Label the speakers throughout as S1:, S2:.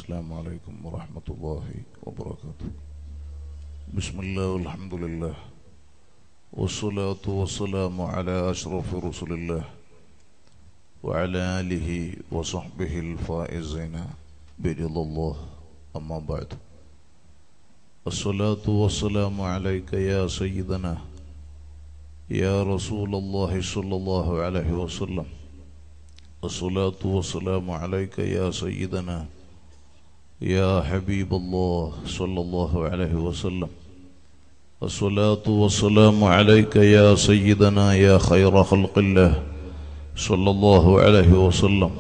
S1: السلام عليكم ورحمة الله وبركاته بسم الله والحمد لله والصلاة والسلام على أشرف رسل الله وعلى آله وصحبه الفائزين برضا الله أما بعد الصلاة والسلام عليك يا سيدنا يا رسول الله صلى الله عليه وسلم الصلاة والسلام عليك يا سيدنا يا حبيب الله صلى الله عليه وسلم الصلاة والسلام عليك يا سيدنا يا خير خلق الله صلى الله عليه وسلم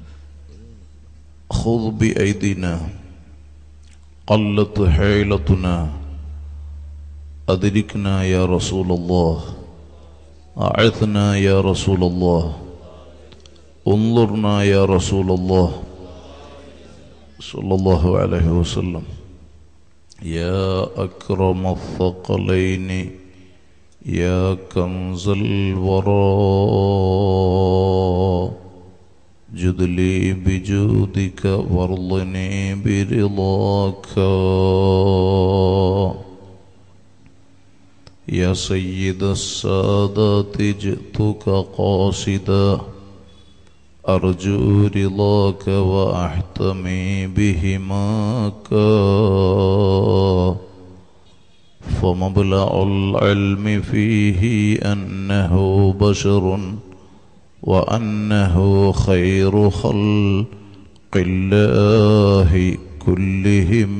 S1: خذ بأيدينا قلت حيلتنا أدركنا يا رسول الله أعثنا يا رسول الله انظرنا يا رسول الله صلى الله عليه وسلم يا أكرم الثقلين يا كنز الورى جد لي بجودك وارضني برضاك يا سيد السادات جئتك قاصدا أرجو رضاك وأحتمي بهماك فمبلغ العلم فيه أنه بشر وأنه خير خلق الله كلهم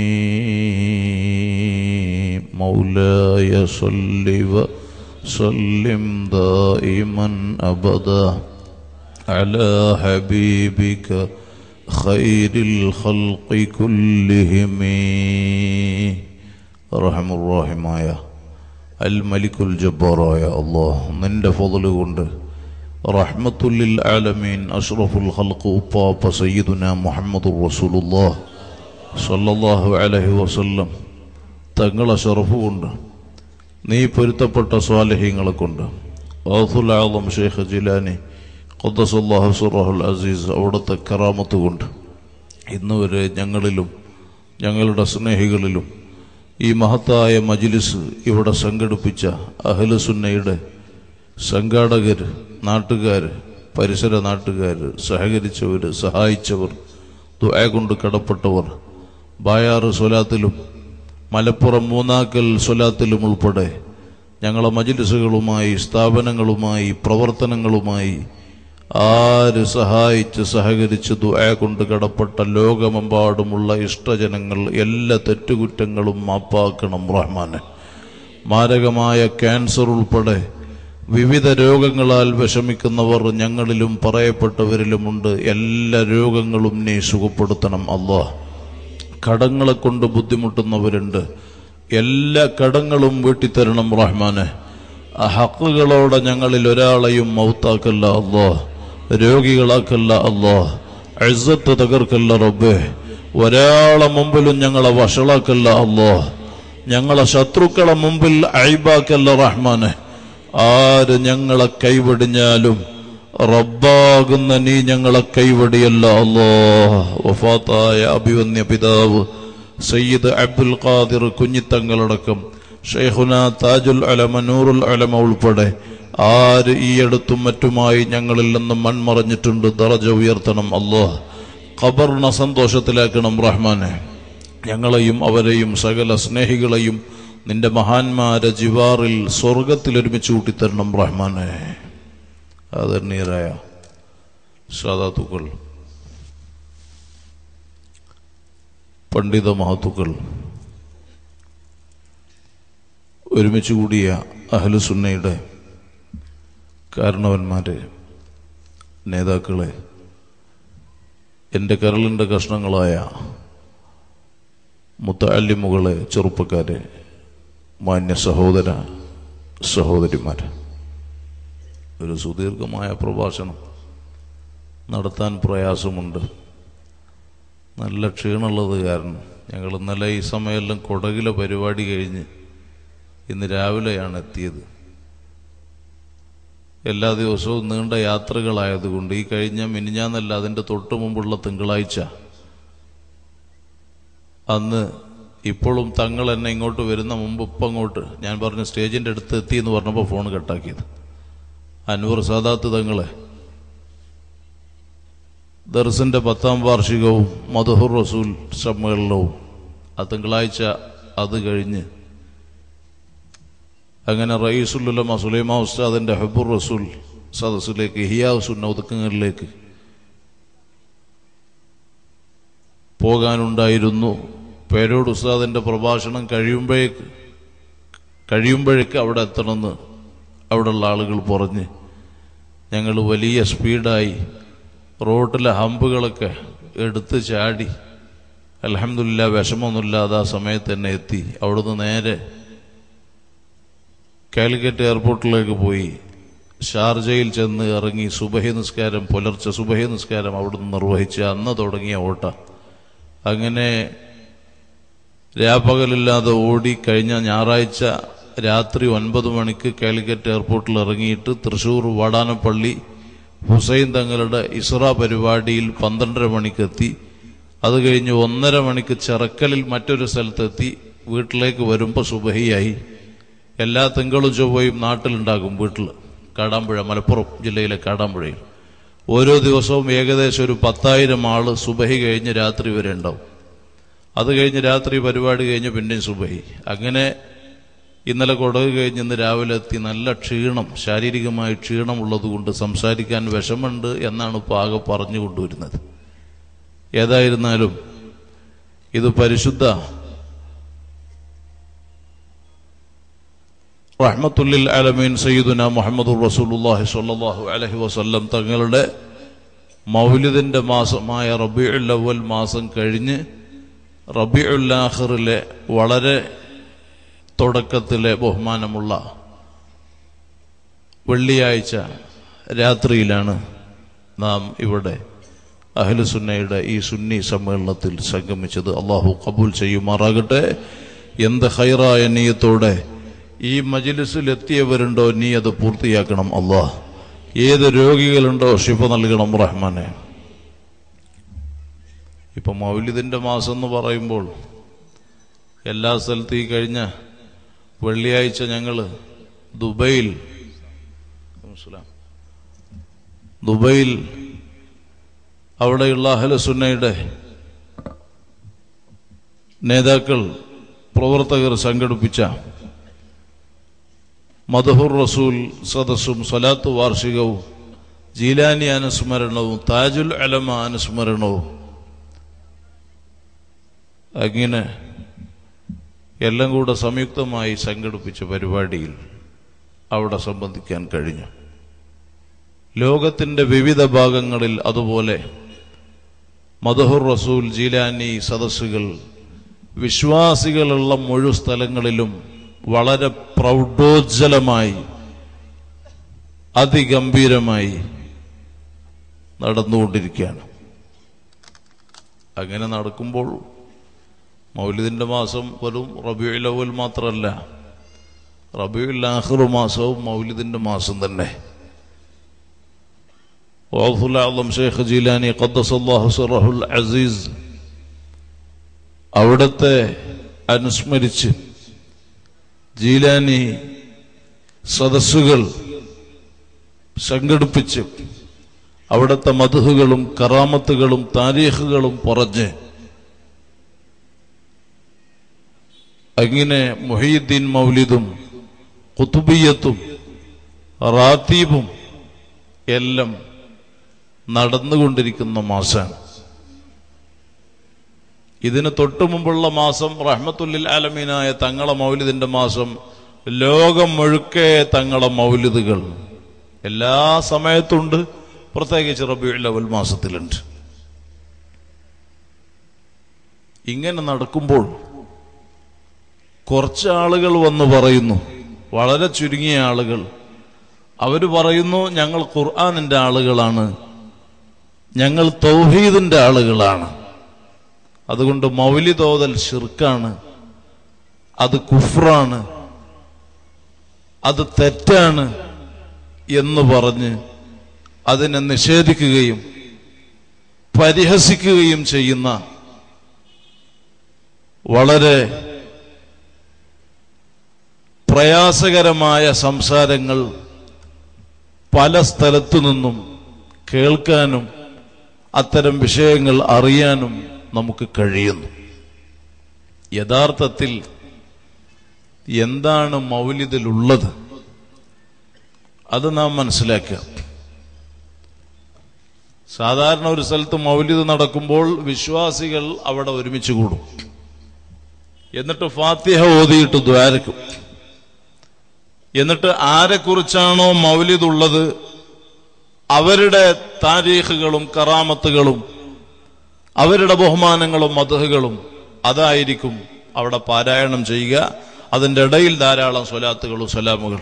S1: مولاي صل وسلم دائما أبدا على حبيبك خير الخلق كلهم رحم الراحماയ അൽ മലിക്കുൽ ജബ്ബാറായ അള്ളാഹ് നിന്റെ ഫضل കൊണ്ട് റഹ്മത്തുല്ലിൽ ആലമീൻ അഷ്റഫുൽ ഖൽഖ് ഉപ്പാപ്പ സയ്യിദുന മുഹമ്മദുർ റസൂലുള്ളാഹ് സല്ലല്ലാഹു അലൈഹി വസല്ലം തങ്ങളെ ഷറഫ് കൊണ്ട് നീ പൊരുത്തപ്പെട്ട സ്വാലഹ്യങ്ങളെ കൊണ്ട് ഔസുൽ ആളം ഷെയ്ഖ് ജിലാനി ഖദ്ദസല്ലാഹു സുറഹുൽ അസീസ് അവിടുത്തെ കറാമത്ത് കൊണ്ട് ഇന്ന് വരെ ഞങ്ങളിലും ഞങ്ങളുടെ സ്നേഹികളിലും ഈ മഹത്തായ മജിലിസ് ഇവിടെ സംഘടിപ്പിച്ച അഹ്ലുസുന്നയുടെ സംഘാടകർ നാട്ടുകാർ പരിസര നാട്ടുകാർ സഹകരിച്ചവർ സഹായിച്ചവർ ദുആ കൊണ്ട് കടപ്പെട്ടവർ ബായാറ് സ്വലാത്തിലും മലപ്പുറം മൂന്നാക്കൽ സ്വലാത്തിലും ഉൾപ്പെടെ ഞങ്ങളെ മജിലിസുകളുമായി സ്ഥാപനങ്ങളുമായി പ്രവർത്തനങ്ങളുമായി ആര് സഹായിച്ച് സഹകരിച്ച് ദുആ കൊണ്ട് കടപ്പെട്ട ലോകമെമ്പാടുമുള്ള ഇഷ്ടജനങ്ങൾ എല്ലാ തെറ്റുകുറ്റങ്ങളും മാപ്പാക്കണം റഹ്മാനെ മാരകമായ ക്യാൻസർ ഉൾപ്പെടെ വിവിധ രോഗങ്ങളാൽ വിഷമിക്കുന്നവർ ഞങ്ങളിലും പറയപ്പെട്ടവരിലുമുണ്ട് എല്ലാ രോഗങ്ങളും നീ സുഖപ്പെടുത്തണം അള്ളാഹ് കടങ്ങളെ കൊണ്ട് ബുദ്ധിമുട്ടുന്നവരുണ്ട് എല്ലാ കടങ്ങളും വീട്ടിത്തരണം റഹ്മാനെ ആ ഹക്കുകളോടെ ഞങ്ങളിൽ ഒരാളെയും മൗത്താക്കല്ല അല്ലോ രോഗികളാക്കല്ല അല്ലോ എഴുത്ത് തകർക്കല്ല റബ്ബേ ഒരാളെ മുമ്പിലും ഞങ്ങളെ വഷളാക്കല്ല അല്ലോ ഞങ്ങളെ ശത്രുക്കളെ മുമ്പിൽ അഴിബാക്കല്ല റഹ്മാനെ ആര് ഞങ്ങളെ കൈവടിഞ്ഞാലും റബ്ബാകുന്ന നീ ഞങ്ങളെ കൈവടിയല്ല അല്ലോ വഫാത്തായ അഭിവന്യ പിതാവ് സയ്യിദ് അബ്ദുൽ ഖാദിർ കുഞ്ഞിത്തങ്ങളടക്കം ഷെയ്ഖുന താജുൽ അലമ നൂറുൽ അലമ ഉൾപ്പെടെ ആര് ഈ അടുത്തും മറ്റുമായി ഞങ്ങളിൽ നിന്നും മൺമറഞ്ഞിട്ടുണ്ട് ദറജ ഉയർത്തണം അള്ളാഹ് ഖബറിനെ സന്തോഷത്തിലാക്കണം റഹ്മാനെ ഞങ്ങളെയും അവരെയും സകല സ്നേഹികളെയും നിന്റെ മഹാന്മാരെ ജിവാറിൽ സ്വർഗത്തിൽ ഒരുമിച്ച് കൂട്ടിത്തരണം റഹ്മാനെ ആദരണീയരായ സാധാത്തുക്കൾ പണ്ഡിത മഹത്തുക്കൾ ഒരുമിച്ച് കൂടിയ അഹ്ലുസുന്നയുടെ കാരണവന്മാരെ നേതാക്കളെ എൻ്റെ കരളിൻ്റെ കഷ്ണങ്ങളായ മുത്തല്ലിമുകളെ ചെറുപ്പക്കാരെ മാന്യ സഹോദര സഹോദരിമാർ ഒരു സുദീർഘമായ പ്രഭാഷണം നടത്താൻ പ്രയാസമുണ്ട് നല്ല ക്ഷീണമുള്ളത് കാരണം ഞങ്ങൾ ഇന്നലെ ഈ സമയമെല്ലാം കൊടകിലെ പരിപാടി കഴിഞ്ഞ് ഇന്ന് രാവിലെയാണ് എത്തിയത് എല്ലാ ദിവസവും നീണ്ട യാത്രകളായതുകൊണ്ട് ഈ കഴിഞ്ഞ മിനിഞ്ഞാന്നല്ല അതിൻ്റെ തൊട്ട് മുമ്പുള്ള തിങ്കളാഴ്ച അന്ന് ഇപ്പോഴും തങ്ങൾ എന്നെ ഇങ്ങോട്ട് വരുന്ന മുമ്പ് ഇപ്പം അങ്ങോട്ട് ഞാൻ പറഞ്ഞു സ്റ്റേജിന്റെ അടുത്ത് എത്തി എന്ന് പറഞ്ഞപ്പോൾ ഫോൺ കട്ടാക്കിയത് അൻവർ സാദാത്ത് തങ്ങളെ ദർസിന്റെ പത്താം വാർഷികവും മധുഹുർ റസൂൽ സമ്മേളനവും ആ തിങ്കളാഴ്ച അത് കഴിഞ്ഞ് അങ്ങനെ റയീസുല്ലുലമ സുലൈമാ ഉസ്താദിന്റെ ഹബുർ റസൂൽ സദസ്സിലേക്ക് ഹിയാ സുന്ന ഒതുക്കങ്ങളിലേക്ക് പോകാനുണ്ടായിരുന്നു പേരോട് ഉസ്താദിന്റെ പ്രഭാഷണം കഴിയുമ്പോഴേക്ക് കഴിയുമ്പോഴേക്ക് അവിടെ എത്തണമെന്ന് അവിടെയുള്ള ആളുകൾ പറഞ്ഞ് ഞങ്ങൾ വലിയ സ്പീഡായി റോട്ടിലെ ഹമ്പുകളൊക്കെ എടുത്ത് ചാടി അലഹമില്ല വിഷമമൊന്നുമില്ലാതെ ആ സമയത്ത് തന്നെ എത്തി അവിടുന്ന് നേരെ കാലിക്കറ്റ് എയർപോർട്ടിലേക്ക് പോയി ഷാർജയിൽ ചെന്ന് ഇറങ്ങി സുബഹി നിസ്കാരം പുലർച്ചെ സുബഹി നിസ്കാരം അവിടുന്ന് നിർവഹിച്ച് അന്ന് തുടങ്ങിയ ഓട്ട അങ്ങനെ രാപ്പകലില്ലാതെ ഓടി കഴിഞ്ഞ ഞായറാഴ്ച രാത്രി ഒൻപത് മണിക്ക് കാലിക്കറ്റ് എയർപോർട്ടിൽ ഇറങ്ങിയിട്ട് തൃശൂർ വാടാനപ്പള്ളി ഹുസൈൻ തങ്ങളുടെ ഇസ്ര പരിപാടിയിൽ പന്ത്രണ്ടര മണിക്കെത്തി അത് കഴിഞ്ഞ് ഒന്നര മണിക്ക് ചെറക്കലിൽ മറ്റൊരു സ്ഥലത്തെത്തി വീട്ടിലേക്ക് വരുമ്പോൾ സുബഹിയായി എല്ലാ തിങ്കളും ചൊവ്വയും നാട്ടിലുണ്ടാകും വീട്ടിൽ കാടാമ്പുഴ മലപ്പുറം ജില്ലയിലെ കാടാമ്പുഴയിൽ ഓരോ ദിവസവും ഏകദേശം ഒരു പത്തായിരം ആള് സുബഹി കഴിഞ്ഞ് രാത്രി വരെ ഉണ്ടാവും അത് കഴിഞ്ഞ് രാത്രി പരിപാടി കഴിഞ്ഞ് പിന്നെയും സുബഹി അങ്ങനെ ഇന്നലെ കൊടക് കഴിഞ്ഞ് ഇന്ന് രാവിലെ എത്തി നല്ല ക്ഷീണം ശാരീരികമായി ക്ഷീണമുള്ളത് കൊണ്ട് സംസാരിക്കാൻ വിഷമുണ്ട് എന്നാണ് ഇപ്പോൾ ആകെ പറഞ്ഞു കൊണ്ടുവരുന്നത് ഏതായിരുന്നാലും ഇത് പരിശുദ്ധ റഹ്മത്തുല്ലിൽ അലമീൻ സയ്യിദുന മുഹമ്മദ് റസൂലുള്ളാഹി സ്വല്ലല്ലാഹു അലൈഹി വസല്ലം തങ്ങളുടെ മൗലിദിന്റെ മാസമായ റബീഉൽ അവൽ മാസം കഴിഞ്ഞ് റബീഉൽ ആഖിറിലെ വളരെ തുടക്കത്തിലെ ബഹുമാനമുള്ള വെള്ളിയാഴ്ച രാത്രിയിലാണ് നാം ഇവിടെ അഹ്ലുസുന്നയുടെ ഈ സുന്നി സമ്മേളനത്തിൽ സംഗമിച്ചത് അള്ളാഹു കബൂൽ ചെയ്യുമാറാകട്ടെ എന്ത് ഹൈറായ നീയത്തോടെ ഈ മജിലിസിൽ എത്തിയവരുണ്ടോ നീ അത് പൂർത്തിയാക്കണം അള്ളാഹ് ഏത് രോഗികളുണ്ടോ ശിഫ നൽകണം റഹ്മാനെ ഇപ്പൊ മൗലിദിന്റെ മാസം എന്ന് പറയുമ്പോൾ എല്ലാ സ്ഥലത്തും ഈ കഴിഞ്ഞ വെള്ളിയാഴ്ച ഞങ്ങള് ദുബൈയിൽ ദുബൈയിൽ അവിടെയുള്ള അഹലസുന്നയുടെ നേതാക്കൾ പ്രവർത്തകർ സംഘടിപ്പിച്ച മധുഹുർ റസൂൽ സദസ്സും സ്വലാത്ത് വാർഷികവും ജീലാനി അനുസ്മരണവും താജുൽ അലമ അനുസ്മരണവും അങ്ങനെ എല്ലാം കൂടെ സംയുക്തമായി സംഘടിപ്പിച്ച പരിപാടിയിൽ അവിടെ സംബന്ധിക്കാൻ കഴിഞ്ഞു ലോകത്തിന്റെ വിവിധ ഭാഗങ്ങളിൽ അതുപോലെ മധുഹുർ റസൂൽ ജീലാനി സദസ്സുകൾ വിശ്വാസികളുള്ള മുഴു സ്ഥലങ്ങളിലും വളരെ പ്രൗഢോജ്ജലമായി അതിഗംഭീരമായി നടന്നുകൊണ്ടിരിക്കുകയാണ് അങ്ങനെ നടക്കുമ്പോൾ മൗലിദിന്റെ മാസം വെറും റബിയുൽ അവൽ മാത്രമല്ല റബിയുൽ ആഖിർ മാസവും മൗലിദിന്റെ മാസം തന്നെ ഓഫുൽ ആലം ഷെയ്ഖ് ജീലാനി ഖദ്ദസല്ലാഹു സിറഹുൽ അസീസ് അവിടത്തെ അനുസ്മരിച്ച് ജീലാനി സദസ്സുകൾ സംഘടിപ്പിച്ച് അവിടുത്തെ മധുഹുകളും കറാമത്തുകളും താരീഖുകളും പറഞ്ഞ് അങ്ങനെ മൊഹീദ്ദീൻ മൗലിദും കുത്തുബിയത്തും റാത്തീബും എല്ലാം നടന്നുകൊണ്ടിരിക്കുന്ന മാസമാണ് ഇതിന് തൊട്ടു മുമ്പുള്ള മാസം റഹ്മത്തുല്ലിൽ ആലമീനായ തങ്ങളെ മൗലിദിന്റെ മാസം ലോകം മുഴുക്കെ തങ്ങളെ മൗലിദുകൾ എല്ലാ സമയത്തുണ്ട് പ്രത്യേകിച്ച് റബിയുൽ അവൽ മാസത്തിലുണ്ട് ഇങ്ങനെ നടക്കുമ്പോൾ കുറച്ച് ആളുകൾ വന്ന് പറയുന്നു വളരെ ചുരുങ്ങിയ ആളുകൾ അവര് പറയുന്നു ഞങ്ങൾ ഖുർആാനിന്റെ ആളുകളാണ് ഞങ്ങൾ തൗഹീദിന്റെ ആളുകളാണ് അതുകൊണ്ട് മൗലി തോതൽ ഷിർക്കാണ് അത് കുഫ്രാണ് അത് തെറ്റാണ് എന്ന് പറഞ്ഞ് അതിനെ നിഷേധിക്കുകയും പരിഹസിക്കുകയും ചെയ്യുന്ന വളരെ പ്രയാസകരമായ സംസാരങ്ങൾ പല സ്ഥലത്തു നിന്നും കേൾക്കാനും അത്തരം വിഷയങ്ങൾ അറിയാനും നമുക്ക് കഴിയുന്നു യഥാർത്ഥത്തിൽ എന്താണ് മൗലിദിലുള്ളത് അത് നാം മനസ്സിലാക്കുക സാധാരണ ഒരു സ്ഥലത്ത് മൗലിദ് നടക്കുമ്പോൾ വിശ്വാസികൾ അവിടെ ഒരുമിച്ച് കൂടും എന്നിട്ട് ഫാത്തിഹ ഓതിയിട്ട് ദ്വാരക്കും എന്നിട്ട് ആരെക്കുറിച്ചാണോ മൗലിദ് ഉള്ളത് അവരുടെ താരീഖുകളും കറാമത്തുകളും അവരുടെ ബഹുമാനങ്ങളും മധുഹുകളും അതായിരിക്കും അവിടെ പാരായണം ചെയ്യുക അതിന്റെ ഇടയിൽ ധാരാളം സ്വലാത്തുകളും സലാമുകൾ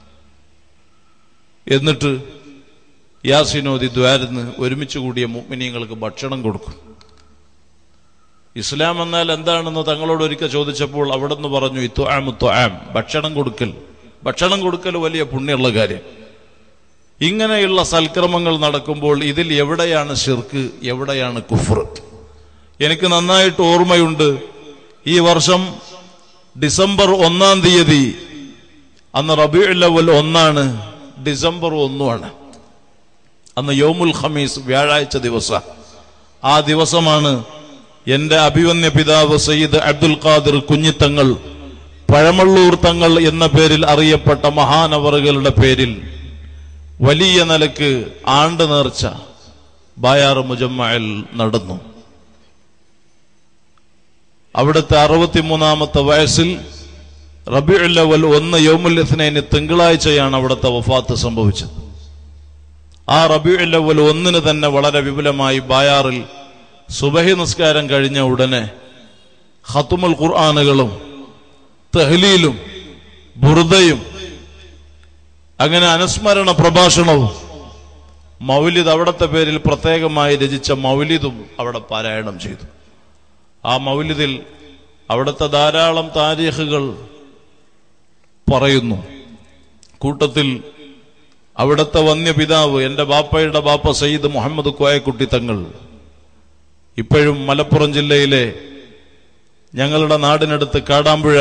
S1: എന്നിട്ട് യാസിനോദി ദ്വാരന്ന് ഒരുമിച്ച് കൂടിയ മുഗ്മിനിയങ്ങൾക്ക് ഭക്ഷണം കൊടുക്കും ഇസ്ലാം എന്നാൽ എന്താണെന്ന് തങ്ങളോട് ഒരിക്കൽ ചോദിച്ചപ്പോൾ അവിടെ നിന്ന് പറഞ്ഞു ഇത്വാമു ത്വാം ഭക്ഷണം കൊടുക്കൽ ഭക്ഷണം കൊടുക്കൽ വലിയ പുണ്യമുള്ള കാര്യം ഇങ്ങനെയുള്ള സൽക്രമങ്ങൾ നടക്കുമ്പോൾ ഇതിൽ എവിടെയാണ് ഷിർക്ക് എവിടെയാണ് കുഫർ എനിക്ക് നന്നായിട്ട് ഓർമ്മയുണ്ട് ഈ വർഷം ഡിസംബർ ഒന്നാം തീയതി അന്ന് റബിയുൽ അവൽ ഒന്നാണ് ഡിസംബർ ഒന്നുമാണ് അന്ന് യോമുൽ ഖമീസ് വ്യാഴാഴ്ച ദിവസം ആ ദിവസമാണ് എന്റെ അഭിവന്യ പിതാവ് സയ്യിദ് അബ്ദുൽ ഖാദിർ കുഞ്ഞിത്തങ്ങൾ പഴമള്ളൂർ തങ്ങൾ എന്ന പേരിൽ അറിയപ്പെട്ട മഹാനവറുകളുടെ പേരിൽ വലിയ നിലക്ക് ആണ്ട് നേർച്ച ബായാർ മുജമ്മയിൽ നടന്നു അവിടുത്തെ അറുപത്തിമൂന്നാമത്തെ വയസ്സിൽ റബിയുല്ലവൽ ഒന്ന് യോമുൽ ഇസ്നൈന് തിങ്കളാഴ്ചയാണ് അവിടുത്തെ വഫാത്ത് സംഭവിച്ചത് ആ റബിയുല്ലവൽ ഒന്നിന് തന്നെ വളരെ വിപുലമായി ബായാറിൽ സുബഹി നിസ്കാരം കഴിഞ്ഞ ഉടനെ ഖത്തുമുൽ ഖുർആാനുകളും തെഹ്ലീലും ബുർദയും അങ്ങനെ അനുസ്മരണ പ്രഭാഷണവും മൗലിദ് അവിടത്തെ പേരിൽ പ്രത്യേകമായി രചിച്ച മൗലിദും അവിടെ പാരായണം ചെയ്തു ആ മൗലിദിൽ അവിടുത്തെ ധാരാളം താരീഖുകൾ പറയുന്നു കൂട്ടത്തിൽ അവിടുത്തെ വന്യപിതാവ് എന്റെ ബാപ്പയുടെ ബാപ്പ സയ്യിദ് മുഹമ്മദ് കോയക്കുട്ടി തങ്ങൾ ഇപ്പോഴും മലപ്പുറം ജില്ലയിലെ ഞങ്ങളുടെ നാടിനടുത്ത് കാടാമ്പുഴ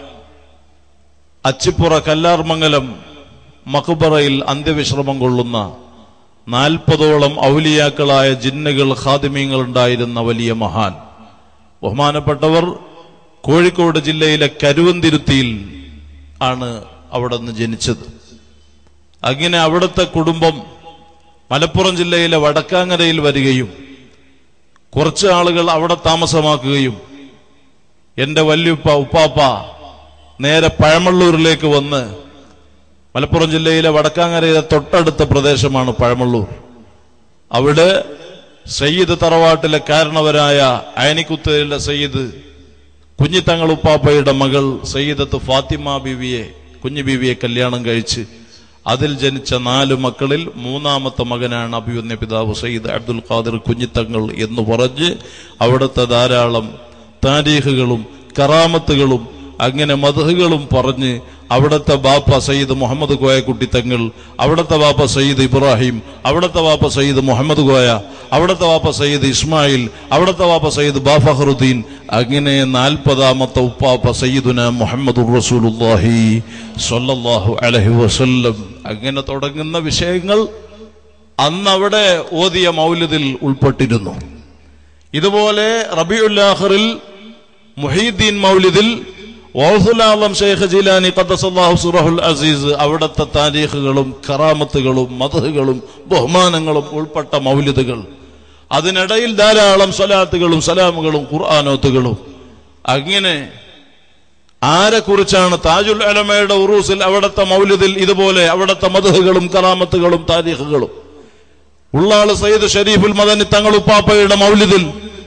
S1: അച്ചിപ്പുറ കല്ലാർമംഗലം മക്ബറയിൽ അന്ത്യവിശ്രമം കൊള്ളുന്ന നാൽപ്പതോളം ഔലിയാക്കളായ ജിന്നുകൾ ഖാദിമീങ്ങൾ ഉണ്ടായിരുന്ന വലിയ മഹാൻ ബഹുമാനപ്പെട്ടവർ കോഴിക്കോട് ജില്ലയിലെ കരുവന്തിരുത്തിയിൽ ആണ് അവിടെ നിന്ന് ജനിച്ചത് അങ്ങനെ അവിടുത്തെ കുടുംബം മലപ്പുറം ജില്ലയിലെ വടക്കാങ്ങരയിൽ വരികയും കുറച്ച് ആളുകൾ അവിടെ താമസമാക്കുകയും എന്റെ വല്യുപ്പ ഉപ്പാപ്പ നേരെ പഴമള്ളൂരിലേക്ക് വന്ന് മലപ്പുറം ജില്ലയിലെ വടക്കാങ്ങരയിലെ തൊട്ടടുത്ത പ്രദേശമാണ് പഴമള്ളൂർ അവിടെ സയ്യിദ് തറവാട്ടിലെ കാരണവരായ അയനിക്കുത്തയിലെ സയ്യിദ് കുഞ്ഞിത്തങ്ങൾ ഉപ്പാപ്പയുടെ മകൾ സയ്യിദത്ത് ഫാത്തിമ ബീവിയെ കുഞ്ഞു ബീവിയെ കല്യാണം കഴിച്ച് അതിൽ ജനിച്ച നാല് മക്കളിൽ മൂന്നാമത്തെ മകനാണ് അഭിവന്യ പിതാവ് സയ്യിദ് അബ്ദുൽ ഖാദിർ കുഞ്ഞിത്തങ്ങൾ എന്ന് പറഞ്ഞ് അവിടുത്തെ ധാരാളം താരീഖുകളും കറാമത്തുകളും അങ്ങനെ മധുകളും പറഞ്ഞ് അവിടുത്തെ ബാപ്പ സയ്യിദ് മുഹമ്മദ് കോയക്കുട്ടി തങ്ങൾ അവിടുത്തെ ബാപ്പ സയ്യിദ് ഇബ്രാഹിം അവിടുത്തെ ബാപ്പ സയ്യിദ് മുഹമ്മദ് കോയ അവിടുത്തെ ബാപ്പ സയ്യിദ് ഇസ്മായിൽ അവിടുത്തെ ബാപ്പ സയ്യിദ് ബാഫഹറുദ്ദീൻ അങ്ങനെ നാൽപ്പതാമത്തെ ഉപ്പാപ്പ സയ്യിദുന മുഹമ്മദ് റസൂലുല്ലാഹി സ്വല്ലല്ലാഹു അലൈഹി വസല്ലം അങ്ങനെ തുടങ്ങുന്ന വിഷയങ്ങൾ അന്ന് അവിടെ ഓതിയ മൗലിദിൽ ഉൾപ്പെട്ടിരുന്നു ഇതുപോലെ റബിയുല്ലാഹറിൽ മുഹീദ്ദീൻ മൗലിദിൽ ഓസുലാളം ഷെയ്ഖ് ജിലാനി ഖദ്ദസല്ലാഹു സുറഹുൽ അസീസ് അവിടുത്തെ താരീഖുകളും കറാമത്തുകളും മതഹുകളും ബഹുമാനങ്ങളും ഉൾപ്പെട്ട മൗലിദുകൾ അതിനിടയിൽ ധാരാളം സ്വലാത്തുകളും സലാമുകളും ഖുർആാനോത്തുകളും അങ്ങനെ ആരെക്കുറിച്ചാണ് താജുൽ അലമയുടെ ഉറൂസിൽ അവിടുത്തെ മൗലിദിൽ ഇതുപോലെ അവിടുത്തെ മതഹുകളും കറാമത്തുകളും താരീഖുകളും ഉള്ളാള് സയ്യിദ് ഷരീഫുൽ മദനി തങ്ങളുപ്പാപ്പയുടെ മൗലിദിൽ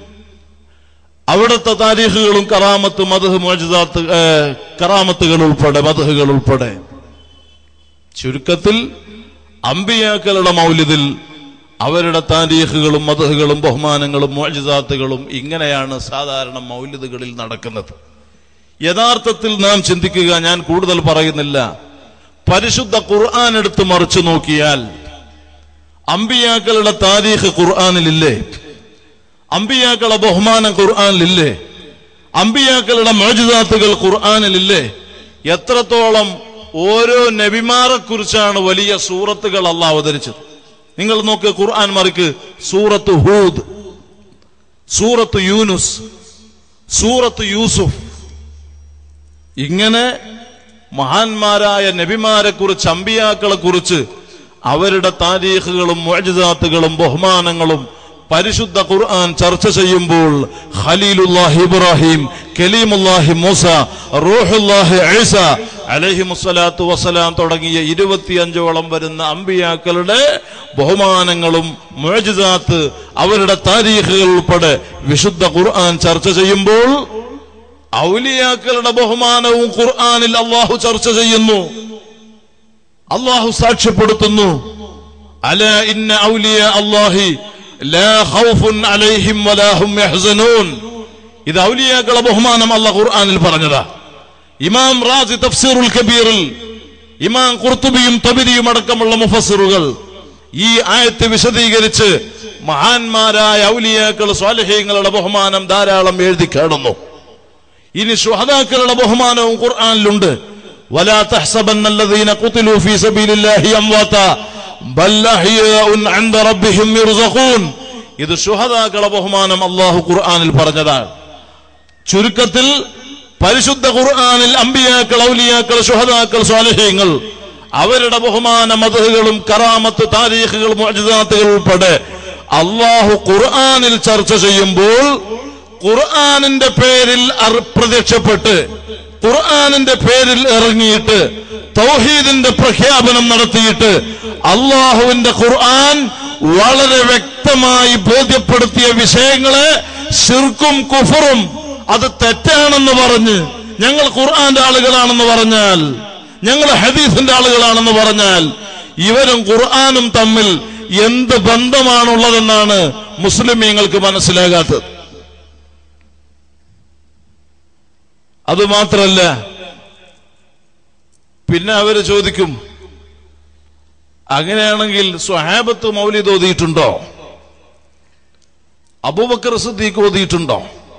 S1: അവിടുത്തെ താരീഖുകളും കറാമത്ത് മധു മോജിദാത്ത് കറാമത്തുകൾ ഉൾപ്പെടെ മധുകൾ ഉൾപ്പെടെ ചുരുക്കത്തിൽ അമ്പിയാക്കളുടെ മൗലിദിൽ അവരുടെ താരീഖുകളും മധുകളും ബഹുമാനങ്ങളും മോജിദാത്തുകളും ഇങ്ങനെയാണ് സാധാരണ മൗലിദുകളിൽ നടക്കുന്നത് യഥാർത്ഥത്തിൽ നാം ചിന്തിക്കുക ഞാൻ കൂടുതൽ പറയുന്നില്ല പരിശുദ്ധ ഖുർആൻ എടുത്ത് മറിച്ചു നോക്കിയാൽ അമ്പിയാക്കളുടെ താരീഖ് ഖുർആാനിലില്ലേ അമ്പിയാക്കളെ ബഹുമാനം ഖുർആാനിലില്ലേ അമ്പിയാക്കളുടെ മോചിതാത്തുകൾ ഖുർആാനിലില്ലേ എത്രത്തോളം ഓരോ നബിമാരെ കുറിച്ചാണ് വലിയ സൂറത്തുകൾ അള്ളാഹ് അവതരിച്ചത് നിങ്ങൾ നോക്ക് ഖുർആൻ മറിക്ക് സൂറത്ത് ഹൂദ് സൂറത്ത് യൂനുസ് സൂറത്ത് യൂസുഫ് ഇങ്ങനെ മഹാന്മാരായ നബിമാരെ കുറിച്ച് അമ്പിയാക്കളെ കുറിച്ച് അവരുടെ താരീഖുകളും മുഅജിസാത്തുകളും ബഹുമാനങ്ങളും പരിശുദ്ധ ഖുർആൻ ചർച്ച ചെയ്യുമ്പോൾ ഖലീലുല്ലാഹി ഇബ്രാഹിം കലീമുല്ലാഹി മൂസ റൂഹുല്ലാഹി ഈസ അലൈഹി മുസ്സലാത്തു വസ്സലാം തുടങ്ങിയ ഇരുപത്തിയഞ്ചോളം വരുന്ന അമ്പിയാക്കളുടെ ബഹുമാനങ്ങളും മുഅജിസാത്ത് അവരുടെ താരീഖുകൾ ഉൾപ്പെടെ വിശുദ്ധ ഖുർആൻ ചർച്ച ചെയ്യുമ്പോൾ ഔലിയാക്കളുടെ ബഹുമാനവും ഖുർആനിൽ അള്ളാഹു ചർച്ച ചെയ്യുന്നു അള്ളാഹു സാക്ഷ്യപ്പെടുത്തുന്നു അല ഇന്ന ഔലിയ അള്ളാഹി ലാ ഖൗഫുൻ അലൈഹിം വലാ ഹും യഹ്സനൂൻ ഇത് ഔലിയാക്കളുടെ ബഹുമാനം അള്ളാഹ് ഖുർആനിൽ പറഞ്ഞതാ ഇമാം റാസി തഫ്സീറുൽ കബീറിൽ ഇമാം ഖുർത്തുബിയും തബിരിയും അടക്കമുള്ള മുഫസ്സിറുകൾ ഈ ആയത്ത് വിശദീകരിച്ച് മഹാന്മാരായ ഔലിയാക്കൾ സ്വാലഹ്യങ്ങളുടെ ബഹുമാനം ധാരാളം എഴുതി കാണുന്നു ഇനി ശുഹദാക്കളുടെ ബഹുമാനവും ഖുർആനിലുണ്ട് ولا تحسبن الذين قتلوا في سبيل الله امواتا بل احياء عند ربهم يرزقون ഇത് ശുഹദാക്കളുടെ ബഹുമാനം അള്ളാഹു ഖുർആനിൽ പറഞ്ഞതാണ് ചുരുക്കത്തിൽ പരിശുദ്ധ ഖുർആനിൽ അമ്പിയാക്കൾ ഔലിയാക്കൾ ശുഹദാക്കൾ സ്വാലഹ്യങ്ങൾ അവരുടെ ബഹുമാന മതകളും കറാമത്ത് താരീഖുകൾ മുഅജിസാത്തുകൾ ഉൾപ്പെടെ അള്ളാഹു ഖുർആനിൽ ചർച്ച ചെയ്യുമ്പോൾ ഖുർആനിന്റെ പേരിൽ അർ- പ്രത്യക്ഷപ്പെട്ട് ഖുർആനിന്റെ പേരിൽ ഇറങ്ങിയിട്ട് തൗഹീദിന്റെ പ്രഖ്യാപനം നടത്തിയിട്ട് അള്ളാഹുവിന്റെ ഖുർആൻ വളരെ വ്യക്തമായി ബോധ്യപ്പെടുത്തിയ വിഷയങ്ങളെ ശിർക്കും കുഫറും അത് തെറ്റാണെന്ന് പറഞ്ഞ് ഞങ്ങൾ ഖുർആന്റെ ആളുകളാണെന്ന് പറഞ്ഞാൽ ഞങ്ങൾ ഹദീസിന്റെ ആളുകളാണെന്ന് പറഞ്ഞാൽ ഇവരും ഖുർആനും തമ്മിൽ എന്ത് ബന്ധമാണുള്ളതെന്നാണ് മുസ്ലിമീങ്ങൾക്ക് മനസ്സിലാകാത്തത് അതുമാത്രല്ല പിന്നെ അവര് ചോദിക്കും അങ്ങനെയാണെങ്കിൽ സ്വഹാബത്ത് മൗലിദ് ഓതിയിട്ടുണ്ടോ അബൂബക്കർ സിദ്ദീഖ് ഓതിയിട്ടുണ്ടോ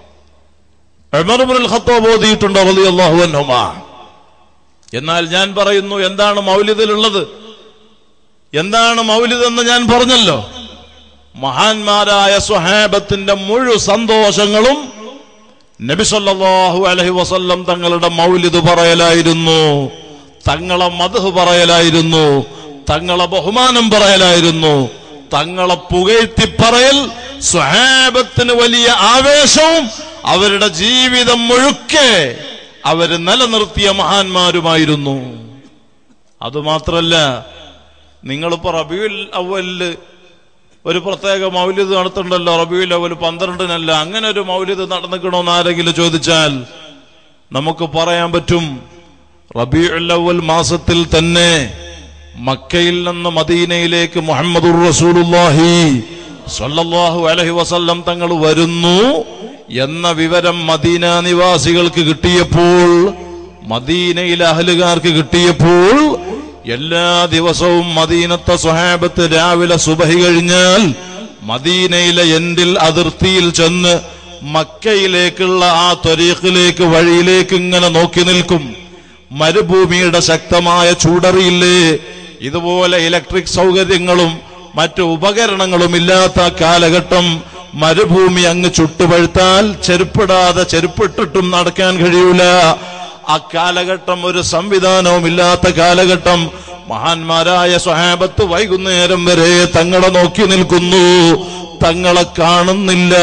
S1: ഉമറുൽ ഖത്താബ് ഓതിയിട്ടുണ്ടോ റളിയല്ലാഹു അൻഹുമാ എന്നാൽ ഞാൻ പറയുന്നു എന്താണ് മൗലിദിലുള്ളത് എന്താണ് മൗലിദ് എന്ന് ഞാൻ പറഞ്ഞല്ലോ മഹാന്മാരായ സ്വഹാബത്തിന്റെ മുഴു സന്തോഷങ്ങളും നബി സല്ലല്ലാഹു അലൈഹി വസല്ലം തങ്ങളുടെ മൗലിദ് പറയലായിരുന്നു തങ്ങളെ മധു പറയലായിരുന്നു തങ്ങളെ ബഹുമാനം പറയലായിരുന്നു തങ്ങളെ പുകഴ്ത്തി പറയൽ സ്വഹാബത്തിന് വലിയ ആവേശവും അവരുടെ ജീവിതം മുഴുക്കെ അവര് നിലനിർത്തിയ മഹാന്മാരുമായിരുന്നു അതുമാത്രല്ല നിങ്ങളിപ്പോ റബിയുൽ അവലില് ഒരു പ്രത്യേക മൗലിദ് നടത്തുന്നുണ്ടല്ലോ റബിയുൽ അവൽ പന്ത്രണ്ടിനല്ല അങ്ങനെ ഒരു മൗലിദ് നടന്നിക്കണോന്ന് ആരെങ്കിലും ചോദിച്ചാൽ നമുക്ക് പറയാൻ പറ്റും റബിയുൽ അവൽ മാസത്തിൽ തന്നെ മക്കയിൽ നിന്ന് മദീനയിലേക്ക് മുഹമ്മദുർ റസൂലുള്ളാഹി സ്വല്ലല്ലാഹു അലൈഹി വസല്ലം തങ്ങൾ വരുന്നു എന്ന വിവരം മദീന നിവാസികൾക്ക് കിട്ടിയപ്പോൾ മദീനയിലെ അഹലുകാർക്ക് കിട്ടിയപ്പോൾ എല്ലാ ദിവസവും മദീനത്തെ സ്വഹാബത്ത് രാവിലെ സുബഹി കഴിഞ്ഞാൽ മദീനയിലെ എൻഡിൽ അതിർത്തിയിൽ ചെന്ന് മക്കയിലേക്കുള്ള ആ ത്വരീഖിലേക്ക് വഴിയിലേക്ക് ഇങ്ങനെ നോക്കി നിൽക്കും മരുഭൂമിയുടെ ശക്തമായ ചൂടറിയില്ലേ ഇതുപോലെ ഇലക്ട്രിക് സൗകര്യങ്ങളും മറ്റു ഉപകരണങ്ങളും ഇല്ലാത്ത കാലഘട്ടം മരുഭൂമി അങ്ങ് ചുട്ടുപഴുത്താൽ ചെരുപ്പിടാതെ ചെരുപ്പിട്ടിട്ടും നടക്കാൻ കഴിയൂല ആ കാലഘട്ടം ഒരു സംവിധാനവും ഇല്ലാത്ത കാലഘട്ടം മഹാന്മാരായ സ്വഹാബത്ത് വൈകുന്നേരം വരെ തങ്ങളെ നോക്കി നിൽക്കുന്നു തങ്ങളെ കാണുന്നില്ല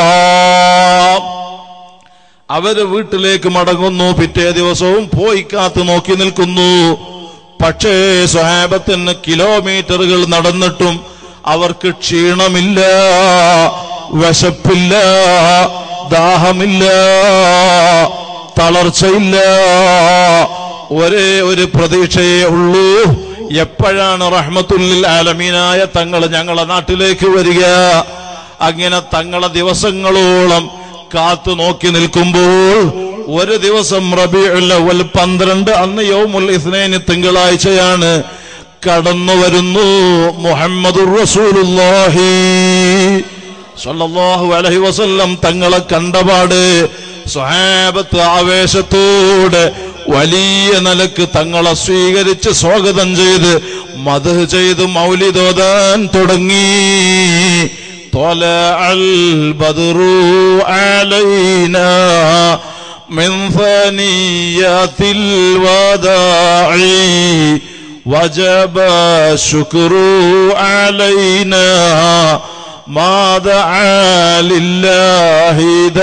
S1: അവര് വീട്ടിലേക്ക് മടങ്ങുന്നു പിറ്റേ ദിവസവും പോയി കാത്തു നോക്കി നിൽക്കുന്നു പക്ഷേ സ്വഹാബത്തിന് കിലോമീറ്ററുകൾ നടന്നിട്ടും അവർക്ക് ക്ഷീണമില്ല വിശപ്പില്ല ദാഹമില്ല തളർച്ചയില്ല ഒരേ ഒരു പ്രതീക്ഷയേ ഉള്ളൂ എപ്പോഴാണ് റഹ്മത്തുല്ലിൽ ആലമീനായ തങ്ങൾ ഞങ്ങളെ നാട്ടിലേക്ക് വരിക അങ്ങനെ തങ്ങളെ ദിവസങ്ങളോളം കാത്തു നോക്കി നിൽക്കുമ്പോൾ ഒരു ദിവസം റബിഉൽ അവൽ പന്ത്രണ്ട് അന്ന് യൗമുൽ ഇസ്നൈന് തിങ്കളാഴ്ചയാണ് കടന്നു വരുന്നു മുഹമ്മദുർ റസൂലുള്ളാഹി സ്വല്ലല്ലാഹു അലൈഹി വസല്ലം തങ്ങളെ കണ്ടപാട് സ്വഹാബത്ത് ആവേശത്തോടെ വലിയ നിലക്ക് തങ്ങളെ സ്വീകരിച്ച് സ്വാഗതം ചെയ്ത് മത് ചെയ്ത് മൗലിതോതാൻ തുടങ്ങി طلع البدر علينا من ثنيات الوداع وجب الشكر علينا ما دعا لله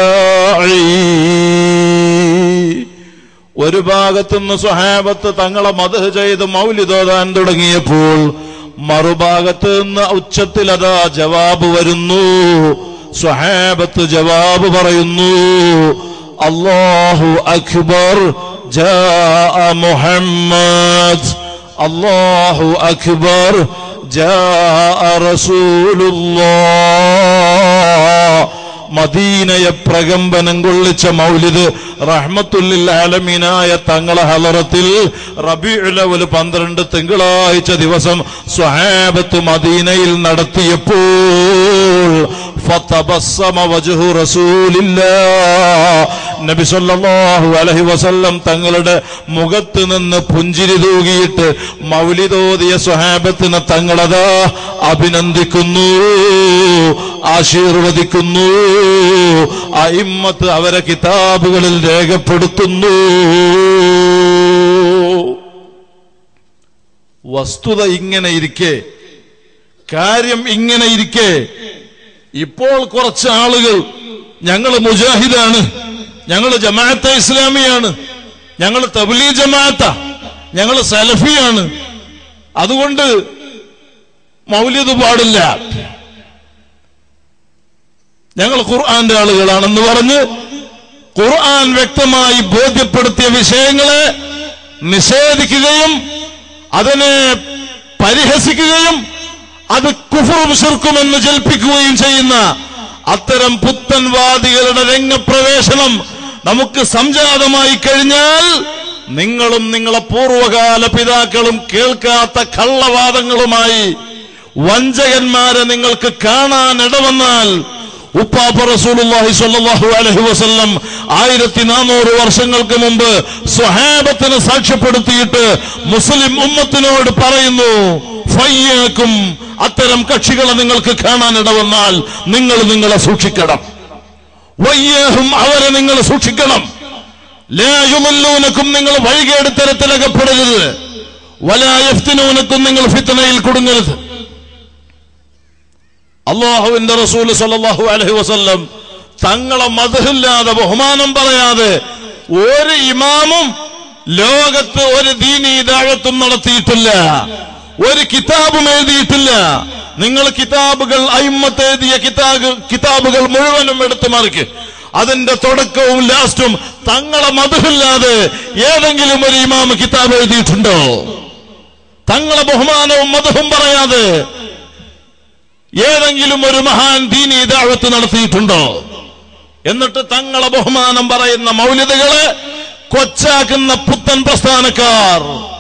S1: داعي ഒരു ഭാഗത്തുനിന്ന് സ്വഹാബത്ത് തങ്ങളെ മത് ചെയ്ത് മൗലിതോതാൻ തുടങ്ങിയപ്പോൾ മറുഭാഗത്ത് നിന്ന് ഉച്ചത്തിൽ അതാ ജവാബ് വരുന്നു സ്വഹാബത്ത് ജവാബ് പറയുന്നു അല്ലാഹു അക്ബർ ജാ മുഹമ്മദ് അല്ലാഹു അക്ബർ ജാ റസൂലുള്ളാഹ് മദീനയെ പ്രകമ്പനം കൊള്ളിച്ച മൗലിദ് റഹ്മത്തുല്ലിൽ ആലമീനായ തങ്ങളെ ഹലറത്തിൽ റബിഉലവൽ പന്ത്രണ്ട് തിങ്കളാഴ്ച ദിവസം സ്വഹാബത്ത് മദീനയിൽ നടത്തിയപ്പോൾ ഫതബസ്സമ വജ്ഹു റസൂലില്ലാഹ് നബി സല്ലല്ലാഹു അലൈഹി വസല്ലം തങ്ങളുടെ മുഖത്ത് നിന്ന് പുഞ്ചിരി തൂകിയിട്ട് മൗലിദോദിയ സ്വഹാബത്തിന് തങ്ങളതാ അഭിനന്ദിക്കുന്നു ആശീർവദിക്കുന്നു അയിമ്മത്ത് അവരെ കിതാബുകളിൽ രേഖപ്പെടുത്തുന്നു വസ്തുത ഇങ്ങനെ ഇരിക്കെ കാര്യം ഇങ്ങനെ ഇരിക്കെ ഇപ്പോൾ കുറച്ച് ആളുകൾ ഞങ്ങൾ മുജാഹിദാണ് ഞങ്ങൾ ജമാഅത്തെ ഇസ്ലാമിയാണ് ഞങ്ങൾ തബ്ലീ ജമാഅത്ത ഞങ്ങൾ സലഫിയാണ് അതുകൊണ്ട് മൗലിദ് പാടില്ല ഞങ്ങൾ ഖുർആന്റെ ആളുകളാണെന്ന് പറഞ്ഞ് ഖുർആൻ വ്യക്തമായി ബോധ്യപ്പെടുത്തിയ വിഷയങ്ങളെ നിഷേധിക്കുകയും അതിനെ പരിഹസിക്കുകയും അത് കുഫറും ശിർക്കുമെന്ന് ജൽപ്പിക്കുകയും ചെയ്യുന്ന അത്തരം പുത്തൻവാദികളുടെ രംഗപ്രവേശനം നമുക്ക് സംജാതമായി കഴിഞ്ഞാൽ നിങ്ങളും നിങ്ങളെ പൂർവകാല പിതാക്കളും കേൾക്കാത്ത കള്ളവാദങ്ങളുമായി വഞ്ചകന്മാരെ നിങ്ങൾക്ക് കാണാൻ ഇടവന്നാൽ ഉപ്പാപ്പ റസൂലുള്ളാഹി സ്വല്ലല്ലാഹു അലൈഹി വസല്ലം ആയിരത്തി നാനൂറ് വർഷങ്ങൾക്ക് മുമ്പ് സ്വഹാബത്തിന് സാക്ഷ്യപ്പെടുത്തിയിട്ട് മുസ്ലിം ഉമ്മത്തിനോട് പറയുന്നു ഫയ്യാക്കും അത്തരം കക്ഷികളെ നിങ്ങൾക്ക് കാണാൻ ഇടവന്നാൽ നിങ്ങൾ നിങ്ങളെ സൂക്ഷിക്കണം വയ്യാഹും അവരെ നിങ്ങൾ സൂക്ഷിക്കണം ലായുമല്ലൂനക്കും നിങ്ങൾ വഴികേട് തരത്തിലകപ്പെടരുത് വലായഫ്തിനൂനക്കും നിങ്ങൾ ഫിത്തനയിൽ കുടുങ്ങരുത് അള്ളാഹുവിന്റെ റസൂൽ സല്ലല്ലാഹു അലൈഹി വസല്ലം തങ്ങളെ മതഹില്ലാതെ ബഹുമാനം പറയാതെ ഒരു ഇമാമും ലോകത്ത് ഒരു ദീനീ ദാഴത്തും നടത്തിയിട്ടില്ല ഒരു കിതാബും എഴുതിയിട്ടില്ല നിങ്ങൾ കിതാബുകൾ അയിമത്ത് എഴുതിയ കിതാബ് കിതാബുകൾ മുഴുവനും എടുത്തു മറിക്ക് അതിന്റെ തുടക്കവും ലാസ്റ്റും തങ്ങളെ മതഹില്ലാതെ ഏതെങ്കിലും ഒരു ഇമാം കിതാബ് എഴുതിയിട്ടുണ്ടോ തങ്ങളെ ബഹുമാനവും മതവും പറയാതെ ഏതെങ്കിലും ഒരു മഹാൻ ദീനി ദാവത്ത് നടത്തിയിട്ടുണ്ടോ എന്നിട്ട് തങ്ങളെ ബഹുമാനം പറയുന്ന മൗലിതകളെ കൊച്ചാക്കുന്ന പുത്തൻ പ്രസ്ഥാനക്കാർ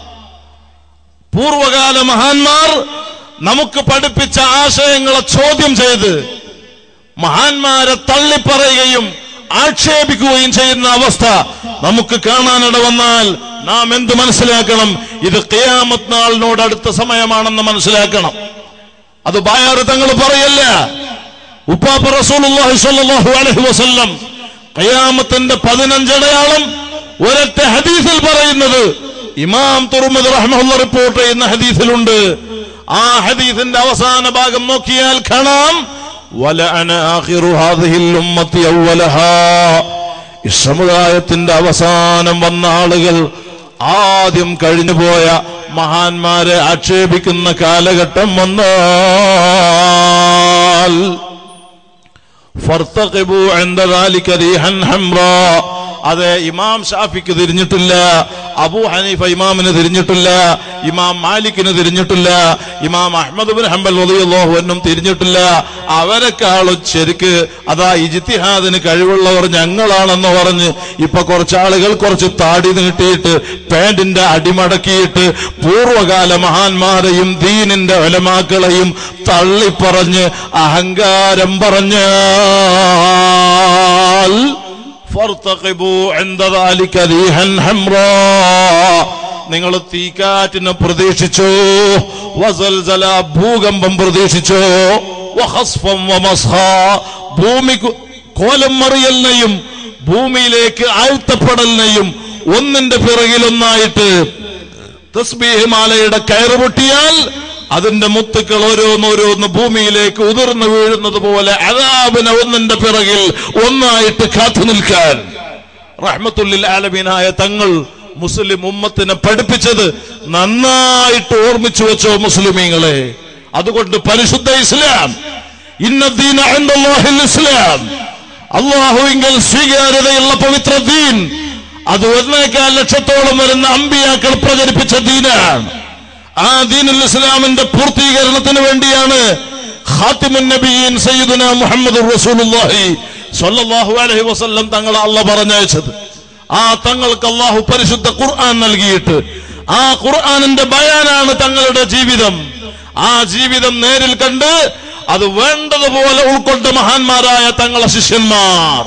S1: പൂർവകാല മഹാന്മാർ നമുക്ക് പഠിപ്പിച്ച ആശയങ്ങളെ ചോദ്യം ചെയ്ത് മഹാന്മാരെ തള്ളിപ്പറയുകയും ആക്ഷേപിക്കുകയും ചെയ്യുന്ന അവസ്ഥ നമുക്ക് കാണാനിട വന്നാൽ നാം എന്ത് മനസ്സിലാക്കണം ഇത് ഖിയാമത്ത് നാളിനോട് അടുത്ത സമയമാണെന്ന് മനസ്സിലാക്കണം അത് ബായാറ് തങ്ങൾ പറയല്ല ഉപ്പാപ്പ റസൂലുള്ളാഹി സ്വല്ലല്ലാഹു അലൈഹി വസല്ലം ഖിയാമത്തിന്റെ പതിനഞ്ചടയാളം ഒരൊറ്റ ഹദീസിൽ പറയുന്നത് ഇമാം തുറമുദ് റഹ്മഹുല്ല റിപ്പോർട്ട് ചെയ്യുന്ന ഹദീസിലുണ്ട് ആ ഹദീസിന്റെ അവസാന ഭാഗം നോക്കിയാൽ കാണാം വലഅന ആഖിറു ഹാദിഹിൽ ഉമ്മത്തി അവ്വലഹാ ഈ സമുദായത്തിന്റെ അവസാനം വന്ന ആളുകൾ ആദ്യം കഴിഞ്ഞുപോയ മഹാന്മാരെ ആക്ഷേപിക്കുന്ന കാലഘട്ടം വന്നാൽ فارتقبوا عند ذلك ريحا حمراء അതെ ഇമാം ഷാഫിക്ക് തിരിഞ്ഞിട്ടില്ല അബൂ ഹനീഫ ഇമാമിന് തിരിഞ്ഞിട്ടില്ല ഇമാം മാലിക്കിന് തിരിഞ്ഞിട്ടില്ല ഇമാം അഹമ്മദ് ബിൻ ഹംബൽ റളിയല്ലാഹുവിനും തിരിഞ്ഞിട്ടില്ല അവരെക്കാളും ശരിക്ക് അതാ ഇജിത്തിഹാദിന് കഴിവുള്ളവർ ഞങ്ങളാണെന്ന് പറഞ്ഞ് ഇപ്പൊ കുറച്ച് ആളുകൾ കുറച്ച് താടി നീട്ടിയിട്ട് പാന്റിന്റെ അടിമടക്കിയിട്ട് പൂർവകാല മഹാന്മാരെയും ദീനിന്റെ ഒലമാക്കളെയും തള്ളിപ്പറഞ്ഞ് അഹങ്കാരം പറഞ്ഞാൽ فارتقبوا عند ذلك ريحا حمراء നിങ്ങൾ തീക്കാറ്റിനെ പ്രതീക്ഷിച്ചോ വസൽസല ഭൂകമ്പം പ്രതീക്ഷിച്ചോ വഹസ്ഫം വമസ്ഹ ഭൂമി കു- കോലം മറിയലിനെയും ഭൂമിയിലേക്ക് ആഴ്ത്തപ്പെടലിനെയും ഒന്നിന്റെ പിറകിൽ ഒന്നായിട്ട് തസ്ബീഹ് മാലയുടെ കയറ് പൊട്ടിയാൽ അതിന്റെ മുത്തുക്കൾ ഓരോന്നോരോന്ന് ഭൂമിയിലേക്ക് ഉതിർന്നു വീഴുന്നത് പോലെ അതാബിനെ ഒന്നിന്റെ പിറകിൽ ഒന്നായിട്ട് കാത്തു നിൽക്കാൻ റഹ്മത്തുല്ലിൽ ആലമീനായ തങ്ങൾ മുസ്ലിം ഉമ്മത്തിനെ പഠിപ്പിച്ചത് നന്നായിട്ട് ഓർമ്മിച്ചു വെച്ചോ മുസ്ലിമീങ്ങളെ അതുകൊണ്ട് പരിശുദ്ധ ഇസ്ലാം ഇന്നദ്ദീന ഇൻദല്ലാഹിൽ ഇസ്ലാം അള്ളാഹുവിങ്കൽ സ്വീകാര്യതയുള്ള പവിത്ര ദീൻ അത് ഒന്നേക്കാൽ ലക്ഷത്തോളം വരുന്ന അമ്പിയാക്കൾ പ്രചരിപ്പിച്ച ദീനാണ് ആ ദീനുൽ ഇസ്ലാമിന്റെ പൂർത്തീകരണത്തിന് വേണ്ടിയാണ് ഖാത്തിമുൻ നബിയീൻ സയ്യിദുന മുഹമ്മദ് റസൂലുള്ളാഹി സ്വല്ലല്ലാഹു അലൈഹി വസല്ലം തങ്ങളെ അല്ല പറഞ്ഞയച്ചത് ആ തങ്ങൾക്ക് അള്ളാഹു പരിശുദ്ധ ഖുർആൻ നൽകിയിട്ട് ആ ഖുർആനിന്റെ ബയാനാണ് തങ്ങളുടെ ജീവിതം ആ ജീവിതം നേരിൽ കണ്ട് അത് വേണ്ടതുപോലെ ഉൾക്കൊണ്ട മഹാന്മാരായ തങ്ങളെ ശിഷ്യന്മാർ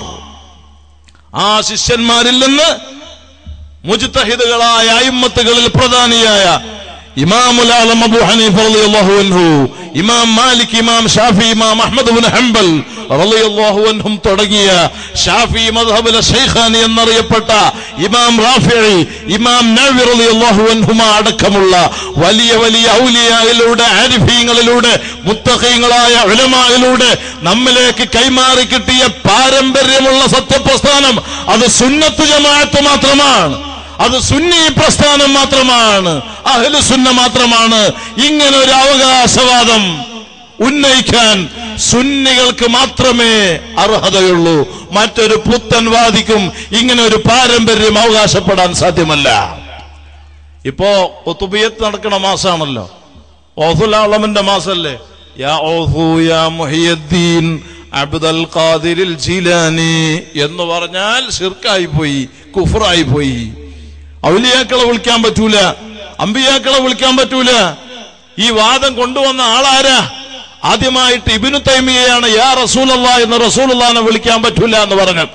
S1: ആ ശിഷ്യന്മാരിൽ നിന്ന് മുജ്തഹിദുകളായ അയിമ്മത്തുകളിൽ പ്രധാനിയായ ഇമാമുൽ ആലം അബൂ ഹനീഫ റളിയല്ലാഹു അൻഹു ഇമാം മാലിക് ഇമാം ഷാഫി ഇമാം അഹ്മദ് ബിൻ ഹംബൽ റളിയല്ലാഹു അൻഹും തുടങ്ങിയ ഷാഫി മദ്ഹബിലെ ഷെയ്ഖാനി എന്നറിയപ്പെട്ട ഇമാം റാഫിഈ ഇമാം നവവി റളിയല്ലാഹു അൻഹുമ അടക്കമുള്ള വലിയ വലിയ ഔലിയായിലൂടെ ആരിഫീങ്ങളിലൂടെ മുത്തഖീങ്ങളായ ഉലമായിലൂടെ നമ്മിലേക്ക് കൈമാറി കിട്ടിയ പാരമ്പര്യമുള്ള സത്യപ്രസ്ഥാനം അത് സുന്നത്ത് ജമാഅത്ത് മാത്രമാണ് അത് സുന്നി പ്രസ്ഥാനം മാത്രമാണ് അഹ്ലു സുന്ന മാത്രമാണ് ഇങ്ങനെ ഒരു അവകാശവാദം ഉന്നയിക്കാൻ സുന്നികൾക്ക് മാത്രമേ അർഹതയുള്ളൂ മറ്റൊരു പുത്തൻവാദിക്കും ഇങ്ങനെ ഒരു പാരമ്പര്യം അവകാശപ്പെടാൻ സാധ്യമല്ല ഇപ്പോ ഒത്തുബിയത്ത് നടക്കുന്ന മാസമാണല്ലോ ഓസുലാളമന്റെ മാസല്ലേ യാ ഓഹു യാ മുഹിയദ്ദീൻ അബ്ദുൽ ഖാദിരിൽ ജീലാനി എന്ന് പറഞ്ഞാൽ ഷിർക്കായി പോയി കുഫറായി പോയി ഔലിയാക്കളെ വിളിക്കാൻ പറ്റൂല അമ്പിയാക്കളെ വിളിക്കാൻ പറ്റൂല ഈ വാദം കൊണ്ടുവന്ന ആളാരാ ആദ്യമായിട്ട് ഇബിനു തൈമിയയാണ് യാ റസൂലല്ല എന്ന് റസൂലുള്ളാനെ വിളിക്കാൻ പറ്റൂല എന്ന് പറഞ്ഞത്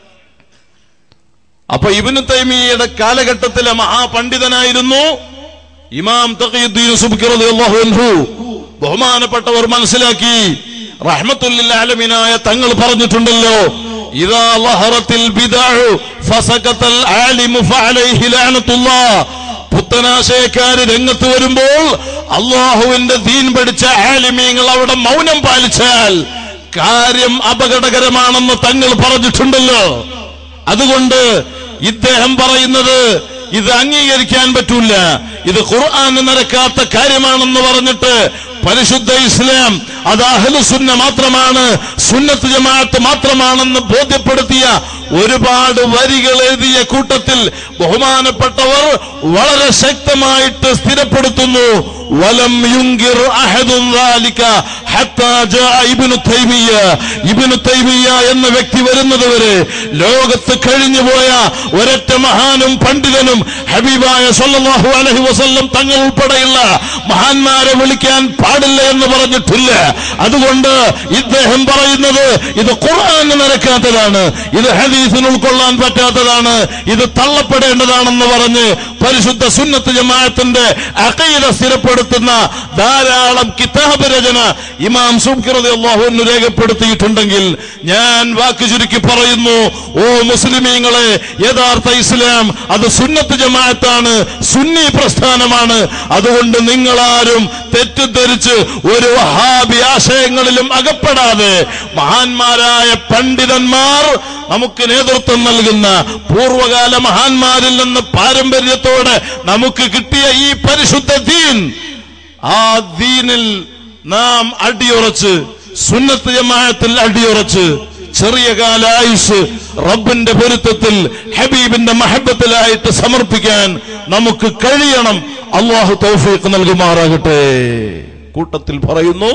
S1: അപ്പൊ ഇബിനു തൈമിയയുടെ കാലഘട്ടത്തിലെ മഹാപണ്ഡിതനായിരുന്നു ഇമാം തഖിയുദ്ദീൻ സുബ്കി റളിയല്ലാഹു അൻഹു ബഹുമാനപ്പെട്ടവർ മനസ്സിലാക്കി റഹ്മത്തുല്ലിൽ ആലമീനായ തങ്ങൾ പറഞ്ഞിട്ടുണ്ടല്ലോ ഇദാ ലഹറത്തിൽ ബിദഅു ഫസകത്തൽ ആലിമു ഫഅലൈഹി ലഅനത്തുല്ലാഹ് പുത്തനാശയക്കാര് രംഗത്ത് വരുമ്പോൾ അള്ളാഹുവിന്റെ ദീൻ പഠിച്ച ആലിമീങ്ങൾ അവിടെ മൗനം പാലിച്ചാൽ കാര്യം അപകടകരമാണെന്ന് തങ്ങൾ പറഞ്ഞിട്ടുണ്ടല്ലോ അതുകൊണ്ട് ഇദ്ദേഹം പറയുന്നത് ഇത് അംഗീകരിക്കാൻ പറ്റൂല ഇത് ഖുർആന് നിരക്കാത്ത കാര്യമാണെന്ന് പറഞ്ഞിട്ട് പരിശുദ്ധ ഇസ്ലാം അത് അഹ്ലുസുന്ന മാത്രമാണ് സുന്നത്ത് ജമാഅത്ത് മാത്രമാണെന്ന് ബോധ്യപ്പെടുത്തിയ ഒരുപാട് വരികൾ എഴുതിയ കൂട്ടത്തിൽ ബഹുമാനപ്പെട്ടവർ വളരെ ശക്തമായിട്ട് സ്ഥിരപ്പെടുത്തുന്നു വലം യുങ്കിർ അഹദുൻ ذلك حتى جاء ابن തൈമിയ ഇബ്നു തൈമിയ എന്ന വ്യക്തി വരുന്നത് വരെ ലോകത്ത് കഴിഞ്ഞുപോയ ഒരൊറ്റ മഹാനും പണ്ഡിതനും ഹബീബായ സല്ലല്ലാഹു അലൈഹി വസല്ലം തങ്ങൾ ഉൾപ്പെടെയുള്ള മഹാന്മാരെ വിളിക്കാൻ പാടില്ല എന്ന് പറഞ്ഞിട്ടില്ല അതുകൊണ്ട് ഇദ്ദേഹം പറയുന്നത് ഇത് ഖുർആന് നിരക്കാത്തതാണ് ഇത് ഹദീസിന് ഉൾക്കൊള്ളാൻ പറ്റാത്തതാണ് ഇത് തള്ളപ്പെടേണ്ടതാണെന്ന് പറഞ്ഞ് പരിശുദ്ധ സുന്നത്ത് ജമാഅത്തിന്റെ അഖീദ സ്ഥിരപ്പെടുത്തുന്ന ധാരാളം കിതാബ് രചന ഇമാം സുബ്കിറതി അള്ളാഹുവിന് രേഖപ്പെടുത്തിയിട്ടുണ്ടെങ്കിൽ ഞാൻ വാക്ക് ചുരുക്കി പറയുന്നു ഓ മുസ്ലിമീങ്ങളെ യഥാർത്ഥ ഇസ്ലാം അത് സുന്നത്ത് ജമാഅത്താണ് സുന്നി പ്രസ്ഥാനമാണ് അതുകൊണ്ട് നിങ്ങളാരും തെറ്റിദ്ധരിച്ച് ഒരു വഹാബി ആശയങ്ങളിലും അകപ്പെടാതെ മഹാന്മാരായ പണ്ഡിതന്മാർ നമുക്ക് നേതൃത്വം നൽകുന്ന പൂർവകാല മഹാന്മാരിൽ നിന്ന് പാരമ്പര്യത്തോടെ നമുക്ക് കിട്ടിയ ഈ പരിശുദ്ധ ദീൻ ആ ദീനിൽ നാം അടിയുറച്ച് സുന്നത്ത് ജമാഅത്തിൽ അടിയുറച്ച് ചെറിയ കാല ആയുസ് റബ്ബിന്റെ പൊരുത്തത്തിൽ ഹബീബിന്റെ മഹബത്തിലായിട്ട് സമർപ്പിക്കാൻ നമുക്ക് കഴിയണം അള്ളാഹു തൗഫീഖ് നൽകുമാറാകട്ടെ കൂട്ടത്തിൽ പറയുന്നു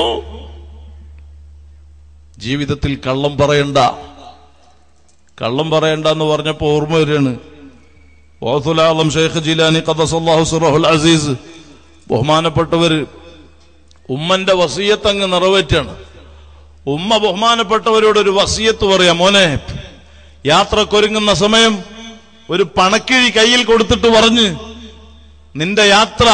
S1: ജീവിതത്തിൽ കള്ളം പറയണ്ട കള്ളം പറയണ്ട എന്ന് പറഞ്ഞപ്പോ ഓർമ്മ വരികയാണ് ഓസുലാളം ഷെയ്ഖ് ജിലാനി ഖദസല്ലാഹു സുറഹുൽ അസീസ് ബഹുമാനപ്പെട്ടവര് ഉമ്മന്റെ വസീയത്ത് അങ്ങ് നിറവേറ്റാണ് ഉമ്മ ബഹുമാനപ്പെട്ടവരോട് ഒരു വസീയത്ത് പറയാം മോനെ
S2: യാത്രക്കൊരുങ്ങുന്ന സമയം ഒരു പണക്കിഴി കയ്യിൽ കൊടുത്തിട്ട് പറഞ്ഞ് നിന്റെ യാത്ര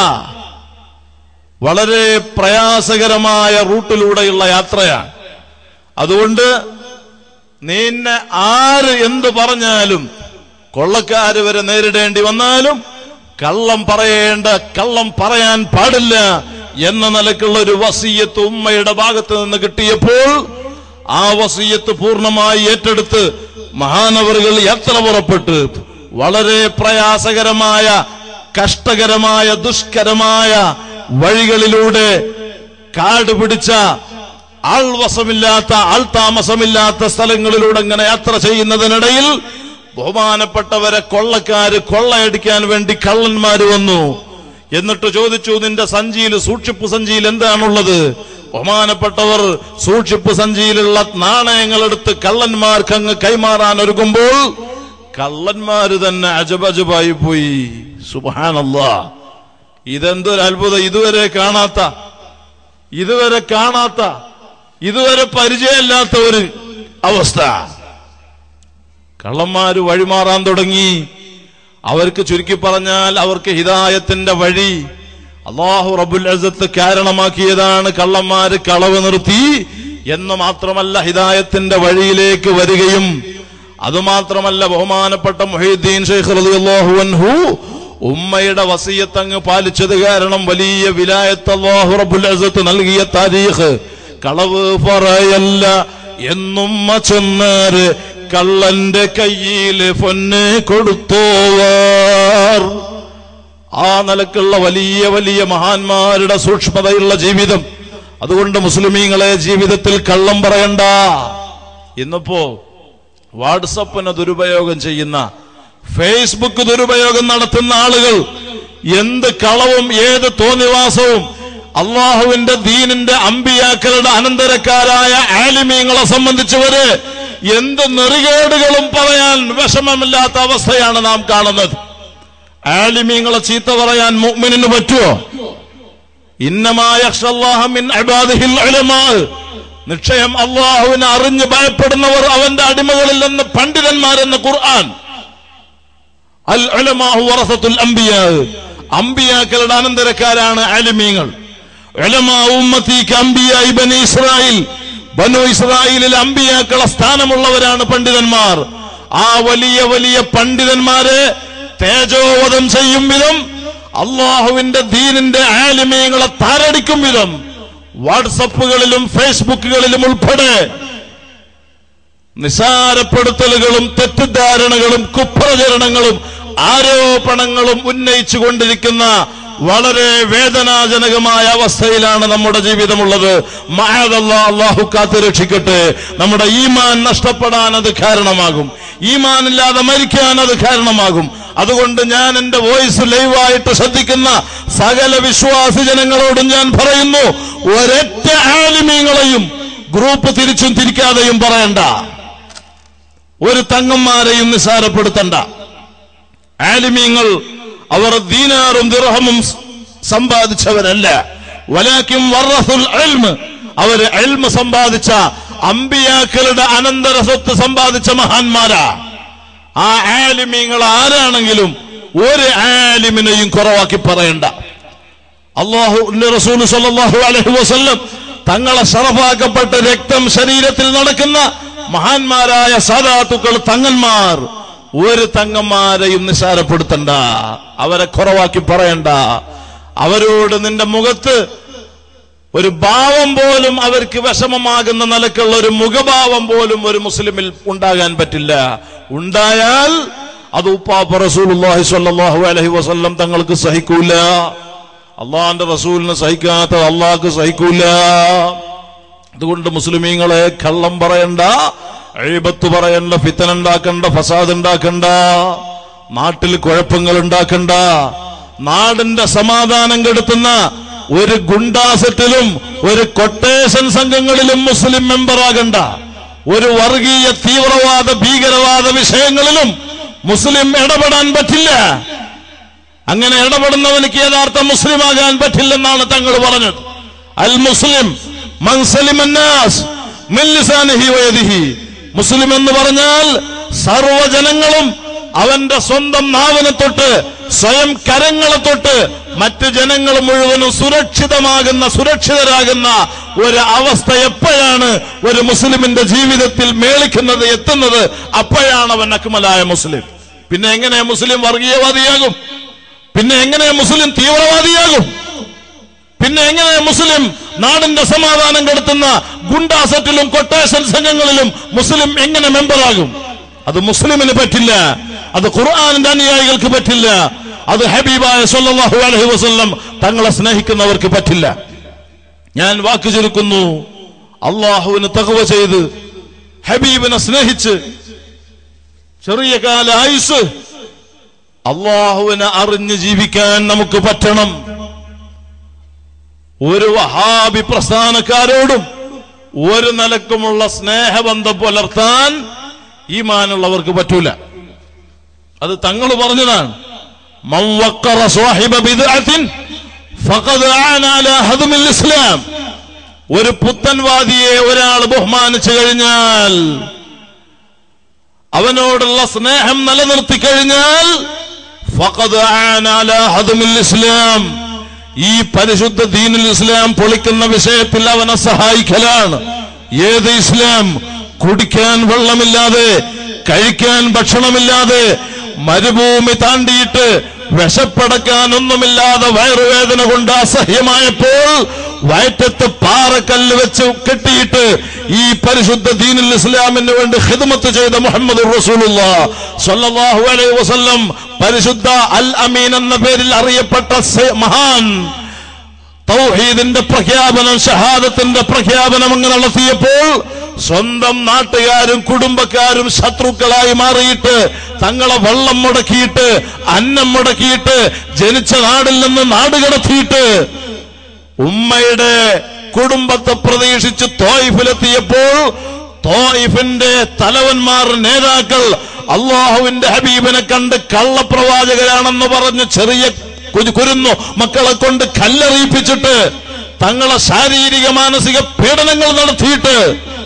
S2: വളരെ പ്രയാസകരമായ റൂട്ടിലൂടെയുള്ള യാത്രയാണ് അതുകൊണ്ട് നിന്നെ ആര് എന്തു പറഞ്ഞാലും കൊള്ളക്കാര് വരെ നേരിടേണ്ടി വന്നാലും കള്ളം പറയേണ്ട കള്ളം പറയാൻ പാടില്ല എന്ന നിലക്കുള്ള ഒരു വസീയത്ത് ഉമ്മയുടെ ഭാഗത്ത് നിന്ന് കിട്ടിയപ്പോൾ ആ വസീയത്ത് പൂർണ്ണമായി ഏറ്റെടുത്ത് മഹാനവറുകൾ യാത്ര പുറപ്പെട്ട് വളരെ പ്രയാസകരമായ കഷ്ടകരമായ ദുഷ്കരമായ വഴികളിലൂടെ കാട് പിടിച്ച ആൾവസമില്ലാത്ത ആൾ താമസമില്ലാത്ത സ്ഥലങ്ങളിലൂടെ ഇങ്ങനെ യാത്ര ചെയ്യുന്നതിനിടയിൽ ബഹുമാനപ്പെട്ടവരെ കൊള്ളക്കാര് കൊള്ളയടിക്കാൻ വേണ്ടി കള്ളന്മാര് വന്നു എന്നിട്ട് ചോദിച്ചു നിന്റെ സഞ്ചിയിൽ സൂക്ഷിപ്പ് സഞ്ചിയിൽ എന്താണുള്ളത് ബഹുമാനപ്പെട്ടവർ സൂക്ഷിപ്പ് സഞ്ചിയിലുള്ള നാണയങ്ങളെടുത്ത് കള്ളന്മാർക്ക് അങ്ങ് കൈമാറാൻ ഒരുങ്ങുമ്പോൾ കള്ളന്മാര് തന്നെ അജബജബായി പോയി സുബാനല്ലാ ഇതെന്തൊരു അത്ഭുതം ഇതുവരെ കാണാത്ത ഇതുവരെ കാണാത്ത ഇതുവരെ പരിചയമില്ലാത്ത ഒരു അവസ്ഥ കള്ളന്മാര് വഴിമാറാൻ തുടങ്ങി അവർക്ക് ചുരുക്കി പറഞ്ഞാൽ അവർക്ക് ഹിദായത്തിന്റെ വഴി അള്ളാഹു റബുൽ അസത്ത് കാരണമാക്കിയതാണ് കള്ളന്മാര് കളവ് നിർത്തി എന്ന് മാത്രമല്ല ഹിദായത്തിന്റെ വഴിയിലേക്ക് വരികയും അതുമാത്രമല്ല ബഹുമാനപ്പെട്ട മുഹീദ്ദീൻ ഷെയ്ഖ് റളിയല്ലാഹു അൻഹു ഉമ്മയുടെ വസീയത്ത് അങ്ങ് പാലിച്ചത് കാരണം വലിയ വിലായത്ത് അല്ലാഹു റബ്ബുൽ അസത്ത് നൽകിയ താരീഖ് കളവ് പറയല്ല എന്നുമ്മ ചെന്നാര് കള്ളന്റെ കയ്യില് പൊന്ന് കൊടുത്തോവാർ ആ നിലക്കുള്ള വലിയ വലിയ മഹാന്മാരുടെ സൂക്ഷ്മതയുള്ള ജീവിതം അതുകൊണ്ട് മുസ്ലിമീങ്ങളെ ജീവിതത്തിൽ കള്ളം പറയണ്ട ഇന്നിപ്പോ വാട്സപ്പിന് ദുരുപയോഗം ചെയ്യുന്ന ഫേസ്ബുക്ക് ദുരുപയോഗം നടത്തുന്ന ആളുകൾ എന്ത് കളവും ഏത് തോന്നിവാസവും അള്ളാഹുവിന്റെ ദീനിന്റെ അമ്പിയാക്കളുടെ അനന്തരക്കാരായ ആലിമീങ്ങളെ സംബന്ധിച്ചവര് എന്ത് നെറികേടുകളും പറയാൻ വിഷമമില്ലാത്ത അവസ്ഥയാണ് നാം കാണുന്നത് ആലിമീങ്ങളെ ചീത്ത പറയാൻ മുഅ്മിനിന് പറ്റുമോ ഇന്നമായ നിശ്ചയം അള്ളാഹുവിനെ അറിഞ്ഞ് ഭയപ്പെടുന്നവർ അവന്റെ അടിമകളിൽ നിന്ന് പണ്ഡിതന്മാരെന്ന് ഖുർആൻ അൽ ഉലമാഹു വറസത്തുൽ അംബിയാ അംബിയാക്കളുടെ അനന്തരക്കാരാണ് ആലിമീങ്ങൾ ഉലമാ ഉമ്മത്തിക്ക് അംബിയായി ബനി ഇസ്രായേൽ ബനു ഇസ്രായേലിൽ അംബിയാക്കളെ സ്ഥാനമുള്ളവരാണ് പണ്ഡിതന്മാർ ആ വലിയ വലിയ പണ്ഡിതന്മാരെ തേജോവധം ചെയ്യും വിധം അള്ളാഹുവിന്റെ ദീനിന്റെ ആലിമീങ്ങളെ താരടിക്കും വിധം വാട്സപ്പുകളിലും ഫേസ്ബുക്കുകളിലും ഉൾപ്പെടെ നിസാരപ്പെടുത്തലുകളും തെറ്റിദ്ധാരണകളും കുപ്രചരണങ്ങളും ആരോപണങ്ങളും ഉന്നയിച്ചു കൊണ്ടിരിക്കുന്ന വളരെ വേദനാജനകമായ അവസ്ഥയിലാണ് നമ്മുടെ ജീവിതമുള്ളത് മഹാദല്ലാ അള്ളാഹു കാത്തു രക്ഷിക്കട്ടെ നമ്മുടെ ഈമാൻ നഷ്ടപ്പെടാൻ അത് കാരണമാകും ഈമാൻ ഇല്ലാതെ മരിക്കാൻ അത് കാരണമാകും അതുകൊണ്ട് ഞാൻ എന്റെ വോയിസ് ലൈവായിട്ട് ശ്രദ്ധിക്കുന്ന സകല വിശ്വാസി ജനങ്ങളോടും ഞാൻ പറയുന്നു ഒരൊറ്റ ആലിമീങ്ങളെയും ഗ്രൂപ്പ് തിരിച്ചും തിരിക്കാതെയും പറയണ്ട ഒരു തങ്ങന്മാരെയും നിസാരപ്പെടുത്തണ്ട ആലിമീങ്ങൾ അവർ ദീനാറും ദിർഹമും സമ്പാദിച്ചവരല്ല വലാക്കും വറസുൽ ഇൽമ് അവര് എൽമ സമ്പാദിച്ച അമ്പിയാക്കളുടെ അനന്തര സ്വത്ത് സമ്പാദിച്ച മഹാന്മാരാ ആ ആലിമീങ്ങൾ ആരാണെങ്കിലും ഒരു ആലിമിനെയും കുറവാക്കി പറയണ്ട അള്ളാഹു റസൂൽ സല്ലല്ലാഹു അലൈഹി വസല്ലം തങ്ങളെ ശറഫാക്കപ്പെട്ട രക്തം ശരീരത്തിൽ നടക്കുന്ന മഹാന്മാരായ സാധാത്തുക്കൾ തങ്ങന്മാർ ഒരു തങ്ങന്മാരെയും നിസാരപ്പെടുത്തണ്ട അവരെ കുറവാക്കി പറയണ്ട അവരോട് നിന്റെ മുഖത്ത് ഒരു ഭാവം പോലും അവർക്ക് വിഷമമാകുന്ന നിലക്കുള്ള ഒരു മുഖഭാവം പോലും ഒരു മുസ്ലിമിൽ ഉണ്ടാകാൻ പറ്റില്ല ഉണ്ടായാൽ അത് ഉപ്പാപ്പ റസൂലുള്ളാഹി സ്വല്ലല്ലാഹു അലൈഹി വസല്ലം തങ്ങൾക്ക് സഹിക്കൂല അള്ളാന്റെ റസൂലിന് സഹിക്കാത്ത അള്ളാഹ്ക്ക് സഹിക്കൂല അതുകൊണ്ട് മുസ്ലിമീങ്ങളെ കള്ളം പറയണ്ട എഴുപത്ത് പറയണ്ട ഫിത്തൻ ഉണ്ടാക്കണ്ട ഫസാദ് ഉണ്ടാക്കണ്ട നാട്ടിൽ കുഴപ്പങ്ങൾ ഉണ്ടാക്കണ്ട നാടിന്റെ സമാധാനം കെടുത്തുന്ന ഒരു ഗുണ്ടാസെറ്റിലും ഒരു കൊട്ടേഷൻ സംഘങ്ങളിലും മുസ്ലിം മെമ്പറാകണ്ട ഒരു വർഗീയ തീവ്രവാദ ഭീകരവാദ വിഷയങ്ങളിലും മുസ്ലിം ഇടപെടാൻ പറ്റില്ല അങ്ങനെ ഇടപെടുന്നവനിക്ക് യഥാർത്ഥ മുസ്ലിം ആകാൻ പറ്റില്ലെന്നാണ് തങ്ങൾ പറഞ്ഞത് അൽ മുസ്ലിം മൻസലിം അന്നാസ് മിൻ ലിസാനിഹി വയദിഹി മുസ്ലിം എന്ന് പറഞ്ഞാൽ സർവജനങ്ങളും അവന്റെ സ്വന്തം നാവിനെ തൊട്ട് സ്വയം കരങ്ങളെ തൊട്ട് മറ്റ് ജനങ്ങൾ മുഴുവനും സുരക്ഷിതമാകുന്ന സുരക്ഷിതരാകുന്ന ഒരു അവസ്ഥ എപ്പോഴാണ് ഒരു മുസ്ലിമിന്റെ ജീവിതത്തിൽ മേളിക്കുന്നത് എത്തുന്നത് അപ്പോഴാണ് അവൻ അക്മലായ മുസ്ലിം പിന്നെ എങ്ങനെ മുസ്ലിം വർഗീയവാദിയാകും പിന്നെ എങ്ങനെ മുസ്ലിം തീവ്രവാദിയാകും പിന്നെ എങ്ങനെ മുസ്ലിം നാടിന്റെ സമാധാനം കെടുത്തുന്ന ഗുണ്ടാസറ്റിലും കൊട്ടേഷൻ സംഘങ്ങളിലും മുസ്ലിം എങ്ങനെ മെമ്പറാകും അത് മുസ്ലിമിന് പറ്റില്ല അത് ഖുർആാനിന്റെ അനുയായികൾക്ക് പറ്റില്ല അത് ഹബീബായ സല്ലല്ലാഹു അലൈഹി വസല്ലം തങ്ങളെ സ്നേഹിക്കുന്നവർക്ക് പറ്റില്ല ഞാൻ വാക്ക് ചുരുക്കുന്നു അള്ളാഹുവിന് തകവ ചെയ്ത് ഹബീബിനെ സ്നേഹിച്ച് ചെറിയ കാല ആയുസ് അള്ളാഹുവിനെ അറിഞ്ഞ് ജീവിക്കാൻ നമുക്ക് പറ്റണം ഒരു വഹാബി പ്രസ്ഥാനക്കാരോടും ഒരു നിലക്കുമുള്ള സ്നേഹബന്ധം പുലർത്താൻ ഈമാനുള്ളവർക്ക് പറ്റൂല അത് തങ്ങൾ പറഞ്ഞതാണ് മൻ വക്കറ സ്വാഹിബ ബിദ്അത്തിൻ ഫഖദ് ആന അലാ ഹദ്മിൽ ഇസ്ലാം ഒരു പുത്തൻവാദിയെ ഒരാൾ ബഹുമാനിച്ചു കഴിഞ്ഞാൽ അവനോടുള്ള സ്നേഹം നിലനിർത്തി കഴിഞ്ഞാൽ ഫഖദ് ആന അലാ ഹദ്മിൽ ഇസ്ലാം ഈ പരിശുദ്ധ ദീനുൽ ഇസ്ലാം പൊളിക്കുന്ന വിഷയത്തിൽ അവനെ സഹായിക്കലാണ് ഏത് ഇസ്ലാം കുടിക്കാൻ വെള്ളമില്ലാതെ കഴിക്കാൻ ഭക്ഷണമില്ലാതെ മരുഭൂമി താണ്ടിയിട്ട് വിശപ്പടക്കാൻ ഒന്നുമില്ലാതെ വയറുവേദന കൊണ്ട് അസഹ്യമായപ്പോൾ വയറ്റത്ത് പാറക്കല്ല് വെച്ച് കെട്ടിയിട്ട് ഈ പരിശുദ്ധ ദീനുൽ ഇസ്ലാമിന് വേണ്ടി ഹിദ്മത്ത് ചെയ്ത മുഹമ്മദ് റസൂലുള്ള സല്ലല്ലാഹു അലൈഹി വസല്ലം പരിശുദ്ധ അൽ അമീൻ എന്ന പേരിൽ അറിയപ്പെട്ട സെ- മഹാൻ തൗഹീദിന്റെ പ്രഖ്യാപനം ഷഹാദത്തിന്റെ പ്രഖ്യാപനം അങ്ങ് നടത്തിയപ്പോൾ സ്വന്തം നാട്ടുകാരും കുടുംബക്കാരും ശത്രുക്കളായി മാറിയിട്ട് തങ്ങളെ വെള്ളം മുടക്കിയിട്ട് അന്നം മുടക്കിയിട്ട് ജനിച്ച നാടിൽ നിന്ന് നാട് കടത്തിയിട്ട് ഉമ്മയുടെ കുടുംബത്തെ പ്രതീക്ഷിച്ച് തോയിഫിലെത്തിയപ്പോൾ തോയിഫിന്റെ തലവന്മാർ നേതാക്കൾ അള്ളാഹുവിന്റെ ഹബീബിനെ കണ്ട് കള്ളപ്രവാചകരാണെന്ന് പറഞ്ഞ് ചെറിയ കുരു കുരുന്നു മക്കളെ കൊണ്ട് കല്ലെറിയിപ്പിച്ചിട്ട് തങ്ങളെ ശാരീരിക മാനസിക പീഡനങ്ങൾ നടത്തിയിട്ട്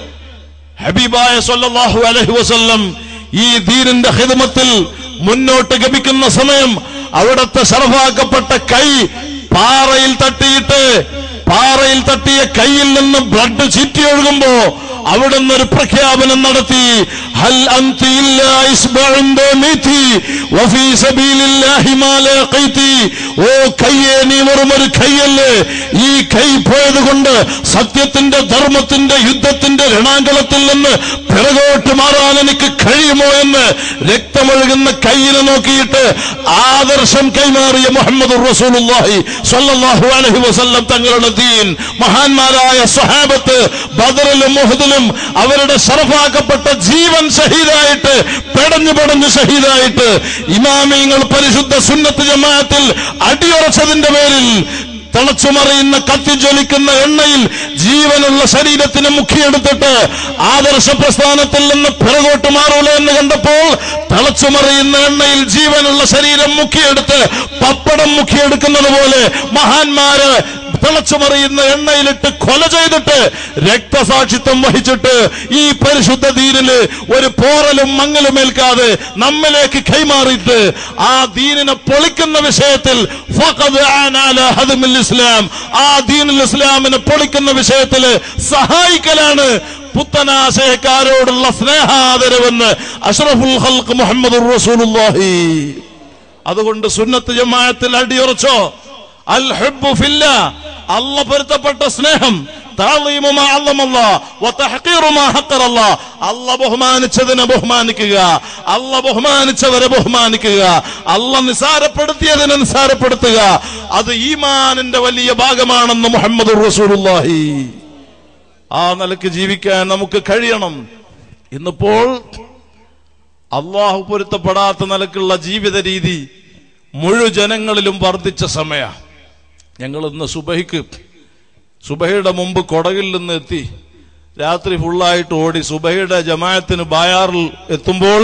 S2: ഹബീബായ സല്ലല്ലാഹു അലൈഹി വസല്ലം ഈ ദീനിന്റെ ഹിദ്മത്തിൽ മുന്നോട്ട് ഗമിക്കുന്ന സമയം അവിടത്തെ ശറഫാക്കപ്പെട്ട കൈ പാറയിൽ തട്ടിയിട്ട് പാറയിൽ തട്ടിയ കൈയിൽ നിന്ന് ബ്ലഡ് ചീറ്റിയൊഴുകുമ്പോ അവിടുന്ന് ഒരു പ്രഖ്യാപനം നടത്തി ഹൽ അന്തി ഇല്ലാ ഇസ്ബഉൻ ദമീതി വഫീ സബീലില്ലാഹി മാ ലഖീതി ഓ കയ്യേ നീ വെറും ഒരു കൈയല്ലേ ഈ കൈ പോയത് കൊണ്ട് സത്യത്തിന്റെ ധർമ്മത്തിന്റെ യുദ്ധത്തിന്റെ രണാങ്കളത്തിൽ നിന്ന് പിറകോട്ട് മാറാൻ എനിക്ക് കഴിയുമോ എന്ന് രക്തമൊഴുകുന്ന കയ്യിനെ നോക്കിയിട്ട് ആദർശം കൈമാറിയ മുഹമ്മദ് റസൂലുള്ളാഹി സ്വല്ലല്ലാഹു അലൈഹി വസല്ലം തങ്ങളുടെ ദീൻ മഹാന്മാരായ സ്വഹാബത്ത് ബദറിലും മുഹദിലും അവരുടെ ശറഫാക്കപ്പെട്ട ജീവൻ ഷഹീദായിട്ട് പെടഞ്ഞു പെടഞ്ഞു ഷഹീദായിട്ട് ഇമാമിങ്ങൾ പരിശുദ്ധ സുന്നത്ത് ജമാഅത്തിൽ അടിയുറച്ചതിന്റെ പേരിൽ തിളച്ചുമറിയുന്ന കത്തിജ്വലിക്കുന്ന എണ്ണയിൽ ജീവനുള്ള ശരീരത്തിന് മുഖിയെടുത്തിട്ട് ആദർശ പ്രസ്ഥാനത്തിൽ നിന്ന് പിറകോട്ട് മാറൂല എന്ന് കണ്ടപ്പോൾ തിളച്ചുമറിയുന്ന എണ്ണയിൽ ജീവനുള്ള ശരീരം മുക്കിയെടുത്ത് പപ്പടം മുക്കിയെടുക്കുന്നത് പോലെ മഹാന്മാര് തിളച്ചുമറിയുന്ന എണ്ണയിലിട്ട് കൊല ചെയ്തിട്ട് രക്തസാക്ഷിത്വം വഹിച്ചിട്ട് ഈ പരിശുദ്ധ ദീനില് ഒരു പോറലും മങ്ങലും ഏൽക്കാതെ നമ്മിലേക്ക് കൈമാറിയിട്ട് ആ ദീനിനെ പൊളിക്കുന്ന വിഷയത്തിൽ ഫഖദ് ആന അലാ ഹദ്മിൽ ഇസ്ലാം ആ ദീനുൽ ഇസ്ലാമിനെ പൊളിക്കുന്ന വിഷയത്തില് സഹായിക്കലാണ് പുത്തനാശയക്കാരോടുള്ള സ്നേഹാദരവെന്ന് അഷ്റഫുൽ ഹൽക്ക് മുഹമ്മദ് റസൂലുള്ളാഹി അതുകൊണ്ട് സുന്നത്ത് ജമാഅത്തിൽ അടിയുറച്ചോ അൽ ഹുബ്ബു ഫില്ല അല്ല പൊരുത്തപ്പെട്ട സ്നേഹം താളീമു മാ അല്ലമല്ലാ വതഹ്ഖീറു മാ ഹഖറല്ലാ അല്ല ബഹുമാനിച്ചതിനെ ബഹുമാനിക്കുക അല്ല ബഹുമാനിച്ചവരെ ബഹുമാനിക്കുക അല്ല നിസാരപ്പെടുത്തിയതിനെ നിസാരപ്പെടുത്തുക അത് ഈമാനിന്റെ വലിയ ഭാഗമാണെന്ന് മുഹമ്മദ് റസൂലുള്ളാഹി ആ നിലക്ക് ജീവിക്കാൻ നമുക്ക് കഴിയണം ഇന്നിപ്പോൾ അള്ളാഹു പൊരുത്തപ്പെടാത്ത നിലക്കുള്ള ജീവിത രീതി മുഴുജനങ്ങളിലും വർദ്ധിച്ച സമയ ഞങ്ങൾ ഇന്ന് സുബഹിക്ക് സുബഹയുടെ മുമ്പ് കൊടകിൽ നിന്ന് എത്തി രാത്രി ഫുള്ളായിട്ട് ഓടി സുബഹയുടെ ജമാഅത്തിന് ബായാറിൽ എത്തുമ്പോൾ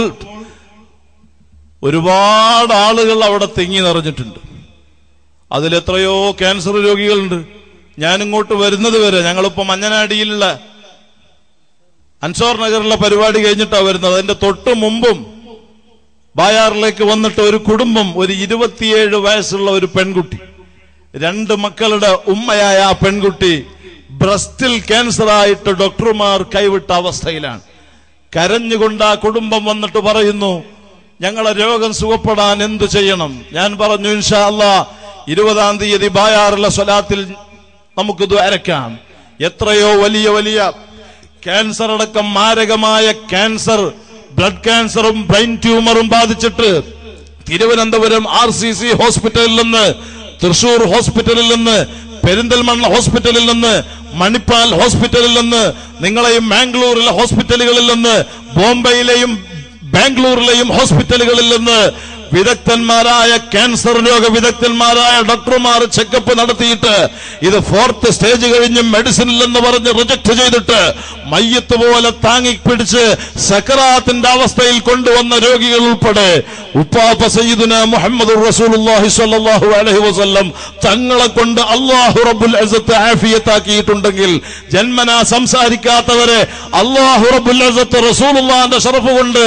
S2: ഒരുപാട് ആളുകൾ അവിടെ തിങ്ങി നിറഞ്ഞിട്ടുണ്ട് അതിലെത്രയോ ക്യാൻസർ രോഗികളുണ്ട് ഞാൻ ഇങ്ങോട്ട് വരുന്നത് വരെ ഞങ്ങളിപ്പോ മഞ്ഞനാടിയിലുള്ള അൻസോർ നഗറിലെ പരിപാടി കഴിഞ്ഞിട്ടാണ് വരുന്നത് അതിന്റെ തൊട്ട് മുമ്പും ബായാറിലേക്ക് വന്നിട്ട് ഒരു കുടുംബം ഒരു ഇരുപത്തിയേഴ് വയസ്സുള്ള ഒരു പെൺകുട്ടി രണ്ട് മക്കളുടെ ഉമ്മയായ ആ പെൺകുട്ടി ബ്രസ്റ്റിൽ ക്യാൻസർ ആയിട്ട് ഡോക്ടർമാർ കൈവിട്ട അവസ്ഥയിലാണ് കരഞ്ഞുകൊണ്ട് ആ കുടുംബം വന്നിട്ട് പറയുന്നു ഞങ്ങളെ രോഗം സുഖപ്പെടാൻ എന്തു ചെയ്യണം ഞാൻ പറഞ്ഞു ഇൻഷാ അല്ലാ ഇരുപതാം തീയതി ബായാറുള്ള സ്വലാത്തിൽ നമുക്ക് ദ്വാരക്കാം എത്രയോ വലിയ വലിയ ക്യാൻസർ അടക്കം മാരകമായ ക്യാൻസർ ബ്ലഡ് ക്യാൻസറും ബ്രെയിൻ ട്യൂമറും ബാധിച്ചിട്ട് തിരുവനന്തപുരം ആർ സി സി ഹോസ്പിറ്റലിൽ നിന്ന് തൃശൂർ ഹോസ്പിറ്റലിൽ നിന്ന് പെരിന്തൽമണ്ണ ഹോസ്പിറ്റലിൽ നിന്ന് മണിപ്പാൽ ഹോസ്പിറ്റലിൽ നിന്ന് നിങ്ങളെയും മാംഗ്ലൂരിലെ ഹോസ്പിറ്റലുകളിൽ നിന്ന് ബോംബെയിലെയും ബാംഗ്ലൂരിലെയും ഹോസ്പിറ്റലുകളിൽ നിന്ന് വിദഗ്ധന്മാരായ ക്യാൻസർ രോഗ വിദഗ്ധന്മാരായ ഡോക്ടർമാർ ചെക്കപ്പ് നടത്തിയിട്ട് ഇത് ഫോർത്ത് സ്റ്റേജ് കഴിഞ്ഞ് മെഡിസിനിൽ എന്ന് പറഞ്ഞ് റിജക്ട് ചെയ്തിട്ട് മയ്യത്ത് പോലെ താങ്ങിപ്പിടിച്ച് സക്കറാത്തിന്റെ അവസ്ഥയിൽ കൊണ്ടുവന്ന രോഗികൾ ഉൾപ്പെടെ ഉപ്പാപ്പ സയ്യിദുന മുഹമ്മദ് റസൂലുള്ളാഹി സ്വല്ലല്ലാഹു അലൈഹി വസല്ലം തങ്ങളെ കൊണ്ട് അല്ലാഹു റബ്ബുൽ ഇസ്സത്ത് ആഫിയത്താക്കിയിട്ടുണ്ടെങ്കിൽ ജന്മനാ സംസാരിക്കാത്തവരെ അല്ലാഹു റബ്ബുൽ ഇസ്സത്ത് റസൂലുള്ളാഹിന്റെ ഷറഫ് കൊണ്ട്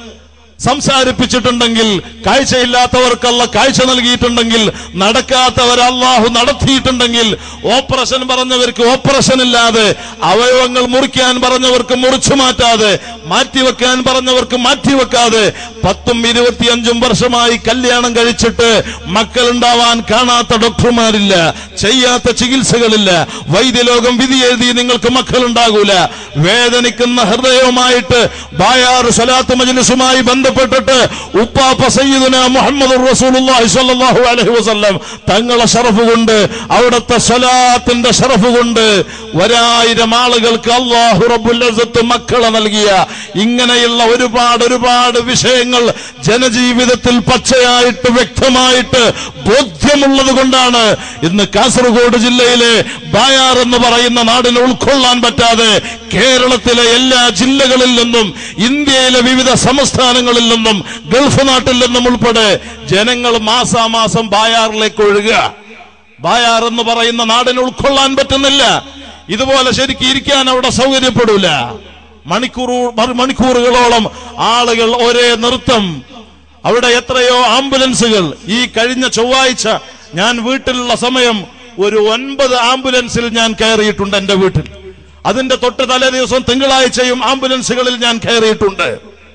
S2: സംസാരിപ്പിച്ചിട്ടുണ്ടെങ്കിൽ കാഴ്ചയില്ലാത്തവർക്കല്ല കാഴ്ച നൽകിയിട്ടുണ്ടെങ്കിൽ നടക്കാത്തവർ അള്ളാഹു നടത്തിയിട്ടുണ്ടെങ്കിൽ ഓപ്പറേഷൻ പറഞ്ഞവർക്ക് ഓപ്പറേഷൻ ഇല്ലാതെ അവയവങ്ങൾ മുറിക്കാൻ പറഞ്ഞവർക്ക് മുറിച്ചു മാറ്റാതെ മാറ്റിവെക്കാൻ പറഞ്ഞവർക്ക് മാറ്റിവെക്കാതെ പത്തും ഇരുപത്തിയഞ്ചും വർഷമായി കല്യാണം കഴിച്ചിട്ട് മക്കളുണ്ടാവാൻ കാണാത്ത ഡോക്ടർമാരില്ല ചെയ്യാത്ത ചികിത്സകളില്ല വൈദ്യലോകം വിധി എഴുതി നിങ്ങൾക്ക് മക്കളുണ്ടാകൂല വേദനിക്കുന്ന ഹൃദയവുമായിട്ട് ബായാർ സലാത്ത് മജ്ലിസുമായി ബന്ധപ്പെട്ടിട്ട് ഉപ്പാപ്പ സയ്യിദുന മുഹമ്മദ് റസൂലുള്ളാഹി സ്വല്ലല്ലാഹു അലൈഹി വസല്ലം തങ്ങളെ ഷറഫ് കൊണ്ട് അവിടുത്തെ സലാത്തിന്റെ ഷറഫ് കൊണ്ട് ഒരായിരം ആളുകൾക്ക് അല്ലാഹു റബ്ബുൽ ഇസ്സത്ത് മക്കളെ നൽകിയ ഇങ്ങനെയുള്ള ഒരുപാട് ഒരുപാട് വിഷയങ്ങൾ ജനജീവിതത്തിൽ പച്ചയായിട്ട് വ്യക്തമായിട്ട് ബോധ്യമുള്ളത് കൊണ്ടാണ് ഇന്ന് കാസർഗോഡ് ജില്ലയിലെ ബായാർ എന്ന് പറയുന്ന നാടിനെ ഉൾക്കൊള്ളാൻ പറ്റാതെ കേരളത്തിലെ എല്ലാ ജില്ലകളിൽ നിന്നും ഇന്ത്യയിലെ വിവിധ സംസ്ഥാനങ്ങളിൽ നിന്നും ഗൾഫ് നാട്ടിൽ നിന്നും ഉൾപ്പെടെ ജനങ്ങൾ മാസാമാസം ബായാറിലേക്ക് ഒഴുകുക ബായാർ എന്ന് പറയുന്ന നാടിനെ ഉൾക്കൊള്ളാൻ പറ്റുന്നില്ല ഇതുപോലെ ശരിക്കും ഇരിക്കാൻ അവിടെ സൗകര്യപ്പെടൂല മണിക്കൂർ മണിക്കൂറുകളോളം ആളുകൾ ഒരേ നൃത്തം അവിടെ എത്രയോ ആംബുലൻസുകൾ ഈ കഴിഞ്ഞ ചൊവ്വാഴ്ച ഞാൻ വീട്ടിലുള്ള സമയം ഒരു ഒൻപത് ആംബുലൻസിൽ ഞാൻ കയറിയിട്ടുണ്ട് എന്റെ വീട്ടിൽ അതിന്റെ തൊട്ട് തലേ ദിവസം തിങ്കളാഴ്ചയും ആംബുലൻസുകളിൽ ഞാൻ കയറിയിട്ടുണ്ട്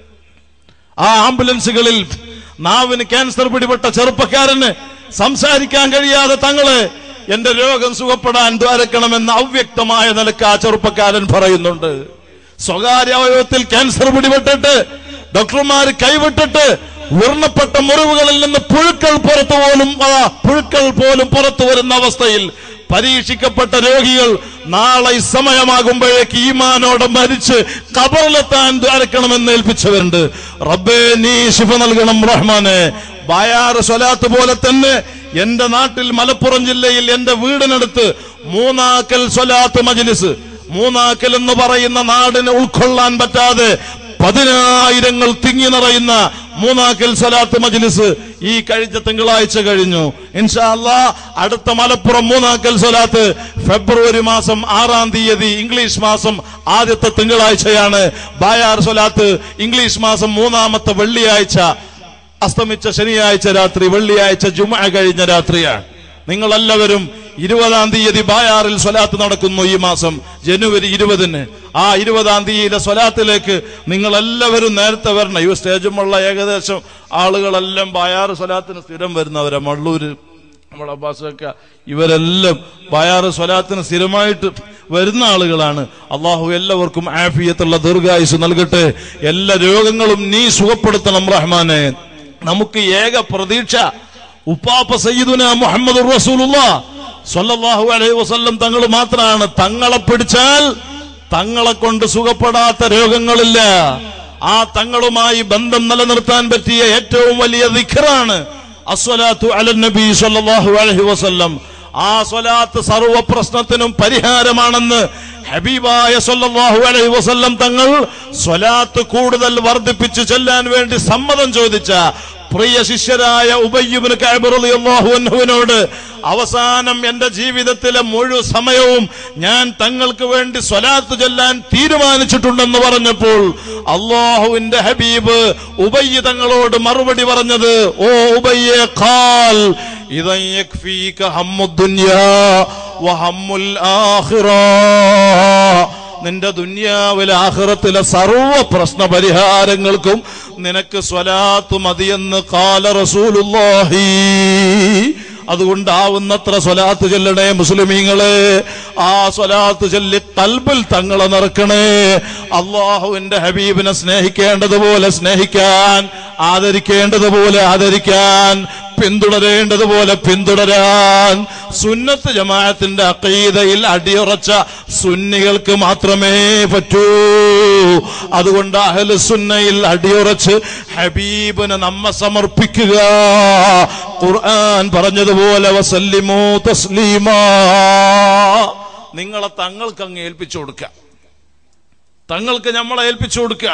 S2: ആ ആംബുലൻസുകളിൽ നാവിന് ക്യാൻസർ പിടിപെട്ട ചെറുപ്പക്കാരന് സംസാരിക്കാൻ കഴിയാതെ തങ്ങള് എന്റെ രോഗം സുഖപ്പെടാൻ ദ്വാരക്കണമെന്ന് അവ്യക്തമായ നിലക്ക് ആ ചെറുപ്പക്കാരൻ പറയുന്നുണ്ട് സ്വകാര്യ അവയവത്തിൽ ക്യാൻസർ പിടിപെട്ടിട്ട് ഡോക്ടർമാർ കൈവിട്ടിട്ട് ഉയർന്നപ്പെട്ട മുറിവുകളിൽ നിന്ന് പുഴുക്കൾ പുറത്തു പോലും ആ, പുഴുക്കൾ പോലും പുറത്തു വരുന്ന അവസ്ഥയിൽ പരീക്ഷിക്കപ്പെട്ട രോഗികൾ നാളെ ഈ സമയമാകുമ്പോഴേക്ക് ഈമാനോടെ മരിച്ച് കബറിലെത്താൻ ദ്വാരക്കണമെന്ന് ഏൽപ്പിച്ചവരുണ്ട് റബ്ബേ നീ ശിഫ നൽകണം റഹ്മാനെ ബായാറ് സ്വലാത്ത് പോലെ തന്നെ എന്റെ നാട്ടിൽ മലപ്പുറം ജില്ലയിൽ എന്റെ വീടിനടുത്ത് മൂന്നാക്കൽ സ്വലാത്ത് മജ്ലിസ് മൂന്നാക്കൽ എന്ന് പറയുന്ന നാടിനെ ഉൾക്കൊള്ളാൻ പറ്റാതെ പതിനായിരങ്ങൾ തിങ്ങി നിറയുന്ന മൂന്നാക്കൽ സ്വലാത്ത് മജ്ലിസ് ഈ കഴിഞ്ഞ തിങ്കളാഴ്ച കഴിഞ്ഞു ഇൻഷാ അല്ലാ അടുത്ത മലപ്പുറം മൂന്നാക്കൽ സ്വലാത്ത് ഫെബ്രുവരി മാസം ആറാം തീയതി ഇംഗ്ലീഷ് മാസം ആദ്യത്തെ തിങ്കളാഴ്ചയാണ് ബായാർ സ്വലാത്ത് ഇംഗ്ലീഷ് മാസം മൂന്നാമത്തെ വെള്ളിയാഴ്ച അസ്തമിച്ച ശനിയാഴ്ച രാത്രി വെള്ളിയാഴ്ച ജുമ കഴിഞ്ഞ രാത്രിയാണ് നിങ്ങളെല്ലാവരും ഇരുപതാം തീയതി ബായാറിൽ സ്വലാത്ത് നടക്കുന്നു ഈ മാസം ജനുവരി ഇരുപതിന് ആ ഇരുപതാം തീയതിയിലെ സ്വലാത്തിലേക്ക് നിങ്ങൾ എല്ലാവരും നേരത്തെ വരണം ഈ സ്റ്റേജുമുള്ള ഏകദേശം ആളുകളെല്ലാം ബായാറ് സ്വലാത്തിന് സ്ഥിരം വരുന്നവരാ മള്ളൂര് നമ്മുടെ അബ്ബാസൊക്കെ ഇവരെല്ലാം ബായാറ് സ്വലാത്തിന് സ്ഥിരമായിട്ട് വരുന്ന ആളുകളാണ് അള്ളാഹു എല്ലാവർക്കും ആഫിയത്തുള്ള ദീർഘായുസ് നൽകട്ടെ എല്ലാ രോഗങ്ങളും നീ സുഖപ്പെടുത്തണം റഹ്മാനെ നമുക്ക് ഏക പ്രതീക്ഷ ഉപ്പാപ്പ സയ്യിദുന മുഹമ്മദ് റസൂലുള്ള സ്വല്ലല്ലാഹു അലൈഹി വസല്ലം തങ്ങൾ മാത്രമാണ് തങ്ങളെ പിടിച്ചാൽ തങ്ങളെ കൊണ്ട് സുഖപ്പെടാത്ത രോഗങ്ങളില്ല ആ തങ്ങളുമായി ബന്ധം നിലനിർത്താൻ പറ്റിയ ഏറ്റവും വലിയ ദിഖറാണ് അസ്വലാത്തു അലൻ നബി സല്ലല്ലാഹു അലൈഹി വസല്ലം ആ സ്വലാത്ത് സർവ പ്രശ്നത്തിനും പരിഹാരമാണെന്ന് ഹബീബായ സല്ലല്ലാഹു അലൈഹി വസല്ലം തങ്ങൾ സ്വലാത്ത് കൂടുതൽ വർദ്ധിപ്പിച്ചു ചെല്ലാൻ വേണ്ടി സമ്മതം ചോദിച്ച പ്രിയ ശിഷ്യരായ ഉബയ്യുബിന് അൻഹുവിനോട് അവസാനം എന്റെ ജീവിതത്തിലെ മുഴു സമയവും ഞാൻ തങ്ങൾക്ക് വേണ്ടി സ്വലാത്ത് ചൊല്ലാൻ തീരുമാനിച്ചിട്ടുണ്ടെന്ന് പറഞ്ഞപ്പോൾ അള്ളാഹുവിന്റെ ഹബീബ് ഉബയ്യ തങ്ങളോട് മറുപടി പറഞ്ഞത് ഓ ഉബയ്യെ ഖാൽ ഇദൻ യക്ഫീക ഹമ്മുദ്ദുനിയാ വഹമ്മുൽ ആഖിറ നിന്റെ ദുന്യാവിലെ ആഹ്റത്തിലെ സർവ പ്രശ്ന പരിഹാരങ്ങൾക്കും നിനക്ക് സ്വലാത്ത് മതിയെന്ന് കാല റസൂലുള്ളാഹി അതുകൊണ്ടാവുന്നത്ര സ്വലാത്ത് ചെല്ലണേ മുസ്ലിമീങ്ങളെ ആ സ്വലാത്ത് ചൊല്ലി കൽബിൽ തങ്ങളെ നിറക്കണേ അള്ളാഹുവിന്റെ ഹബീബിനെ സ്നേഹിക്കേണ്ടതുപോലെ സ്നേഹിക്കാൻ ആദരിക്കേണ്ടതുപോലെ ആദരിക്കാൻ പിന്തുടരേണ്ടതുപോലെ പിന്തുടരാൻ സുന്നത്ത് ജമാഅത്തിന്റെ അക്കീതയിൽ അടിയുറച്ച സുന്നികൾക്ക് മാത്രമേ പറ്റൂ അതുകൊണ്ട് അഹല് സുന്നയിൽ അടിയുറച്ച് ഹബീബിന് നമ്മെ സമർപ്പിക്കുക ഖുർആൻ പറഞ്ഞതുപോലെ വസല്ലിമോ തസ്ലീമാ നിങ്ങളെ തങ്ങൾക്ക് അങ്ങ് ഏൽപ്പിച്ചു കൊടുക്കുക തങ്ങൾക്ക് നമ്മളെ ഏൽപ്പിച്ചു കൊടുക്കുക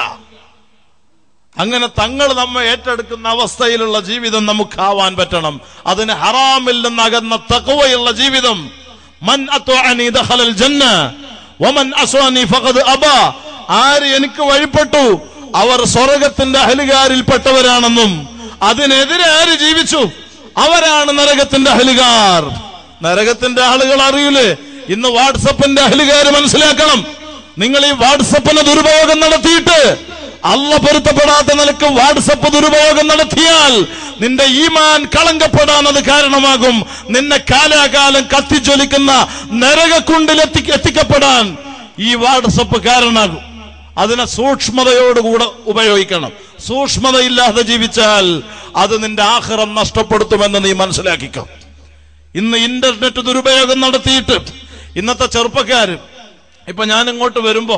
S2: അങ്ങനെ തങ്ങൾ നമ്മെ ഏറ്റെടുക്കുന്ന അവസ്ഥയിലുള്ള ജീവിതം നമുക്കാവാൻ പറ്റണം അതിന് ഹറാമിൽ നിന്ന് അകന്ന തക്കവയുള്ള ജീവിതം മൻ അത്വഅനി ദഖലൽ ജന്ന വമൻ അസ്വാനി ഫഖദ് അബ ആര് എനിക്ക് വഴിപ്പെട്ടു അവർ സ്വർഗത്തിന്റെ അഹലുകാരിൽപ്പെട്ടവരാണെന്നും അതിനെതിരെ ആര് ജീവിച്ചു അവരാണ് നരകത്തിന്റെ അഹലുകാർ നരകത്തിന്റെ ആളുകൾ അറിയൂലേ ഇന്ന് വാട്സപ്പിന്റെ അഹലുകാർ മനസ്സിലാക്കണം നിങ്ങൾ ഈ വാട്സപ്പിന് ദുരുപയോഗം നടത്തിയിട്ട് അല്ല പൊരുത്തപ്പെടാത്ത നിലക്ക് വാട്സപ്പ് ദുരുപയോഗം നടത്തിയാൽ നിന്റെ ഈമാൻ കളങ്കപ്പെടാൻ അത് കാരണമാകും നിന്നെ കാലാകാലം കത്തിച്ചൊലിക്കുന്ന നരകക്കുണ്ടിൽ എത്തി എത്തിക്കപ്പെടാൻ ഈ വാട്സപ്പ് കാരണമാകും അതിനെ സൂക്ഷ്മതയോടുകൂടെ ഉപയോഗിക്കണം സൂക്ഷ്മതയില്ലാതെ ജീവിച്ചാൽ അത് നിന്റെ ആഹ്റം നഷ്ടപ്പെടുത്തുമെന്ന് നീ മനസ്സിലാക്കിക്കോ ഇന്ന് ഇന്റർനെറ്റ് ദുരുപയോഗം നടത്തിയിട്ട് ഇന്നത്തെ ചെറുപ്പക്കാര് ഇപ്പൊ ഞാൻ ഇങ്ങോട്ട് വരുമ്പോ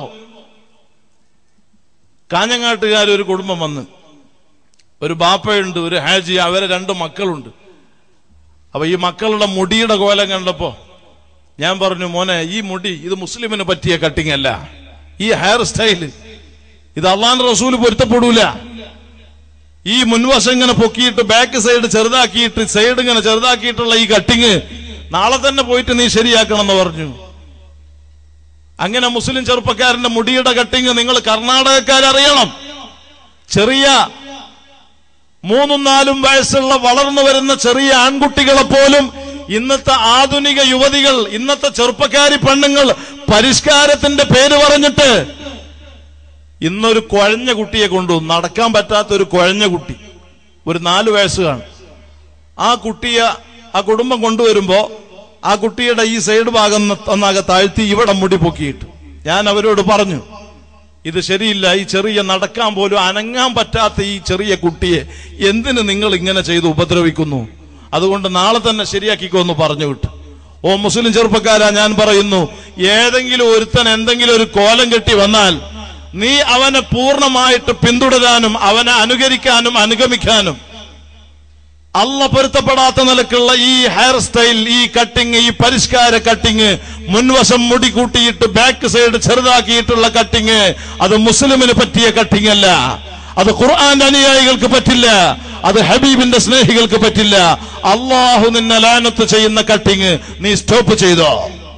S2: കാഞ്ഞങ്ങാട്ടുകാർ ഒരു കുടുംബം വന്ന് ഒരു ബാപ്പയുണ്ട് ഒരു ഹാജി അവരെ രണ്ട് മക്കളുണ്ട് അപ്പൊ ഈ മക്കളുടെ മുടിയുടെ കോലം കണ്ടപ്പോ ഞാൻ പറഞ്ഞു മോനെ ഈ മുടി ഇത് മുസ്ലിമിന് പറ്റിയ കട്ടിങ് അല്ല ഈ ഹെയർ സ്റ്റൈല് ഇത് അള്ളാൻ റസൂല് പൊരുത്തപ്പെടൂല ഈ മുൻവശം ഇങ്ങനെ പൊക്കിയിട്ട് ബാക്ക് സൈഡ് ചെറുതാക്കിയിട്ട് സൈഡ് ഇങ്ങനെ ചെറുതാക്കിയിട്ടുള്ള ഈ കട്ടിങ് നാളെ തന്നെ പോയിട്ട് നീ ശരിയാക്കണം എന്ന് പറഞ്ഞു അങ്ങനെ മുസ്ലിം ചെറുപ്പക്കാരന്റെ മുടിയുടെ കട്ടിങ് നിങ്ങൾ കർണാടകക്കാരറിയണം ചെറിയ മൂന്നും നാലും വയസ്സുള്ള വളർന്നു വരുന്ന ചെറിയ ആൺകുട്ടികളെ പോലും ഇന്നത്തെ ആധുനിക യുവതികൾ ഇന്നത്തെ ചെറുപ്പക്കാരി പെണ്ണുങ്ങൾ പരിഷ്കാരത്തിന്റെ പേര് പറഞ്ഞിട്ട് ഇന്നൊരു കുഴഞ്ഞ കുട്ടിയെ കൊണ്ടു നടക്കാൻ പറ്റാത്ത ഒരു കുഴഞ്ഞ കുട്ടി ഒരു നാല് വയസ്സുകാണ് ആ കുട്ടിയെ ആ കുടുംബം കൊണ്ടുവരുമ്പോ ആ കുട്ടിയുടെ ഈ സൈഡ് ഭാഗം ഒന്നാകെ താഴ്ത്തി ഇവിടെ മുടി പൊക്കിയിട്ട് ഞാൻ അവരോട് പറഞ്ഞു ഇത് ശരിയില്ല ഈ ചെറിയ നടക്കാൻ പോലും അനങ്ങാൻ പറ്റാത്ത ഈ ചെറിയ കുട്ടിയെ എന്തിന് നിങ്ങൾ ഇങ്ങനെ ചെയ്ത് ഉപദ്രവിക്കുന്നു അതുകൊണ്ട് നാളെ തന്നെ ശരിയാക്കിക്കോ എന്ന് പറഞ്ഞു വിട്ടു ഓ മുസ്ലിം ചെറുപ്പക്കാരാ ഞാൻ പറയുന്നു ഏതെങ്കിലും ഒരുത്തൻ എന്തെങ്കിലും ഒരു കോലം കെട്ടി വന്നാൽ നീ അവനെ പൂർണ്ണമായിട്ട് പിന്തുടരാനും അവനെ അനുകരിക്കാനും അനുഗമിക്കാനും അല്ല പൊരുത്തപ്പെടാത്ത നിലക്കുള്ള ഈ ഹെയർ സ്റ്റൈൽ ഈ കട്ടിങ് ഈ പരിഷ്കാര കട്ടിങ് മുൻവശം മുടി കൂട്ടിയിട്ട് ബാക്ക് സൈഡ് ചെറുതാക്കിയിട്ടുള്ള കട്ടിങ് അത് മുസ്ലിമിന് പറ്റിയ കട്ടിങ് അല്ല അത് ഖുർആന്റെ അനുയായികൾക്ക് പറ്റില്ല അത് ഹബീബിന്റെ സ്നേഹികൾക്ക് പറ്റില്ല അള്ളാഹു നിന്നെ ലാനത്ത് ചെയ്യുന്ന കട്ടിങ് നീ സ്റ്റോപ്പ് ചെയ്തോ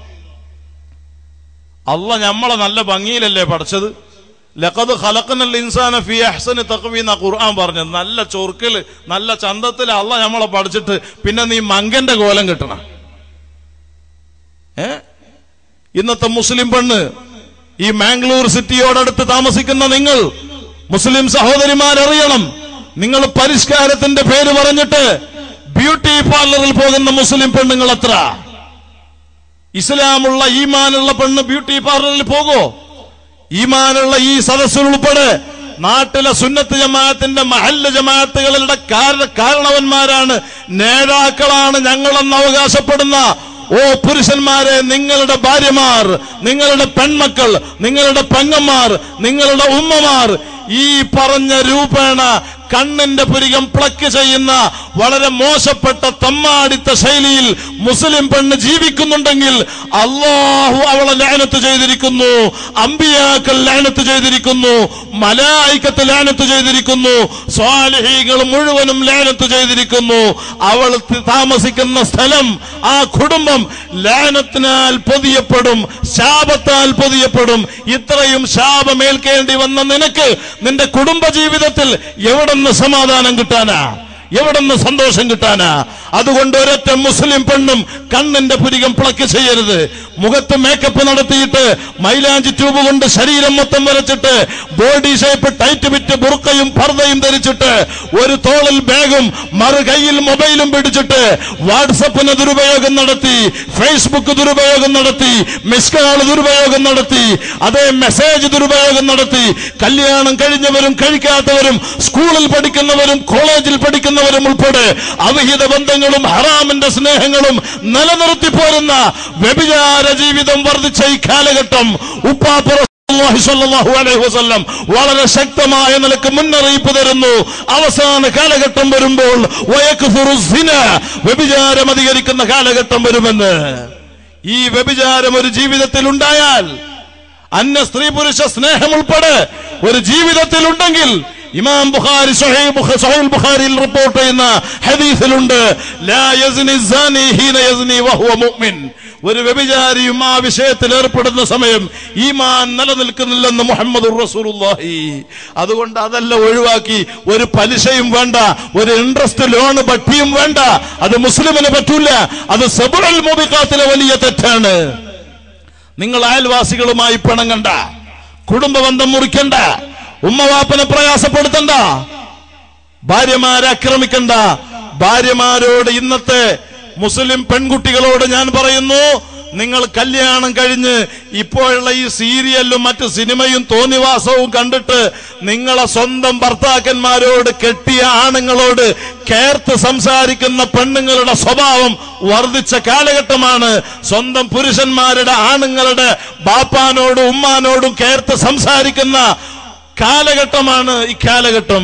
S2: അല്ല നമ്മളെ നല്ല ഭംഗിയിലല്ലേ പഠിച്ചത് ലഖദ് ഖലഖനൽ ഇൻസാന ഫി അഹ്സനി തഖ്വീം എന്ന ഖുർആൻ പറഞ്ഞത് നല്ല ചൊറുക്കില് നല്ല ചന്തത്തിൽ അല്ല നമ്മളെ പഠിച്ചിട്ട് പിന്നെ നീ മങ്കന്റെ കോലം കിട്ടണം ഏ ഇന്നത്തെ മുസ്ലിം പെണ്ണ് ഈ മാംഗ്ലൂർ സിറ്റിയോടടുത്ത് താമസിക്കുന്ന നിങ്ങൾ മുസ്ലിം സഹോദരിമാരറിയണം നിങ്ങൾ പരിഷ്കാരത്തിന്റെ പേര് പറഞ്ഞിട്ട് ബ്യൂട്ടി പാർലറിൽ പോകുന്ന മുസ്ലിം പെണ്ണുങ്ങൾ എത്ര ഇസ്ലാമുള്ള ഈമാനുള്ള പെണ്ണ് ബ്യൂട്ടി പാർലറിൽ പോകോ ഈമാനുള്ള ഈ സദസ്സിൽ ഉൾപ്പെടെ നാട്ടിലെ സുന്നത്ത് ജമാഅത്തിന്റെ മഹല്ല ജമാഅത്തുകളുടെ കാര- കാരണവന്മാരാണ് നേതാക്കളാണ് ഞങ്ങളെന്ന് അവകാശപ്പെടുന്ന ഓ പുരുഷന്മാരെ നിങ്ങളുടെ ഭാര്യമാർ നിങ്ങളുടെ പെൺമക്കൾ നിങ്ങളുടെ പെങ്ങന്മാർ നിങ്ങളുടെ ഉമ്മമാർ ഈ പറഞ്ഞ രൂപേണ കണ്ണിന്റെ പുരികം പ്ലക്ക് ചെയ്യുന്ന വളരെ മോശപ്പെട്ട തമ്മാടിത്ത ശൈലിയിൽ മുസ്ലിം പെണ്ണ് ജീവിക്കുന്നുണ്ടെങ്കിൽ അള്ളാഹു അവളെ ലാനത്ത് ചെയ്തിരിക്കുന്നു അമ്പിയാക്കൾ ലാനത്ത് ചെയ്തിരിക്കുന്നു മലായിക്കത്ത് ലാനത്ത് ചെയ്തിരിക്കുന്നു സ്വാലിഹികൾ മുഴുവനും ലാനത്ത് ചെയ്തിരിക്കുന്നു അവൾ തി- താമസിക്കുന്ന സ്ഥലം ആ കുടുംബം ലാനത്തിനാൽ പൊതിയപ്പെടും ശാപത്താൽ പൊതിയപ്പെടും ഇത്രയും ശാപമേൽക്കേണ്ടി വന്ന നിനക്ക് നിന്റെ കുടുംബ ജീവിതത്തിൽ എവിടെന്ന് സമാധാനം കിട്ടാനാ എവിടെന്ന് സന്തോഷം കിട്ടാനാ അതുകൊണ്ട് ഒരൊറ്റ മുസ്ലിം പെണ്ണും കണ്ണിന്റെ പുരികം പ്ലക്ക് ചെയ്യരുത് മുഖത്ത് മേക്കപ്പ് നടത്തിയിട്ട് മൈലാഞ്ചി ട്യൂബ് കൊണ്ട് ശരീരം മൊത്തം വരച്ചിട്ട് ബോഡി ഷേപ്പ് ടൈറ്റ് വിറ്റ് ബുർക്കയും പർദ്ദയും ധരിച്ചിട്ട് ഒരു തോളിൽ ബാഗും മറു കയ്യിൽ മൊബൈലും പിടിച്ചിട്ട് വാട്സപ്പിന് ദുരുപയോഗം നടത്തി ഫേസ്ബുക്ക് ദുരുപയോഗം നടത്തി മിസ് കാൾ ദുരുപയോഗം നടത്തി അതേ മെസ്സേജ് ദുരുപയോഗം നടത്തി കല്യാണം കഴിഞ്ഞവരും കഴിക്കാത്തവരും സ്കൂളിൽ പഠിക്കുന്നവരും കോളേജിൽ പഠിക്കുന്നവരും ഉൾപ്പെടെ അവിഹിത ബന്ധങ്ങളും ഹറാമിന്റെ സ്നേഹങ്ങളും നിലനിർത്തി പോരുന്ന വ്യഭിചാര ജീവിതം വർദ്ധിച്ച ഈ കാലഘട്ടം ഉപ്പാപ്പുറ റസൂലുള്ളാഹി സ്വല്ലല്ലാഹു അലൈഹി വസല്ലം വളരെ ശക്തമായ നിലക്ക് മുന്നറിയിപ്പ് തരുന്നു അവസാന കാലഘട്ടം വരുമ്പോൾ വയക്ഫുറു സിന വ്യഭിചാരം അധികരിക്കുന്ന കാലഘട്ടം വരുമെന്ന് ഈ വ്യഭിചാരം ഒരു ജീവിതത്തിൽ ഉണ്ടായാൽ അന്യ സ്ത്രീ പുരുഷ സ്നേഹം ഉൾപ്പെടെ ഒരു ജീവിതത്തിൽ ഉണ്ടെങ്കിൽ ഇമാം ബുഖാരി സഹീഹ് ബുഖ- സഹീഹ് ബുഖാരിയിൽ റിപ്പോർട്ട് ചെയ്യുന്ന ഹദീസിലുണ്ട് ലാ യസ്നി സാനി ഹീന യസ്നി വഹുവ മുഅ്മിൻ ഒരു വ്യഭിചാരിയും ആ വിഷയത്തിൽ ഏർപ്പെടുന്ന സമയം ഈമാൻ നിലനിൽക്കുന്നില്ലെന്ന് മുഹമ്മദ് റസൂലുള്ളാഹി അതുകൊണ്ട് അതെല്ലാം ഒഴിവാക്കി ഒരു പലിശയും വേണ്ട ഒരു ഇൻട്രസ്റ്റ് ലോൺ ബട്ടിയും വേണ്ട അത് മുസ്ലിമിന് പറ്റൂല അത് സബുൽ മുബിക്കാത്തിലെ വലിയ തെറ്റാണ് നിങ്ങൾ അയൽവാസികളുമായി പിണങ്ങണ്ട കുടുംബ ബന്ധം മുറിക്കണ്ട ഉമ്മവാപ്പനെ പ്രയാസപ്പെടുത്തണ്ട ഭാര്യമാരെ ആക്രമിക്കണ്ട ഭാര്യമാരോട് ഇന്നത്തെ മുസ്ലിം പെൺകുട്ടികളോട് ഞാൻ പറയുന്നു നിങ്ങൾ കല്യാണം കഴിഞ്ഞ് ഇപ്പോഴുള്ള ഈ സീരിയലും മറ്റ് സിനിമയും തോന്നിവാസവും കണ്ടിട്ട് നിങ്ങളെ സ്വന്തം ഭർത്താക്കന്മാരോട് കെട്ടിയ ആണുങ്ങളോട് കേർത്ത് സംസാരിക്കുന്ന പെണ്ണുങ്ങളുടെ സ്വഭാവം വർദ്ധിച്ച കാലഘട്ടമാണ് സ്വന്തം പുരുഷന്മാരുടെ ആണുങ്ങളുടെ ബാപ്പാനോടും ഉമ്മാനോടും കേർത്ത് സംസാരിക്കുന്ന കാലഘട്ടമാണ് ഈ കാലഘട്ടം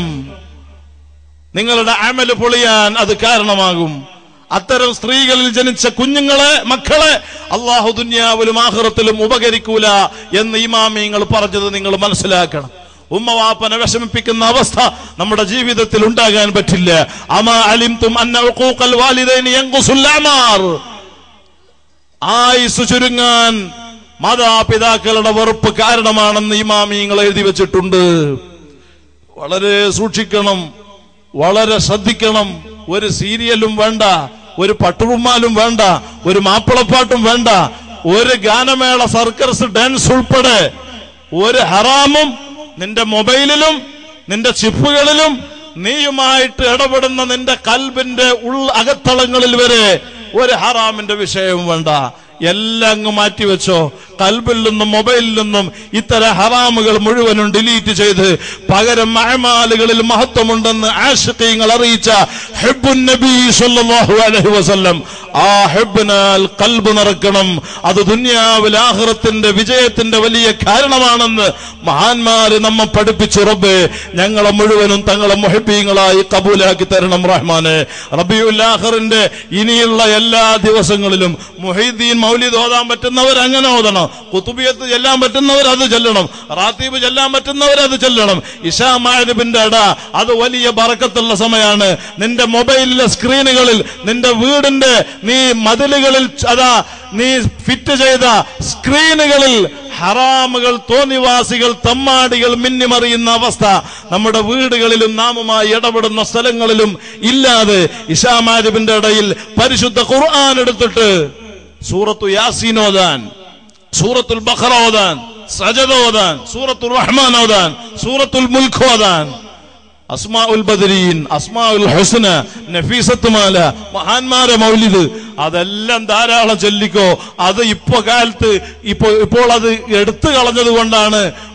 S2: നിങ്ങളുടെ അമല് പൊളിയാൻ അത് കാരണമാകും അത്തരം സ്ത്രീകളിൽ ജനിച്ച കുഞ്ഞുങ്ങളെ മക്കളെ അള്ളാഹു ദുന്യാവിലും ആഹ്റത്തിലും ഉപകരിക്കൂല എന്ന് ഇമാമിയങ്ങൾ പറഞ്ഞത് നിങ്ങൾ മനസ്സിലാക്കണം ഉമ്മവാപ്പനെ വിഷമിപ്പിക്കുന്ന അവസ്ഥ നമ്മുടെ ജീവിതത്തിൽ ഉണ്ടാകാൻ പറ്റില്ല അമ അലിംതും അന്ന ഉഖൂഖൽ വാലിദൈനി യൻഖുസുൽ അമാർ ആയുസ് ചുരുങ്ങാൻ മാതാപിതാക്കളുടെ വെറുപ്പ് കാരണമാണെന്ന് ഇമാമിയങ്ങൾ എഴുതി വെച്ചിട്ടുണ്ട് വളരെ സൂക്ഷിക്കണം വളരെ ശ്രദ്ധിക്കണം ഒരു സീരിയലും വേണ്ട ഒരു പട്ടുറുമാലും വേണ്ട ഒരു മാപ്പിളപ്പാട്ടും വേണ്ട ഒരു ഗാനമേള സർക്കസ് ഡാൻസ് ഉൾപ്പെടെ ഒരു ഹറാമും നിന്റെ മൊബൈലിലും നിന്റെ ചിപ്പുകളിലും നീയുമായിട്ട് ഇടപെടുന്ന നിന്റെ കൽബിന്റെ ഉൾ അകത്തളങ്ങളിൽ വരെ ഒരു ഹറാമിന്റെ വിഷയവും വേണ്ട എല്ലാം അങ്ങ് മാറ്റിവെച്ചോ കൽബിൽ നിന്നും മൊബൈലിൽ നിന്നും ഇത്തരം ഹറാമുകൾ മുഴുവനും ഡിലീറ്റ് ചെയ്ത് പകരം അഴമാലുകളിൽ മഹത്വമുണ്ടെന്ന് ആഷിഖീങ്ങൾ അറിയിച്ച ഹെബുൻ നബി സല്ലല്ലാഹു അലൈഹി വസല്ലം ആ ഹെബിനാൽ കൽബ് നിറക്കണം അത് ദുന്യാവിൽ ആഹ്റത്തിന്റെ വിജയത്തിന്റെ വലിയ കാരണമാണെന്ന് മഹാന്മാര് നമ്മെ പഠിപ്പിച്ചു റബ്ബേ ഞങ്ങളെ മുഴുവനും തങ്ങളെ മുഹബീങ്ങളായി കബൂലാക്കി തരണം റഹ്മാനെ റബിയുൽ ആഖറിന്റെ ഇനിയുള്ള എല്ലാ ദിവസങ്ങളിലും മുഹീദ്ദീൻ മൗലിദ് ഓതാൻ പറ്റുന്നവർ അങ്ങനെ ഓതണം കുത്തുബിയത്ത് ചെല്ലാൻ പറ്റുന്നവർ അത് ചെല്ലണം റാത്തീബ് ചെല്ലാൻ പറ്റുന്നവർ അത് ചെല്ലണം ഇഷാ മാരിബിന്റെ അട അത് വലിയ ബറക്കത്തുള്ള സമയമാണ് നിന്റെ മൊബൈലിലെ സ്ക്രീനുകളിൽ നിന്റെ വീടിന്റെ നീ മതിലുകളിൽ അതാ നീ ഫിറ്റ് ചെയ്ത സ്ക്രീനുകളിൽ ഹറാമുകൾ തോന്നിവാസികൾ തമ്മാടികൾ മിന്നിമറിയുന്ന അവസ്ഥ നമ്മുടെ വീടുകളിലും നാമുമായി ഇടപെടുന്ന സ്ഥലങ്ങളിലും ഇല്ലാതെ ഇഷാമാരിബിന്റെ ഇടയിൽ പരിശുദ്ധ ഖുർആൻ എടുത്തിട്ട് സൂറത്തു യാസീൻ ഓതാൻ സൂറത്തുൽ ബഖറ ഓതാൻ സജദ ഓതാൻ സൂറത്തുൽ റഹ്മാൻ ഓതാൻ സൂറത്തുൽ മുൽഖ് ഓതാൻ അസ്മാഉൽ ബദരീൻ അസ്മാഉൽ ഹുസ്ന നഫീസത്ത് മാല മഹാന്മാരെ മൗലിദ് അതെല്ലാം ധാരാളം ചൊല്ലിക്കോ അത് ഇപ്പൊ കാലത്ത് ഇപ്പൊ ഇപ്പോൾ അത് എടുത്തു കളഞ്ഞത് കൊണ്ടാണ്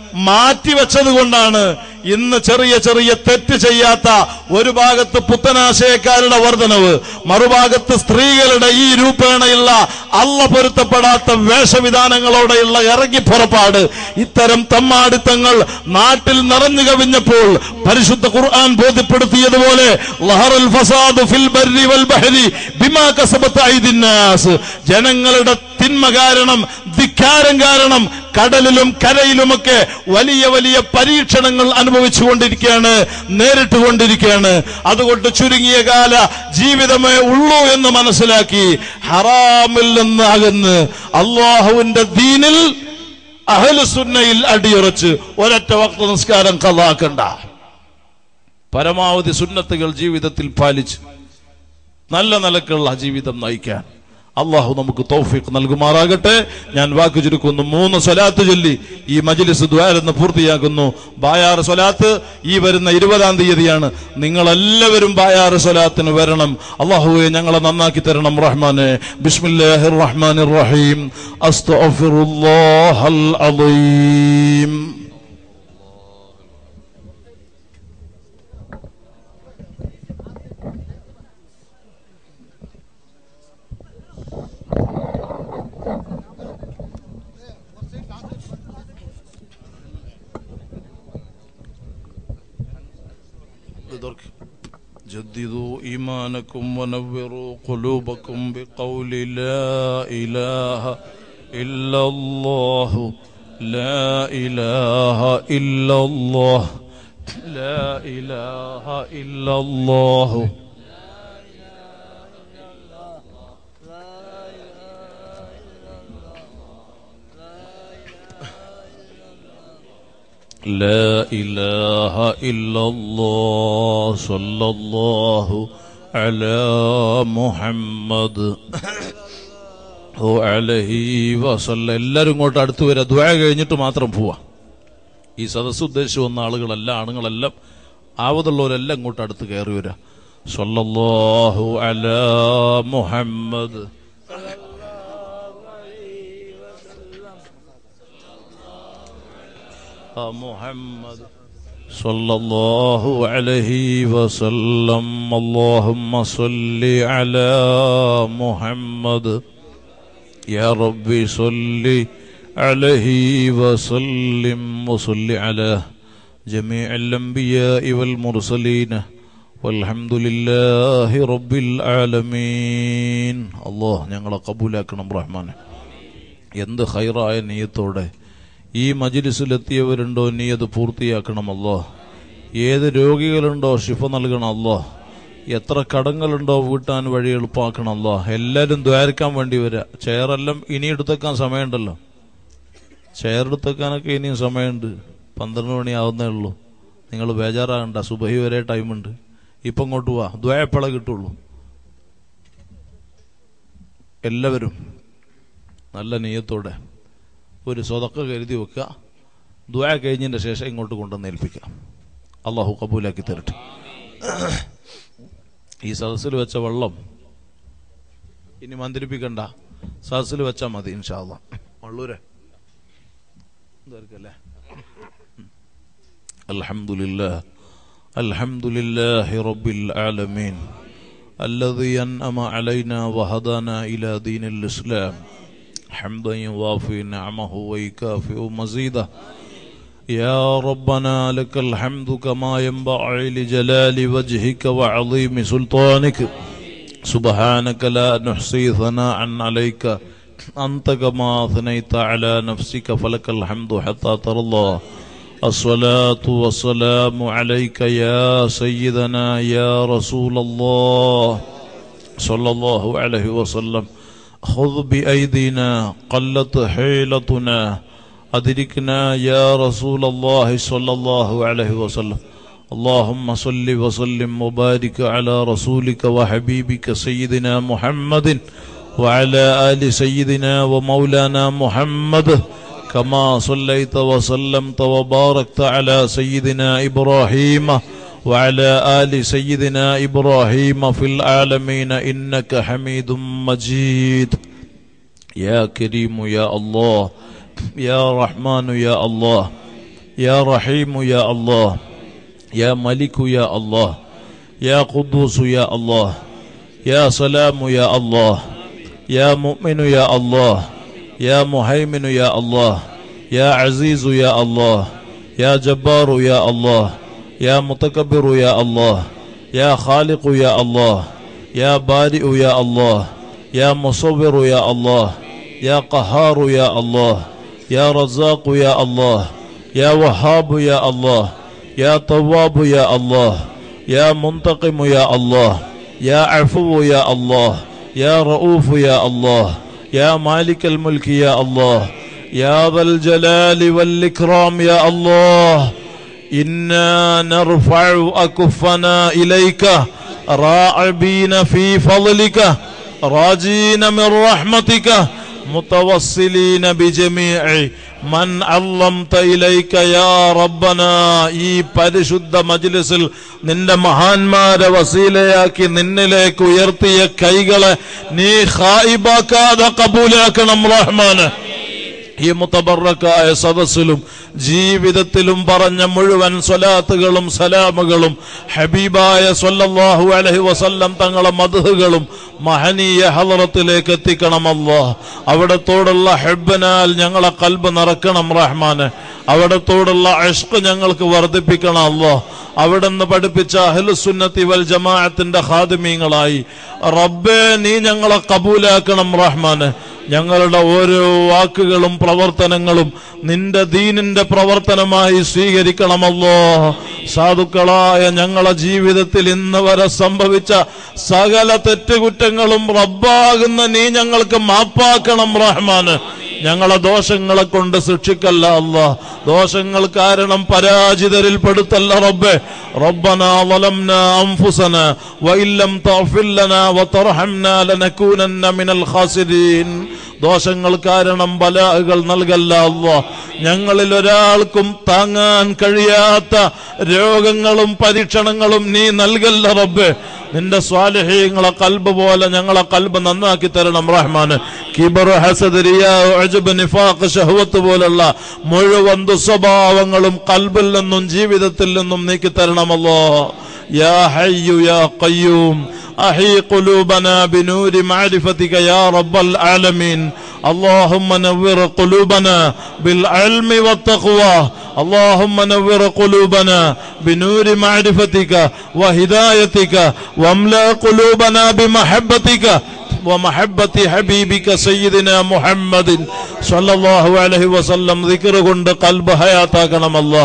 S2: മാറ്റിവെച്ചത് കൊണ്ടാണ് ഇന്ന് ചെറിയ ചെറിയ തെറ്റ് ചെയ്യാത്ത ഒരു ഭാഗത്ത് പുത്തനാശയക്കാരുടെ വർധനവ് മറുഭാഗത്ത് സ്ത്രീകളുടെ ഈ രൂപേണയുള്ള അള്ള പൊരുത്തപ്പെടാത്ത വേഷവിധാനങ്ങളോടെയുള്ള ഇറങ്ങി പുറപ്പാട് ഇത്തരം തമ്മാടിത്തങ്ങൾ നാട്ടിൽ നിറഞ്ഞു കവിഞ്ഞപ്പോൾ പരിശുദ്ധ ഖുർആൻ ബോധ്യപ്പെടുത്തിയതുപോലെ ലഹറുൽ ഫസാദു ഫിൽ ബർരി വൽ ബഹരി ബിമാ കസബത്ത് ഐദിന്നാസ് ജനങ്ങളുടെ തിന്മ കാരണം ധിക്കാരം കാരണം കടലിലും കരയിലുമൊക്കെ വലിയ വലിയ പരീക്ഷണങ്ങൾ അനുഭവിച്ചുകൊണ്ടിരിക്കുകയാണ് നേരിട്ടുകൊണ്ടിരിക്കുകയാണ് അതുകൊണ്ട് ചുരുങ്ങിയ കാല ജീവിതമേ ഉള്ളൂ എന്ന് മനസ്സിലാക്കി ഹറാമിൽ നിന്ന് അകന്ന് അള്ളാഹുവിന്റെ ദീനിൽ അഹലുസുന്നയിൽ അടിയുറച്ച് ഒരൊറ്റ വക്ത നിസ്കാരം കഥാക്കണ്ട പരമാവധി സുന്നത്തുകൾ ജീവിതത്തിൽ പാലിച്ച് നല്ല നിലക്കുള്ള ജീവിതം നയിക്കാൻ അള്ളാഹു നമുക്ക് തൗഫീഖ് നൽകുമാറാകട്ടെ ഞാൻ വാക്കു ചുരുക്കുന്നു മൂന്ന് സ്വലാത്ത് ചൊല്ലി ഈ മജ്ലിസ് ദ്വാരെന്ന് പൂർത്തിയാക്കുന്നു ബായാറ് സ്വലാത്ത് ഈ വരുന്ന ഇരുപതാം തീയതിയാണ് നിങ്ങളെല്ലാവരും ബായാറ് സ്വലാത്തിന് വരണം അള്ളാഹുവെ ഞങ്ങളെ നന്നാക്കി തരണം റഹ്മാനെ ബിസ്മില്ലാഹിർ റഹ്മാനിർ റഹീം അസ്തഗ്ഫിറുല്ലാഹൽ അളീം بدرك جددوا إيمانكم ونوروا قلوبكم بقول لا إله إلا الله لا إله إلا الله لا إله إلا الله لا إله إلا الله صلى الله على محمد അലഹി വസല്ല എല്ലാവരും ഇങ്ങോട്ട് അടുത്ത് വരാം ദ്വാ കഴിഞ്ഞിട്ട് മാത്രം പോവാ ഈ സദസ് ഉദ്ദേശിച്ച് വന്ന ആളുകളെല്ലാം ആണുങ്ങളെല്ലാം ആവതുള്ളവരെല്ലാം ഇങ്ങോട്ട് അടുത്ത് കയറി വരാം സല്ലല്ലാഹു അല മുഹമ്മദ് محمد صلى الله عليه وسلم اللهم صل على محمد يا ربي صل عليه وسلم وصل على جميع الأنبياء والمرسلين والحمد لله رب العالمين الله ഞങ്ങളെ കബൂലാക്കണം റഹ്മാനെ എന്ത് ഹൈറായ നീയത്തോടെ ഈ മജിലിസിലെത്തിയവരുണ്ടോ നീ അത് പൂർത്തിയാക്കണമല്ലോ ഏത് രോഗികളുണ്ടോ ഷിഫ നൽകണമല്ലോ എത്ര കടങ്ങളുണ്ടോ വീട്ടാൻ വഴി എളുപ്പമാക്കണമല്ലോ എല്ലാവരും ദ്വാരക്കാൻ വേണ്ടി വരിക ചെയറെല്ലാം ഇനി എടുത്തേക്കാൻ സമയമുണ്ടല്ലോ ചെയർ എടുത്തേക്കാനൊക്കെ ഇനിയും സമയമുണ്ട് പന്ത്രണ്ട് മണിയാവുന്നേ ഉള്ളൂ നിങ്ങൾ ബേജാറാകണ്ട സുബഹി വരെ ടൈമുണ്ട് ഇപ്പം ഇങ്ങോട്ട് പോവാ ദ്വയപ്പള കിട്ടുള്ളൂ എല്ലാവരും നല്ല നീയത്തോടെ ഒരു സ്വതക്ക കരുതി വെക്കുക ദ്വാ കഴിഞ്ഞതിന്റെ ശേഷം ഇങ്ങോട്ട് കൊണ്ടുവന്ന് ഏൽപ്പിക്കുക അള്ളാഹു കബൂലാക്കി തരട്ടെ ഈ സദസ്സിൽ വെച്ച വെള്ളം ഇനി മന്ത്രിപ്പിക്കണ്ട സദസ്സിൽ വെച്ചാൽ മതി ഇൻഷാല്ല വള്ളൂരെ അല്ലേ അൽഹംദുലില്ലാ അൽഹംദുലില്ലാഹി റബ്ബിൽ ആലമീൻ الذي أنعم علينا وهدانا إلى دين الإسلام حمدا يوافي نعمه ويكافئ مزيده يا ربنا لك الحمد كما ينبغي لجلال وجهك وعظيم سلطانك سبحانك لا نحصي ثناء عليك أنت كما أثنيت على نفسك فلك الحمد حتى ترضى الصلاة والسلام عليك يا سيدنا يا رسول الله صلى الله عليه وسلم خذ بأيدينا قلت حيلتنا أدركنا يا رسول الله صلى الله عليه وسلم اللهم صل وسلم وبارك على رسولك وحبيبك سيدنا محمد وعلى آل سيدنا ومولانا محمد كما صليت وسلمت وباركت على سيدنا إبراهيم وعلى آل سيدنا إبراهيم في العالمين إنك حميد مجيد يا كريم يا الله يا رحمن يا الله
S1: يا رحيم يا الله يا ملك يا الله يا قدوس يا الله يا سلام يا الله يا مؤمن يا الله يا مهيمن يا الله يا عزيز يا الله يا جبار يا الله يا متكبر يا الله يا خالق يا الله يا بارئ يا الله يا مصور يا الله يا قهار يا الله يا رزاق يا الله يا وهاب يا الله يا تواب يا الله يا منتقم يا الله يا عفو يا الله يا رؤوف يا الله يا مالك الملك يا الله يا ذا الجلال والإكرام يا الله إنا نرفع أكفنا إليك راعبين في فضلك راجين من رحمتك متوصلين بجميع من علمت إليك يا ربنا ഈ പരിശുദ്ധ മജ്ലിസിൽ നിന്റെ മഹാന്മാരെ വസീലയാക്കി നിന്നിലേക്ക് ഉയർത്തിയ കൈകളെ നീ ഹായിബാക്കാതെ കബൂലാക്കണം റഹ്മാന് ഈ മുത്തബറക്കായ സദസ്സിലും ജീവിതത്തിലും പറഞ്ഞ മുഴുവൻ സ്വലാത്തുകളും സലാമുകളും ഹബീബായ സല്ലല്ലാഹു അലൈഹി വസല്ലം തങ്ങളെ മധുഹുകളും മഹനീയ ഹലറത്തിലേക്ക് എത്തിക്കണമല്ലോ അവിടത്തോടുള്ള ഹെബനാൽ ഞങ്ങളെ കൽബ് നിറക്കണം റഹ്മാന് അവിടത്തോടുള്ള അഷ്ക് ഞങ്ങൾക്ക് വർദ്ധിപ്പിക്കണം അല്ലോ അവിടുന്ന് പഠിപ്പിച്ച അഹ്ലുസുന്നത്തി വൽ ജമാഅത്തിന്റെ ഖാദിമീങ്ങളായി റബ്ബേ നീ ഞങ്ങളെ കബൂലാക്കണം റഹ്മാന് ഞങ്ങളുടെ ഓരോ വാക്കുകളും പ്രവർത്തനങ്ങളും നിന്റെ ദീനിന്റെ പ്രവർത്തനമായി സ്വീകരിക്കണമല്ലോ സാധുക്കളായ ഞങ്ങളെ ജീവിതത്തിൽ ഇന്ന് വരെ സംഭവിച്ച സകല തെറ്റുകുറ്റങ്ങളും റബ്ബാകുന്ന നീ ഞങ്ങൾക്ക് മാപ്പാക്കണം റഹ്മാന് ഞങ്ങളെ ദോഷങ്ങളെ കൊണ്ട് ശിക്ഷിക്കല്ല അല്ല ദോഷങ്ങൾ കാരണം പരാജിതരിൽ പെടുത്തല്ല റബ്ബെ ربنا ظلمنا أنفسنا وإن لم تغفر لنا وترحمنا لنكونن من الخاسرين ദോഷങ്ങൾ കാരണം ബലാഹുകൾ നൽകല്ല അല്ലോ ഞങ്ങളിൽ ഒരാൾക്കും താങ്ങാൻ കഴിയാത്ത രോഗങ്ങളും പരീക്ഷണങ്ങളും നീ നൽകല്ല റബ്ബ് നിന്റെ സ്വാലഹീങ്ങളെ കൽബ് പോലെ ഞങ്ങളെ കൽബ് നന്നാക്കി തരണം റഹ്മാന് കിബർ ഹസദ് റിയാ ഉജ്ബ് നിഫാഖ് ഷഹ്വത്ത് പോലുള്ള മുഴുവൻ ദുസ്വഭാവങ്ങളും കൽബിൽ നിന്നും ജീവിതത്തിൽ നിന്നും നീക്കി തരണമല്ലോ യാ ഹയ്യു യാ ഖയ്യൂം أحي قلوبنا بنور معرفتك يا رب العالمين اللهم نور قلوبنا بالعلم والتقوى اللهم نور قلوبنا بنور معرفتك وهدايتك واملأ قلوبنا بمحبتك ومحبة حبيبك سيدنا محمد صلى الله عليه وسلم ذكر കൊണ്ട് قلب حياتاക്കണം അല്ലാഹ്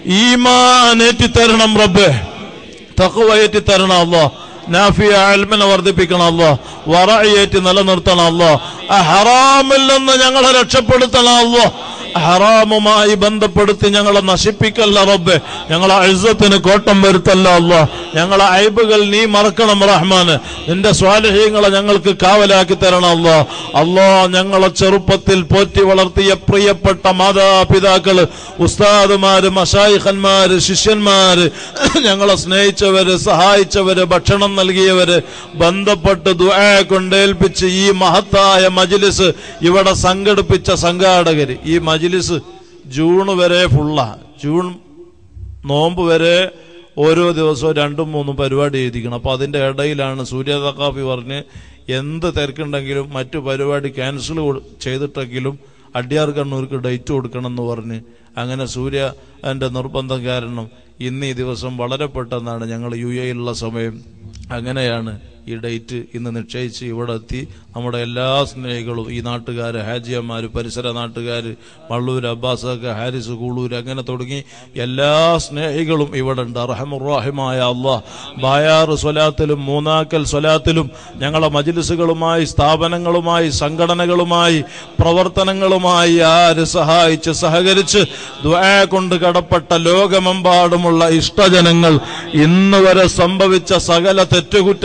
S1: ഈമാൻ ഏറ്റി തരണം റബ്ബേ തഖ്വ ഏറ്റി തരണം അല്ലാഹ് നാഫിയ അൽമിനെ വർദ്ധിപ്പിക്കണം അല്ലോ വറയേറ്റ് നിലനിർത്തണം അല്ലോ ഹറാമിൽ നിന്ന് ഞങ്ങളെ രക്ഷപ്പെടുത്തണം അല്ലോ ഹറാമുമായി ബന്ധപ്പെടുത്തി ഞങ്ങളെ നശിപ്പിക്കല്ല റബ്ബെ ഞങ്ങളെ അഴുസത്തിന് കോട്ടം വരുത്തല്ല അല്ലോ ഞങ്ങളെ അയബുകൾ നീ മറക്കണം റഹ്മാന് നിന്റെ സ്വാലഹ്യങ്ങളെ ഞങ്ങൾക്ക് കാവലാക്കി തരണം അല്ലോ അല്ലോ ഞങ്ങളെ ചെറുപ്പത്തിൽ പോറ്റി വളർത്തിയ പ്രിയപ്പെട്ട മാതാപിതാക്കള് ഉസ്താദുമാര് മഷായിഖന്മാര് ശിഷ്യന്മാര് ഞങ്ങളെ സ്നേഹിച്ചവര് സഹായിച്ചവര് ഭക്ഷണം നൽകിയവര് ബന്ധപ്പെട്ട് ദുആ കൊണ്ടേൽപ്പിച്ച് ഈ മഹത്തായ മജിലിസ് ഇവിടെ സംഘടിപ്പിച്ച സംഘാടകര് ഈ മജിലിസ് ജൂൺ വരെ ഫുള്ളാ ജൂൺ നോമ്പ് വരെ ഓരോ ദിവസവും രണ്ടും മൂന്നും പരിപാടി എഴുതിക്കണം അപ്പൊ അതിന്റെ ഇടയിലാണ് സൂര്യ തക്കാഫി പറഞ്ഞ് എന്ത് തിരക്കുണ്ടെങ്കിലും മറ്റു പരിപാടി ക്യാൻസൽ ചെയ്തിട്ടെങ്കിലും അടിയാർ കണ്ണൂർക്ക് ഡേറ്റ് കൊടുക്കണം എന്ന് പറഞ്ഞ് അങ്ങനെ സൂര്യ എൻ്റെ നിർബന്ധം കാരണം ഇന്ന് ഈ ദിവസം വളരെ പെട്ടെന്നാണ് ഞങ്ങൾ യു എയിലുള്ള സമയം അങ്ങനെയാണ് ഈ ഡേറ്റ് ഇന്ന് നിശ്ചയിച്ച് ഇവിടെ എത്തി നമ്മുടെ എല്ലാ സ്നേഹികളും ഈ നാട്ടുകാർ ഹാജിയന്മാർ പരിസര നാട്ടുകാർ മള്ളൂർ അബ്ബാസൊക്കെ ഹാരിസ് കൂളൂർ അങ്ങനെ തുടങ്ങി എല്ലാ സ്നേഹികളും ഇവിടെ ഉണ്ട് അറഹമുറാഹിമായ അള്ളാഹ് ബായാറ് സ്വലാത്തിലും മൂന്നാക്കൽ സ്വലാത്തിലും ഞങ്ങളെ മജിലിസുകളുമായി സ്ഥാപനങ്ങളുമായി സംഘടനകളുമായി പ്രവർത്തനങ്ങളുമായി ആര് സഹായിച്ച് സഹകരിച്ച് ദ്വാ കൊണ്ട് കടപ്പെട്ട ലോകമെമ്പാടുമുള്ള ഇഷ്ടജനങ്ങൾ ഇന്ന് വരെ സംഭവിച്ച സകല തെറ്റുകുറ്റങ്ങൾ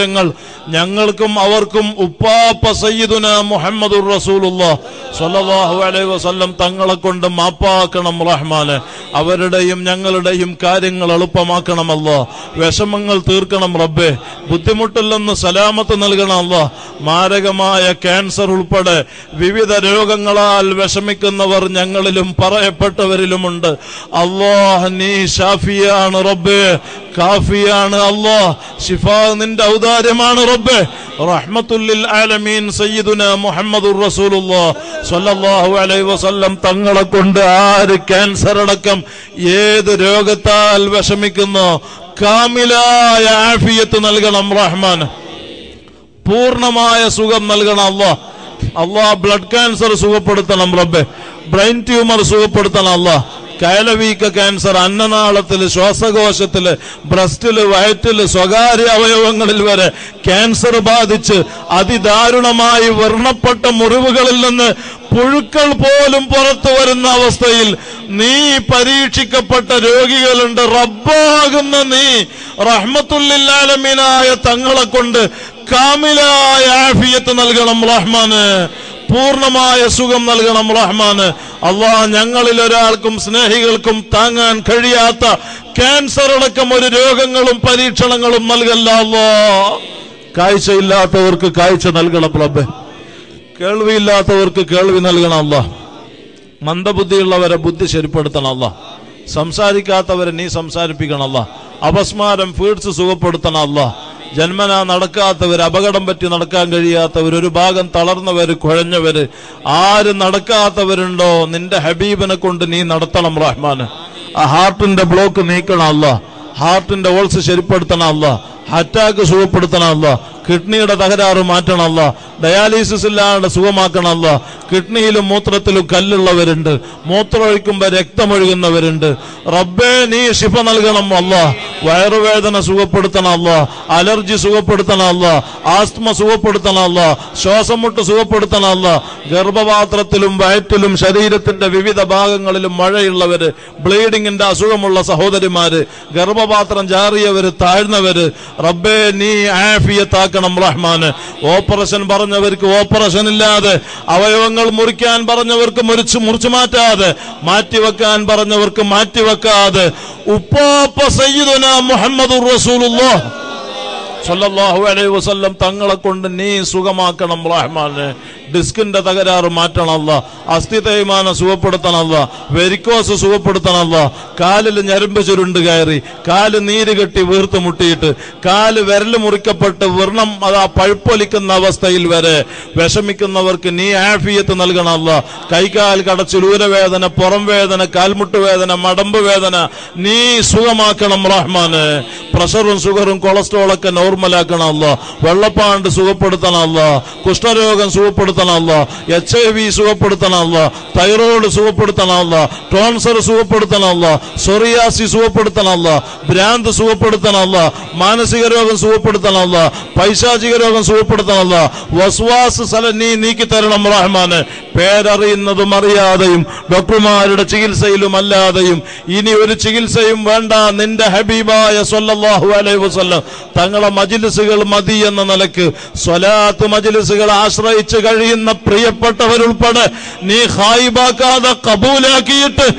S2: ഞങ്ങൾക്കും അവർക്കും ഉപ്പാപ്പ സയ്യിദുന മുഹമ്മദുർ റസൂലുള്ള സ്വല്ലല്ലാഹു അലൈഹി വസല്ലം തങ്ങളെ കൊണ്ട് മാപ്പാക്കണം റഹ്മാന് അവരുടെയും ഞങ്ങളുടെയും കാര്യങ്ങൾ എളുപ്പമാക്കണമല്ലോ വിഷമങ്ങൾ തീർക്കണം റബ്ബേ ബുദ്ധിമുട്ടില്ലെന്ന് സലാമത്ത് നൽകണമല്ലോ മാരകമായ ക്യാൻസർ ഉൾപ്പെടെ വിവിധ രോഗങ്ങളാൽ വിഷമിക്കുന്നവർ ഞങ്ങളിലും പറയപ്പെട്ടവരിലുമുണ്ട് അള്ളാഹ് നീ ഷാഫിയാണ് റബ്ബേ കാഫിയാണ് അള്ളാഹ് ഷിഫ നിന്റെ ഔദാര്യമാണ് റബ്ബേ റഹ്മത്തുല്ലിൽ ആലമീൻ സയ്യിദുന മുഹമ്മദുർ റസൂലുള്ളാഹ് സ്വല്ലല്ലാഹു അലൈഹി വസല്ലം തങ്ങളെ കൊണ്ട് ആര് ക്യാൻസർ അടക്കം ഏത് രോഗത്താൽ വിഷമിക്കുന്നോ കാമിലായ ആഫിയത്ത് നൽകണം റഹ്മാൻ പൂർണ്ണമായ സുഖം നൽകണം അല്ലാ അള്ളാ ബ്ലഡ് ക്യാൻസർ സുഖപ്പെടുത്തണം റബ്ബെ ബ്രെയിൻ ട്യൂമർ സുഖപ്പെടുത്തണം അല്ലാ കയലവീക്ക ക്യാൻസർ അന്നനാളത്തില് ശ്വാസകോശത്തില് ബ്രസ്റ്റില് വയറ്റില് സ്വകാര്യ അവയവങ്ങളിൽ വരെ ക്യാൻസർ ബാധിച്ച് അതിദാരുണമായി വർണ്ണപ്പെട്ട മുറിവുകളിൽ നിന്ന് പുഴുക്കൾ പോലും പുറത്തു വരുന്ന അവസ്ഥയിൽ നീ പരീക്ഷിക്കപ്പെട്ട രോഗികളുണ്ട് റബ്ബാകുന്ന നീ റഹ്മത്തുല്ലാലമീനായ തങ്ങളെ കൊണ്ട് കാമിലായ ആഫിയത്ത് നൽകണം റഹ്മാന് പൂർണ്ണമായ സുഖം നൽകണം റഹ്മാന് അള്ളാ ഞങ്ങളിൽ ഒരാൾക്കും സ്നേഹികൾക്കും താങ്ങാൻ കഴിയാത്ത ക്യാൻസർ അടക്കം ഒരു രോഗങ്ങളും പരീക്ഷണങ്ങളും നൽകല്ല അല്ലോ കാഴ്ചയില്ലാത്തവർക്ക് കാഴ്ച നൽകണം റബ്ബെ കേൾവിയില്ലാത്തവർക്ക് കേൾവി നൽകണം അല്ല മന്ദബുദ്ധിയുള്ളവരെ ബുദ്ധി ശരിപ്പെടുത്തണം അല്ല സംസാരിക്കാത്തവരെ നീ സംസാരിപ്പിക്കണം അല്ല അപസ്മാരം ഫീഡ്സ് സുഖപ്പെടുത്തണം അല്ല ജന്മന നടക്കാത്തവർ അപകടം പറ്റി നടക്കാൻ കഴിയാത്തവർ ഒരു ഭാഗം തളർന്നവര് കുഴഞ്ഞവര് ആര് നടക്കാത്തവരുണ്ടോ നിന്റെ ഹബീബിനെ കൊണ്ട് നീ നടത്തണം റഹ്മാന് ആ ഹാർട്ടിന്റെ ബ്ലോക്ക് നീക്കണം അല്ല ഹാർട്ടിന്റെ ഓൾസ് ശരിപ്പെടുത്തണം അല്ല അറ്റാക്ക് സുഖപ്പെടുത്തണം അല്ല കിഡ്നിയുടെ തകരാറ് മാറ്റണം അല്ല ഡയാലിസിസ് ഇല്ലാണ്ട് സുഖമാക്കണം അല്ല കിഡ്നിയിലും മൂത്രത്തിലും കല്ലുള്ളവരുണ്ട് മൂത്രമൊഴിക്കുമ്പോൾ രക്തമൊഴുകുന്നവരുണ്ട് റബ്ബേ നീ ശിഫ നൽകണം അല്ല വയറുവേദന സുഖപ്പെടുത്തണം അല്ല അലർജി സുഖപ്പെടുത്തണം അല്ല ആസ്മ സുഖപ്പെടുത്തണം അല്ല ശ്വാസം മുട്ട് സുഖപ്പെടുത്തണം അല്ല ഗർഭപാത്രത്തിലും വയറ്റിലും ശരീരത്തിന്റെ വിവിധ ഭാഗങ്ങളിലും മഴയുള്ളവര് ബ്ലീഡിങ്ങിന്റെ അസുഖമുള്ള സഹോദരിമാര് ഗർഭപാത്രം ജാറിയവര് താഴ്ന്നവര് റബ്ബേ നീ ആഫിയത്താക്കണം റഹ്മാന് ഓപ്പറേഷൻ പറഞ്ഞവർക്ക് ഓപ്പറേഷൻ ഇല്ലാതെ അവയവങ്ങൾ മുറിക്കാൻ പറഞ്ഞവർക്ക് മുറിച്ച് മുറിച്ചു മാറ്റാതെ മാറ്റിവെക്കാൻ പറഞ്ഞവർക്ക് മാറ്റിവെക്കാതെ ഉപ്പാപ്പ സയ്യിദുന മുഹമ്മദ് റസൂലുള്ളാഹ് സല്ലല്ലാഹു അലൈഹി വസല്ലം തങ്ങളെ കൊണ്ട് നീ സുഖമാക്കണം റഹ്മാന് ഡിസ്കിന്റെ തകരാറ് മാറ്റണമല്ല അസ്ഥി തേയ്മാനം സുഖപ്പെടുത്തണമല്ല വെരിക്കോസ് സുഖപ്പെടുത്തണമല്ല കാലിൽ ഞരമ്പ് ചുരുണ്ട് കയറി കാല് നീര് കെട്ടി വീർത്ത് മുട്ടിയിട്ട് കാല് വിരല് മുറിക്കപ്പെട്ട് വർണ്ണം അതാ പഴുപ്പൊലിക്കുന്ന അവസ്ഥയിൽ വരെ വിഷമിക്കുന്നവർക്ക് നീ ആഫിയത്ത് നൽകണമല്ല കൈകാൽ കടച്ചിലൂരവേദന പുറം വേദന കാൽമുട്ട് വേദന മടമ്പ് വേദന നീ സുഖമാക്കണം റഹ്മാന് പ്രഷറും ഷുഗറും കൊളസ്ട്രോളൊക്കെ നോർമലാക്കണമല്ല വെള്ളപ്പാണ്ട് സുഖപ്പെടുത്തണമല്ല കുഷ്ഠരോഗം സുഖപ്പെടുത്തണമല്ല എച്ച് ഐ വി സുഖപ്പെടുത്തണമല്ല തൈറോയ്ഡ് സുഖപ്പെടുത്തണമല്ല ടോൺസർ സുഖപ്പെടുത്തണമല്ല സൊറിയാസി സുഖപ്പെടുത്തണമല്ല ഭ്രാന്ത് സുഖപ്പെടുത്തണമല്ല മാനസിക രോഗം സുഖപ്പെടുത്തണമല്ല പൈശാചിക രോഗം സുഖപ്പെടുത്തണമല്ല വസ്വാസ് സ്ഥലം നീ നീക്കി തരണം റഹ്മാന് പേരറിയുന്നതും അറിയാതെയും ഡോക്ടർമാരുടെ ചികിത്സയിലും അല്ലാതെയും ഇനി ഒരു ചികിത്സയും വേണ്ട നിന്റെ ഹബീബായ സല്ലല്ലാഹു അലൈഹി വസല്ലം തങ്ങളെ മജിലിസുകൾ മതി എന്ന നിലക്ക് സ്വലാത്ത് മജിലിസുകൾ ആശ്രയിച്ച് കഴിയുന്ന പ്രിയപ്പെട്ടവരുൾപ്പെടെ നീ ഹായിബാക്കാതെ കബൂലാക്കിയിട്ട്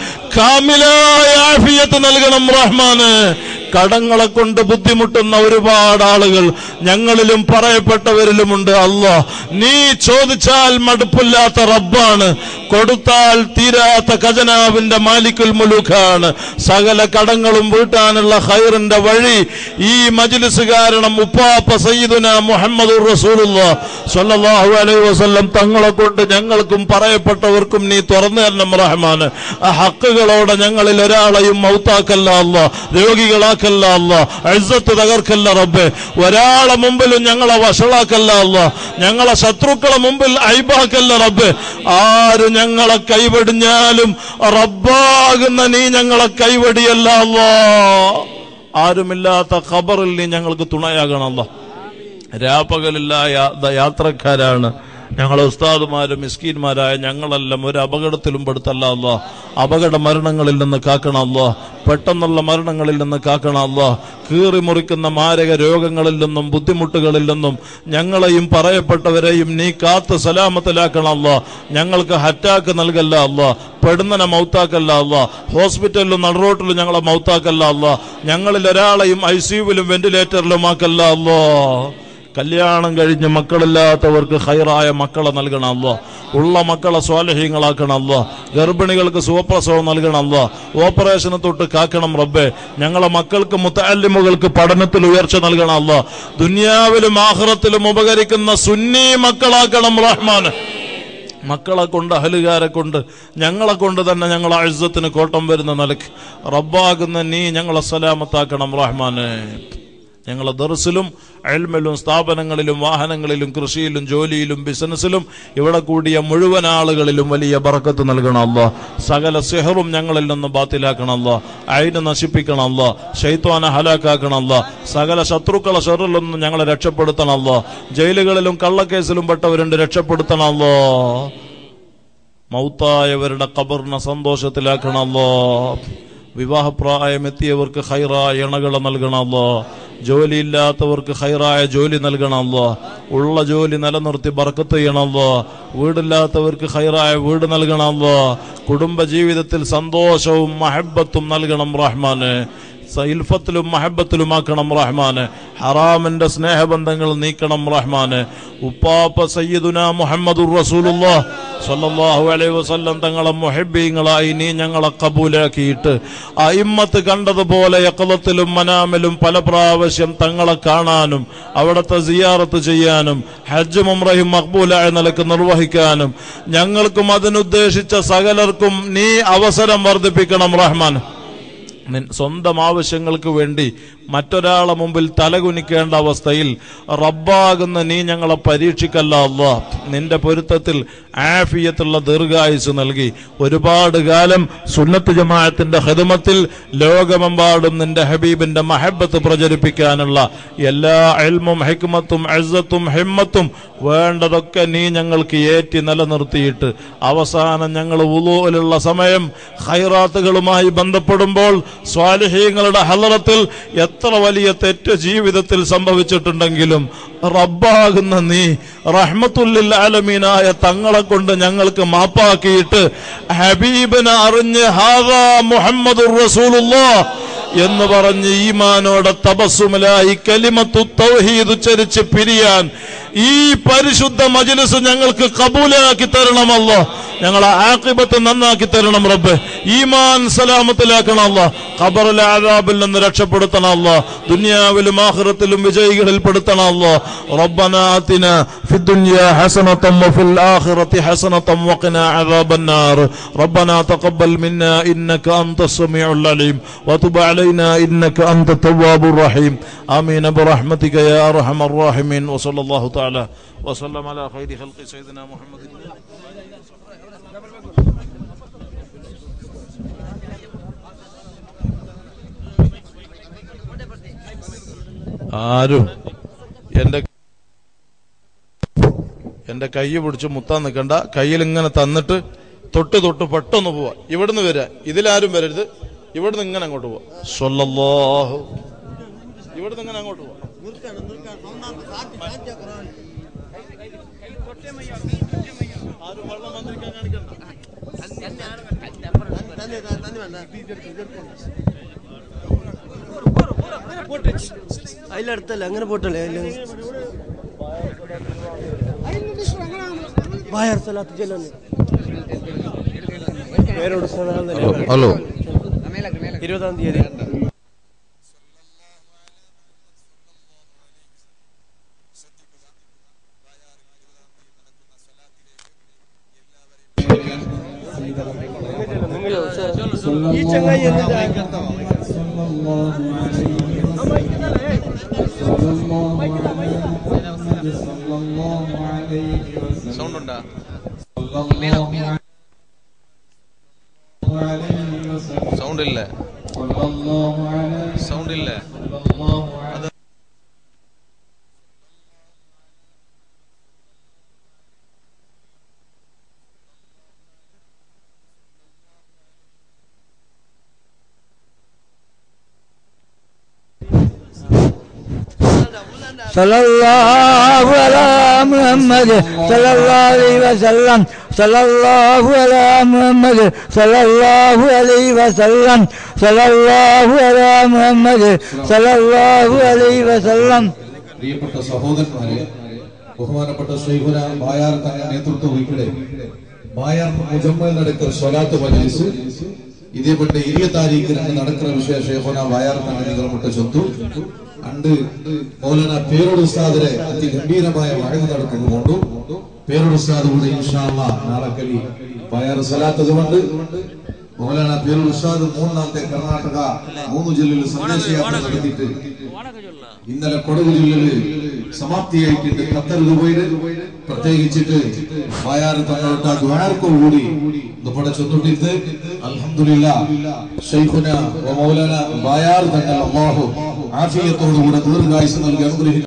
S2: കാമിലായ ആഫിയത്ത് നൽകണം റഹ്മാന് കടങ്ങളെ കൊണ്ട് ബുദ്ധിമുട്ടുന്ന ഒരുപാട് ആളുകൾ ഞങ്ങളിലും പറയപ്പെട്ടവരിലുമുണ്ട് അല്ലോ നീ ചോദിച്ചാൽ മടുപ്പില്ലാത്ത റബ്ബാണ് കൊടുത്താൽ തീരാത്ത ഖജനാവിന്റെ മാലിക്കുൽ മുലുഖാണ് സകല കടങ്ങളും വീട്ടാനുള്ള ഹൈറിന്റെ വഴി ഈ മജ്ലിസ് കാരണം ഉപ്പാപ്പ സയ്യിദുന മുഹമ്മദ് റസൂലുള്ള സ്വല്ലല്ലാഹു അലൈഹി വസല്ലം തങ്ങളെ കൊണ്ട് ഞങ്ങൾക്കും പറയപ്പെട്ടവർക്കും നീ തുറന്നു തരണം റഹ്മാന് ആ ഹക്കുകളോടെ ഞങ്ങളിൽ ഒരാളെയും മൗത്താക്കല്ല അല്ല രോഗികളാക്കല്ല അല്ല അഴ്സത്ത് തകർക്കല്ല റബ്ബെ ഒരാളെ മുമ്പിലും ഞങ്ങളെ വഷളാക്കല്ല അല്ല ഞങ്ങളെ ശത്രുക്കളെ മുമ്പിൽ ഐബാക്കല്ല റബ്ബെ ആര് ഞങ്ങളെ കൈവടിഞ്ഞാലും റബ്ബാകുന്ന നീ ഞങ്ങളെ കൈവടിയല്ല അല്ലോ ആരുമില്ലാത്ത ഖബറിൽ നീ ഞങ്ങൾക്ക് തുണയാകണം അല്ല രാപ്പകലില്ല യാ- യാത്രക്കാരാണ് ഞങ്ങളെ ഉസ്താദുമാരും മിസ്കീന്മാരായ ഞങ്ങളെല്ലാം ഒരു അപകടത്തിലും പെടുത്തല്ല അല്ലോ അപകട മരണങ്ങളിൽ നിന്ന് കാക്കണം അല്ലോ പെട്ടെന്നുള്ള മരണങ്ങളിൽ നിന്ന് കാക്കണം അല്ലോ കീറി മുറിക്കുന്ന മാരക രോഗങ്ങളിൽ നിന്നും ബുദ്ധിമുട്ടുകളിൽ നിന്നും ഞങ്ങളെയും പറയപ്പെട്ടവരെയും നീ കാത്ത് സലാമത്തിലാക്കണം അല്ലോ ഞങ്ങൾക്ക് ഹറ്റാക്ക് നൽകല്ല അല്ലോ പെടുന്നനെ മൗത്താക്കല്ല അല്ലോ ഹോസ്പിറ്റലിലും നടുറോട്ടിലും ഞങ്ങളെ മൗത്താക്കല്ല അല്ലോ ഞങ്ങളിൽ ഒരാളെയും ഐ സിയുവിലും വെന്റിലേറ്ററിലും ആക്കല്ല അല്ലോ കല്യാണം കഴിഞ്ഞ് മക്കളില്ലാത്തവർക്ക് ഹൈറായ മക്കളെ നൽകണമല്ലോ ഉള്ള മക്കളെ സ്വാലഹ്യങ്ങളാക്കണമല്ലോ ഗർഭിണികൾക്ക് സുഖപ്രസവം നൽകണമല്ലോ ഓപ്പറേഷന് തൊട്ട് കാക്കണം റബ്ബെ ഞങ്ങളെ മക്കൾക്ക് മുത്തല്ലിമുകൾക്ക് പഠനത്തിൽ ഉയർച്ച നൽകണമല്ലോ ദുനിയാവിലും ആഹ്റത്തിലും ഉപകരിക്കുന്ന സുന്നി മക്കളാക്കണം റഹ്മാൻ മക്കളെ കൊണ്ട് അഹലുകാരെ കൊണ്ട് ഞങ്ങളെ കൊണ്ട് തന്നെ ഞങ്ങളെ അഴുസത്തിന് കോട്ടം വരുന്ന നിലക്ക് റബ്ബാകുന്ന നീ ഞങ്ങളെ സലാമത്താക്കണം റഹ്മാനെ ഞങ്ങളെ ദർസിലും അയൽമലും സ്ഥാപനങ്ങളിലും വാഹനങ്ങളിലും കൃഷിയിലും ജോലിയിലും ബിസിനസ്സിലും ഇവിടെ കൂടിയ മുഴുവൻ ആളുകളിലും വലിയ ബറക്കത്ത് നൽകണമല്ലോ സകല സിഹറും ഞങ്ങളിൽ നിന്ന് ബാത്തിലാക്കണമല്ലോ അയിന് നശിപ്പിക്കണമല്ലോ ഷെയ്ത്വാനെ ഹലാക്കാക്കണമല്ലോ സകല ശത്രുക്കളെ ഷെറിൽ നിന്നും ഞങ്ങളെ രക്ഷപ്പെടുത്തണമല്ലോ ജയിലുകളിലും കള്ളക്കേസിലും പെട്ടവരുണ്ട് രക്ഷപ്പെടുത്തണമല്ലോ മൗത്തായവരുടെ കബറിനെ സന്തോഷത്തിലാക്കണമല്ലോ വിവാഹപ്രായമെത്തിയവർക്ക് ഹൈറായ ഇണകളെ നൽകണമല്ലോ ജോലിയില്ലാത്തവർക്ക് ഹൈറായ ജോലി നൽകണമല്ലോ ഉള്ള ജോലി നിലനിർത്തി ബർക്കത്ത് ചെയ്യണമല്ലോ വീടില്ലാത്തവർക്ക് ഹൈറായ വീട് നൽകണമല്ലോ കുടുംബ ജീവിതത്തിൽ സന്തോഷവും മഹബത്തും നൽകണം റഹ്മാന് ഇൽഫത്തിലും മഹബത്തിലുമാക്കണം റഹ്മാന് ഹറാമിന്റെ സ്നേഹബന്ധങ്ങൾ നീക്കണം റഹ്മാന് ഉപ്പാപ്പ സയ്യിദുന മുഹമ്മദുർ റസൂലുള്ളാഹ് സ്വല്ലല്ലാഹു അലൈഹി വസല്ലം തങ്ങളെ മുഹബ്ബീങ്ങളായി നീ ഞങ്ങളെ കബൂലാക്കിയിട്ട് അയിമ്മത്ത് കണ്ടതുപോലെ യക്കളത്തിലും മനാമിലും പല പ്രാവശ്യം തങ്ങളെ കാണാനും അവിടുത്തെ സിയാറത്ത് ചെയ്യാനും ഹജ്ജും ഉംറയും മക്ബൂലായ നിലക്ക് നിർവഹിക്കാനും ഞങ്ങൾക്കും അതിനുദ്ദേശിച്ച സകലർക്കും നീ അവസരം വർദ്ധിപ്പിക്കണം റഹ്മാൻ നിൻ- സ്വന്തം ആവശ്യങ്ങൾക്ക് വേണ്ടി മറ്റൊരാളെ മുമ്പിൽ തലകുനിക്കേണ്ട അവസ്ഥയിൽ റബ്ബാകുന്ന നീ ഞങ്ങളെ പരീക്ഷിക്കല്ല അല്ലാ നിന്റെ പൊരുത്തത്തിൽ ആഫിയത്തുള്ള ദീർഘായുസ് നൽകി ഒരുപാട് കാലം സുന്നത്ത് ജമാഅത്തിന്റെ ഹിദമത്തിൽ ലോകമെമ്പാടും നിന്റെ ഹബീബിന്റെ മഹബത്ത് പ്രചരിപ്പിക്കാനുള്ള എല്ലാ എൽമും ഹിക്മത്തും അഴ്സത്തും ഹിമ്മത്തും വേണ്ടതൊക്കെ നീ ഞങ്ങൾക്ക് ഏറ്റി നിലനിർത്തിയിട്ട് അവസാനം ഞങ്ങൾ ഉലൂലുള്ള സമയം ഹൈറാത്തുകളുമായി ബന്ധപ്പെടുമ്പോൾ സ്വാലിഹീങ്ങളുടെ ഹലറത്തിൽ എത്ര വലിയ തെറ്റ് ജീവിതത്തിൽ സംഭവിച്ചിട്ടുണ്ടെങ്കിലും റബ്ബാകുന്ന നീ റഹ്മത്തുല്ലിൽ ആലമീനായ തങ്ങളെ കൊണ്ട് ഞങ്ങൾക്ക് മാപ്പാക്കിയിട്ട് ഹബീബിനെ അറിഞ്ഞ് ഹാദാ മുഹമ്മദുർ റസൂലുള്ളാഹ് എന്ന് പറഞ്ഞ് ഈമാനോടെ തപസ്സുമലായി കലിമത്തു തൗഹീദ് ഉച്ചരിച്ച് പിരിയാൻ ഈ പരിശുദ്ധ മജ്ലിസ് ഞങ്ങൾക്ക് കബൂലാക്കി തരണമല്ലോ ഞങ്ങളെ ആക്കിബത്ത് നന്നാക്കി തരണം റബ്ബ് ഈമാൻ സലാമത്തിലാക്കണമല്ലോ ഖബറിലെ ആദാബിൽ നിന്ന് രക്ഷപ്പെടുത്തണമല്ലോ ദുനിയാവിലും ആഖിറത്തിലും വിജയികളിൽ പെടുത്തണമല്ലോ റബ്ബന ആതിന ഫിദ്ദുനിയ ഹസനതം വഫിൽ ആഖിറതി ഹസനതം വഖിന അദാബന്നാർ റബ്ബന തഖബ്ബൽ മിന്നാ ഇന്നക അൻത സമീഉൽ അലീം വതുബ് علينا إنك أنت التواب الرحيم آمين برحمتك يا أرحم الراحمين وصلى الله تعالى وسلم على خير خلق سيدنا محمد ആരും എന്റെ എന്റെ കൈ പിടിച്ച് മുത്താൻ നിൽക്കണ്ട കയ്യിൽ ഇങ്ങനെ തന്നിട്ട് തൊട്ട് തൊട്ട് പെട്ടെന്ന് പോവാ ഇവിടുന്ന് വരാ ഇതിലാരും വരരുത് ഇവിടുന്ന് ഇങ്ങനെ അങ്ങോട്ട് പോവാ സ്വല്ലല്ലാഹു ഇവിടുന്ന് ഇങ്ങനെ അങ്ങോട്ട് പോവാ ആരും വെള്ളം വന്നിരിക്കാൻ കാണിക്കണ്ട
S3: അതിലടുത്തല്ല അങ്ങനെ പോട്ടല്ലേ അതില് ബായർ സ്ഥലത്ത് ചെല്ലുന്നു പേരോട് സ്ഥലം തന്നെ.
S1: ഹലോ
S3: ഇരുപതാം തീയതി ഈ ചങ്ങായി എന്നിട്ട്
S4: സൗണ്ട് ഉണ്ടാ സൗണ്ട് ഇല്ല സൗണ്ട് ഇല്ല
S5: صلى الله على محمد صلى الله عليه وسلم صلى الله على محمد صلى الله عليه وسلم صلى الله على محمد صلى الله عليه وسلم
S6: പ്രിയപ്പെട്ട സഹോദരന്മാരെ ബഹുമാനപ്പെട്ട ശ്രീഹുന ബായാർ തന്റെ നേതൃത്വം ഉൾപ്പെടെ ബായാർ മുജമ്മൽ നടക്കുന്ന സ്വലാത്ത് മജലിസ് ഇതേപെട്ട ഇരിയ താരീഖിലാണ് നടക്കുന്ന വിഷയ ഷേഖുന ബായാർ തന്നെ നിങ്ങളമുട്ട ചൊത്തു അണ്ട് മൗലാന പേരോട് ഉസ്താദിനെ അതിഗംഭീരമായ വഴങ്ങ് നടക്കുന്നുകൊണ്ട് പേരോട് ഉസ്താദ് കൂടെ ഇൻഷാല്ല നാളെ കലി ബായാർ സ്വലാത്ത് അതുകൊണ്ട് മൗലാന പേരോട് ഉസ്താദ് മൂന്നാമത്തെ കർണാടക മൂന്ന് ജില്ലയിൽ സന്ദേശയാത്ര നടത്തിയിട്ട് ഇന്നലെ കൊടക് ജില്ലയില് സമാപ്തിയായിട്ടുണ്ട് ഖത്തർ ദുബൈയില് പ്രത്യേകിച്ചിട്ട് വായാറ് തങ്ങളുടെ ദ്വാരക്കോ കൂടി നമ്മുടെ ചൊന്നിട്ട് അൽഹംദുലില്ല ഷെയ്ഖുന വ മൗലാന വായാർ തങ്ങൾ അള്ളാഹു ആഫിയത്തോടുകൂടെ ദീർഘായുസ് നൽകി അനുഗ്രഹിക്കും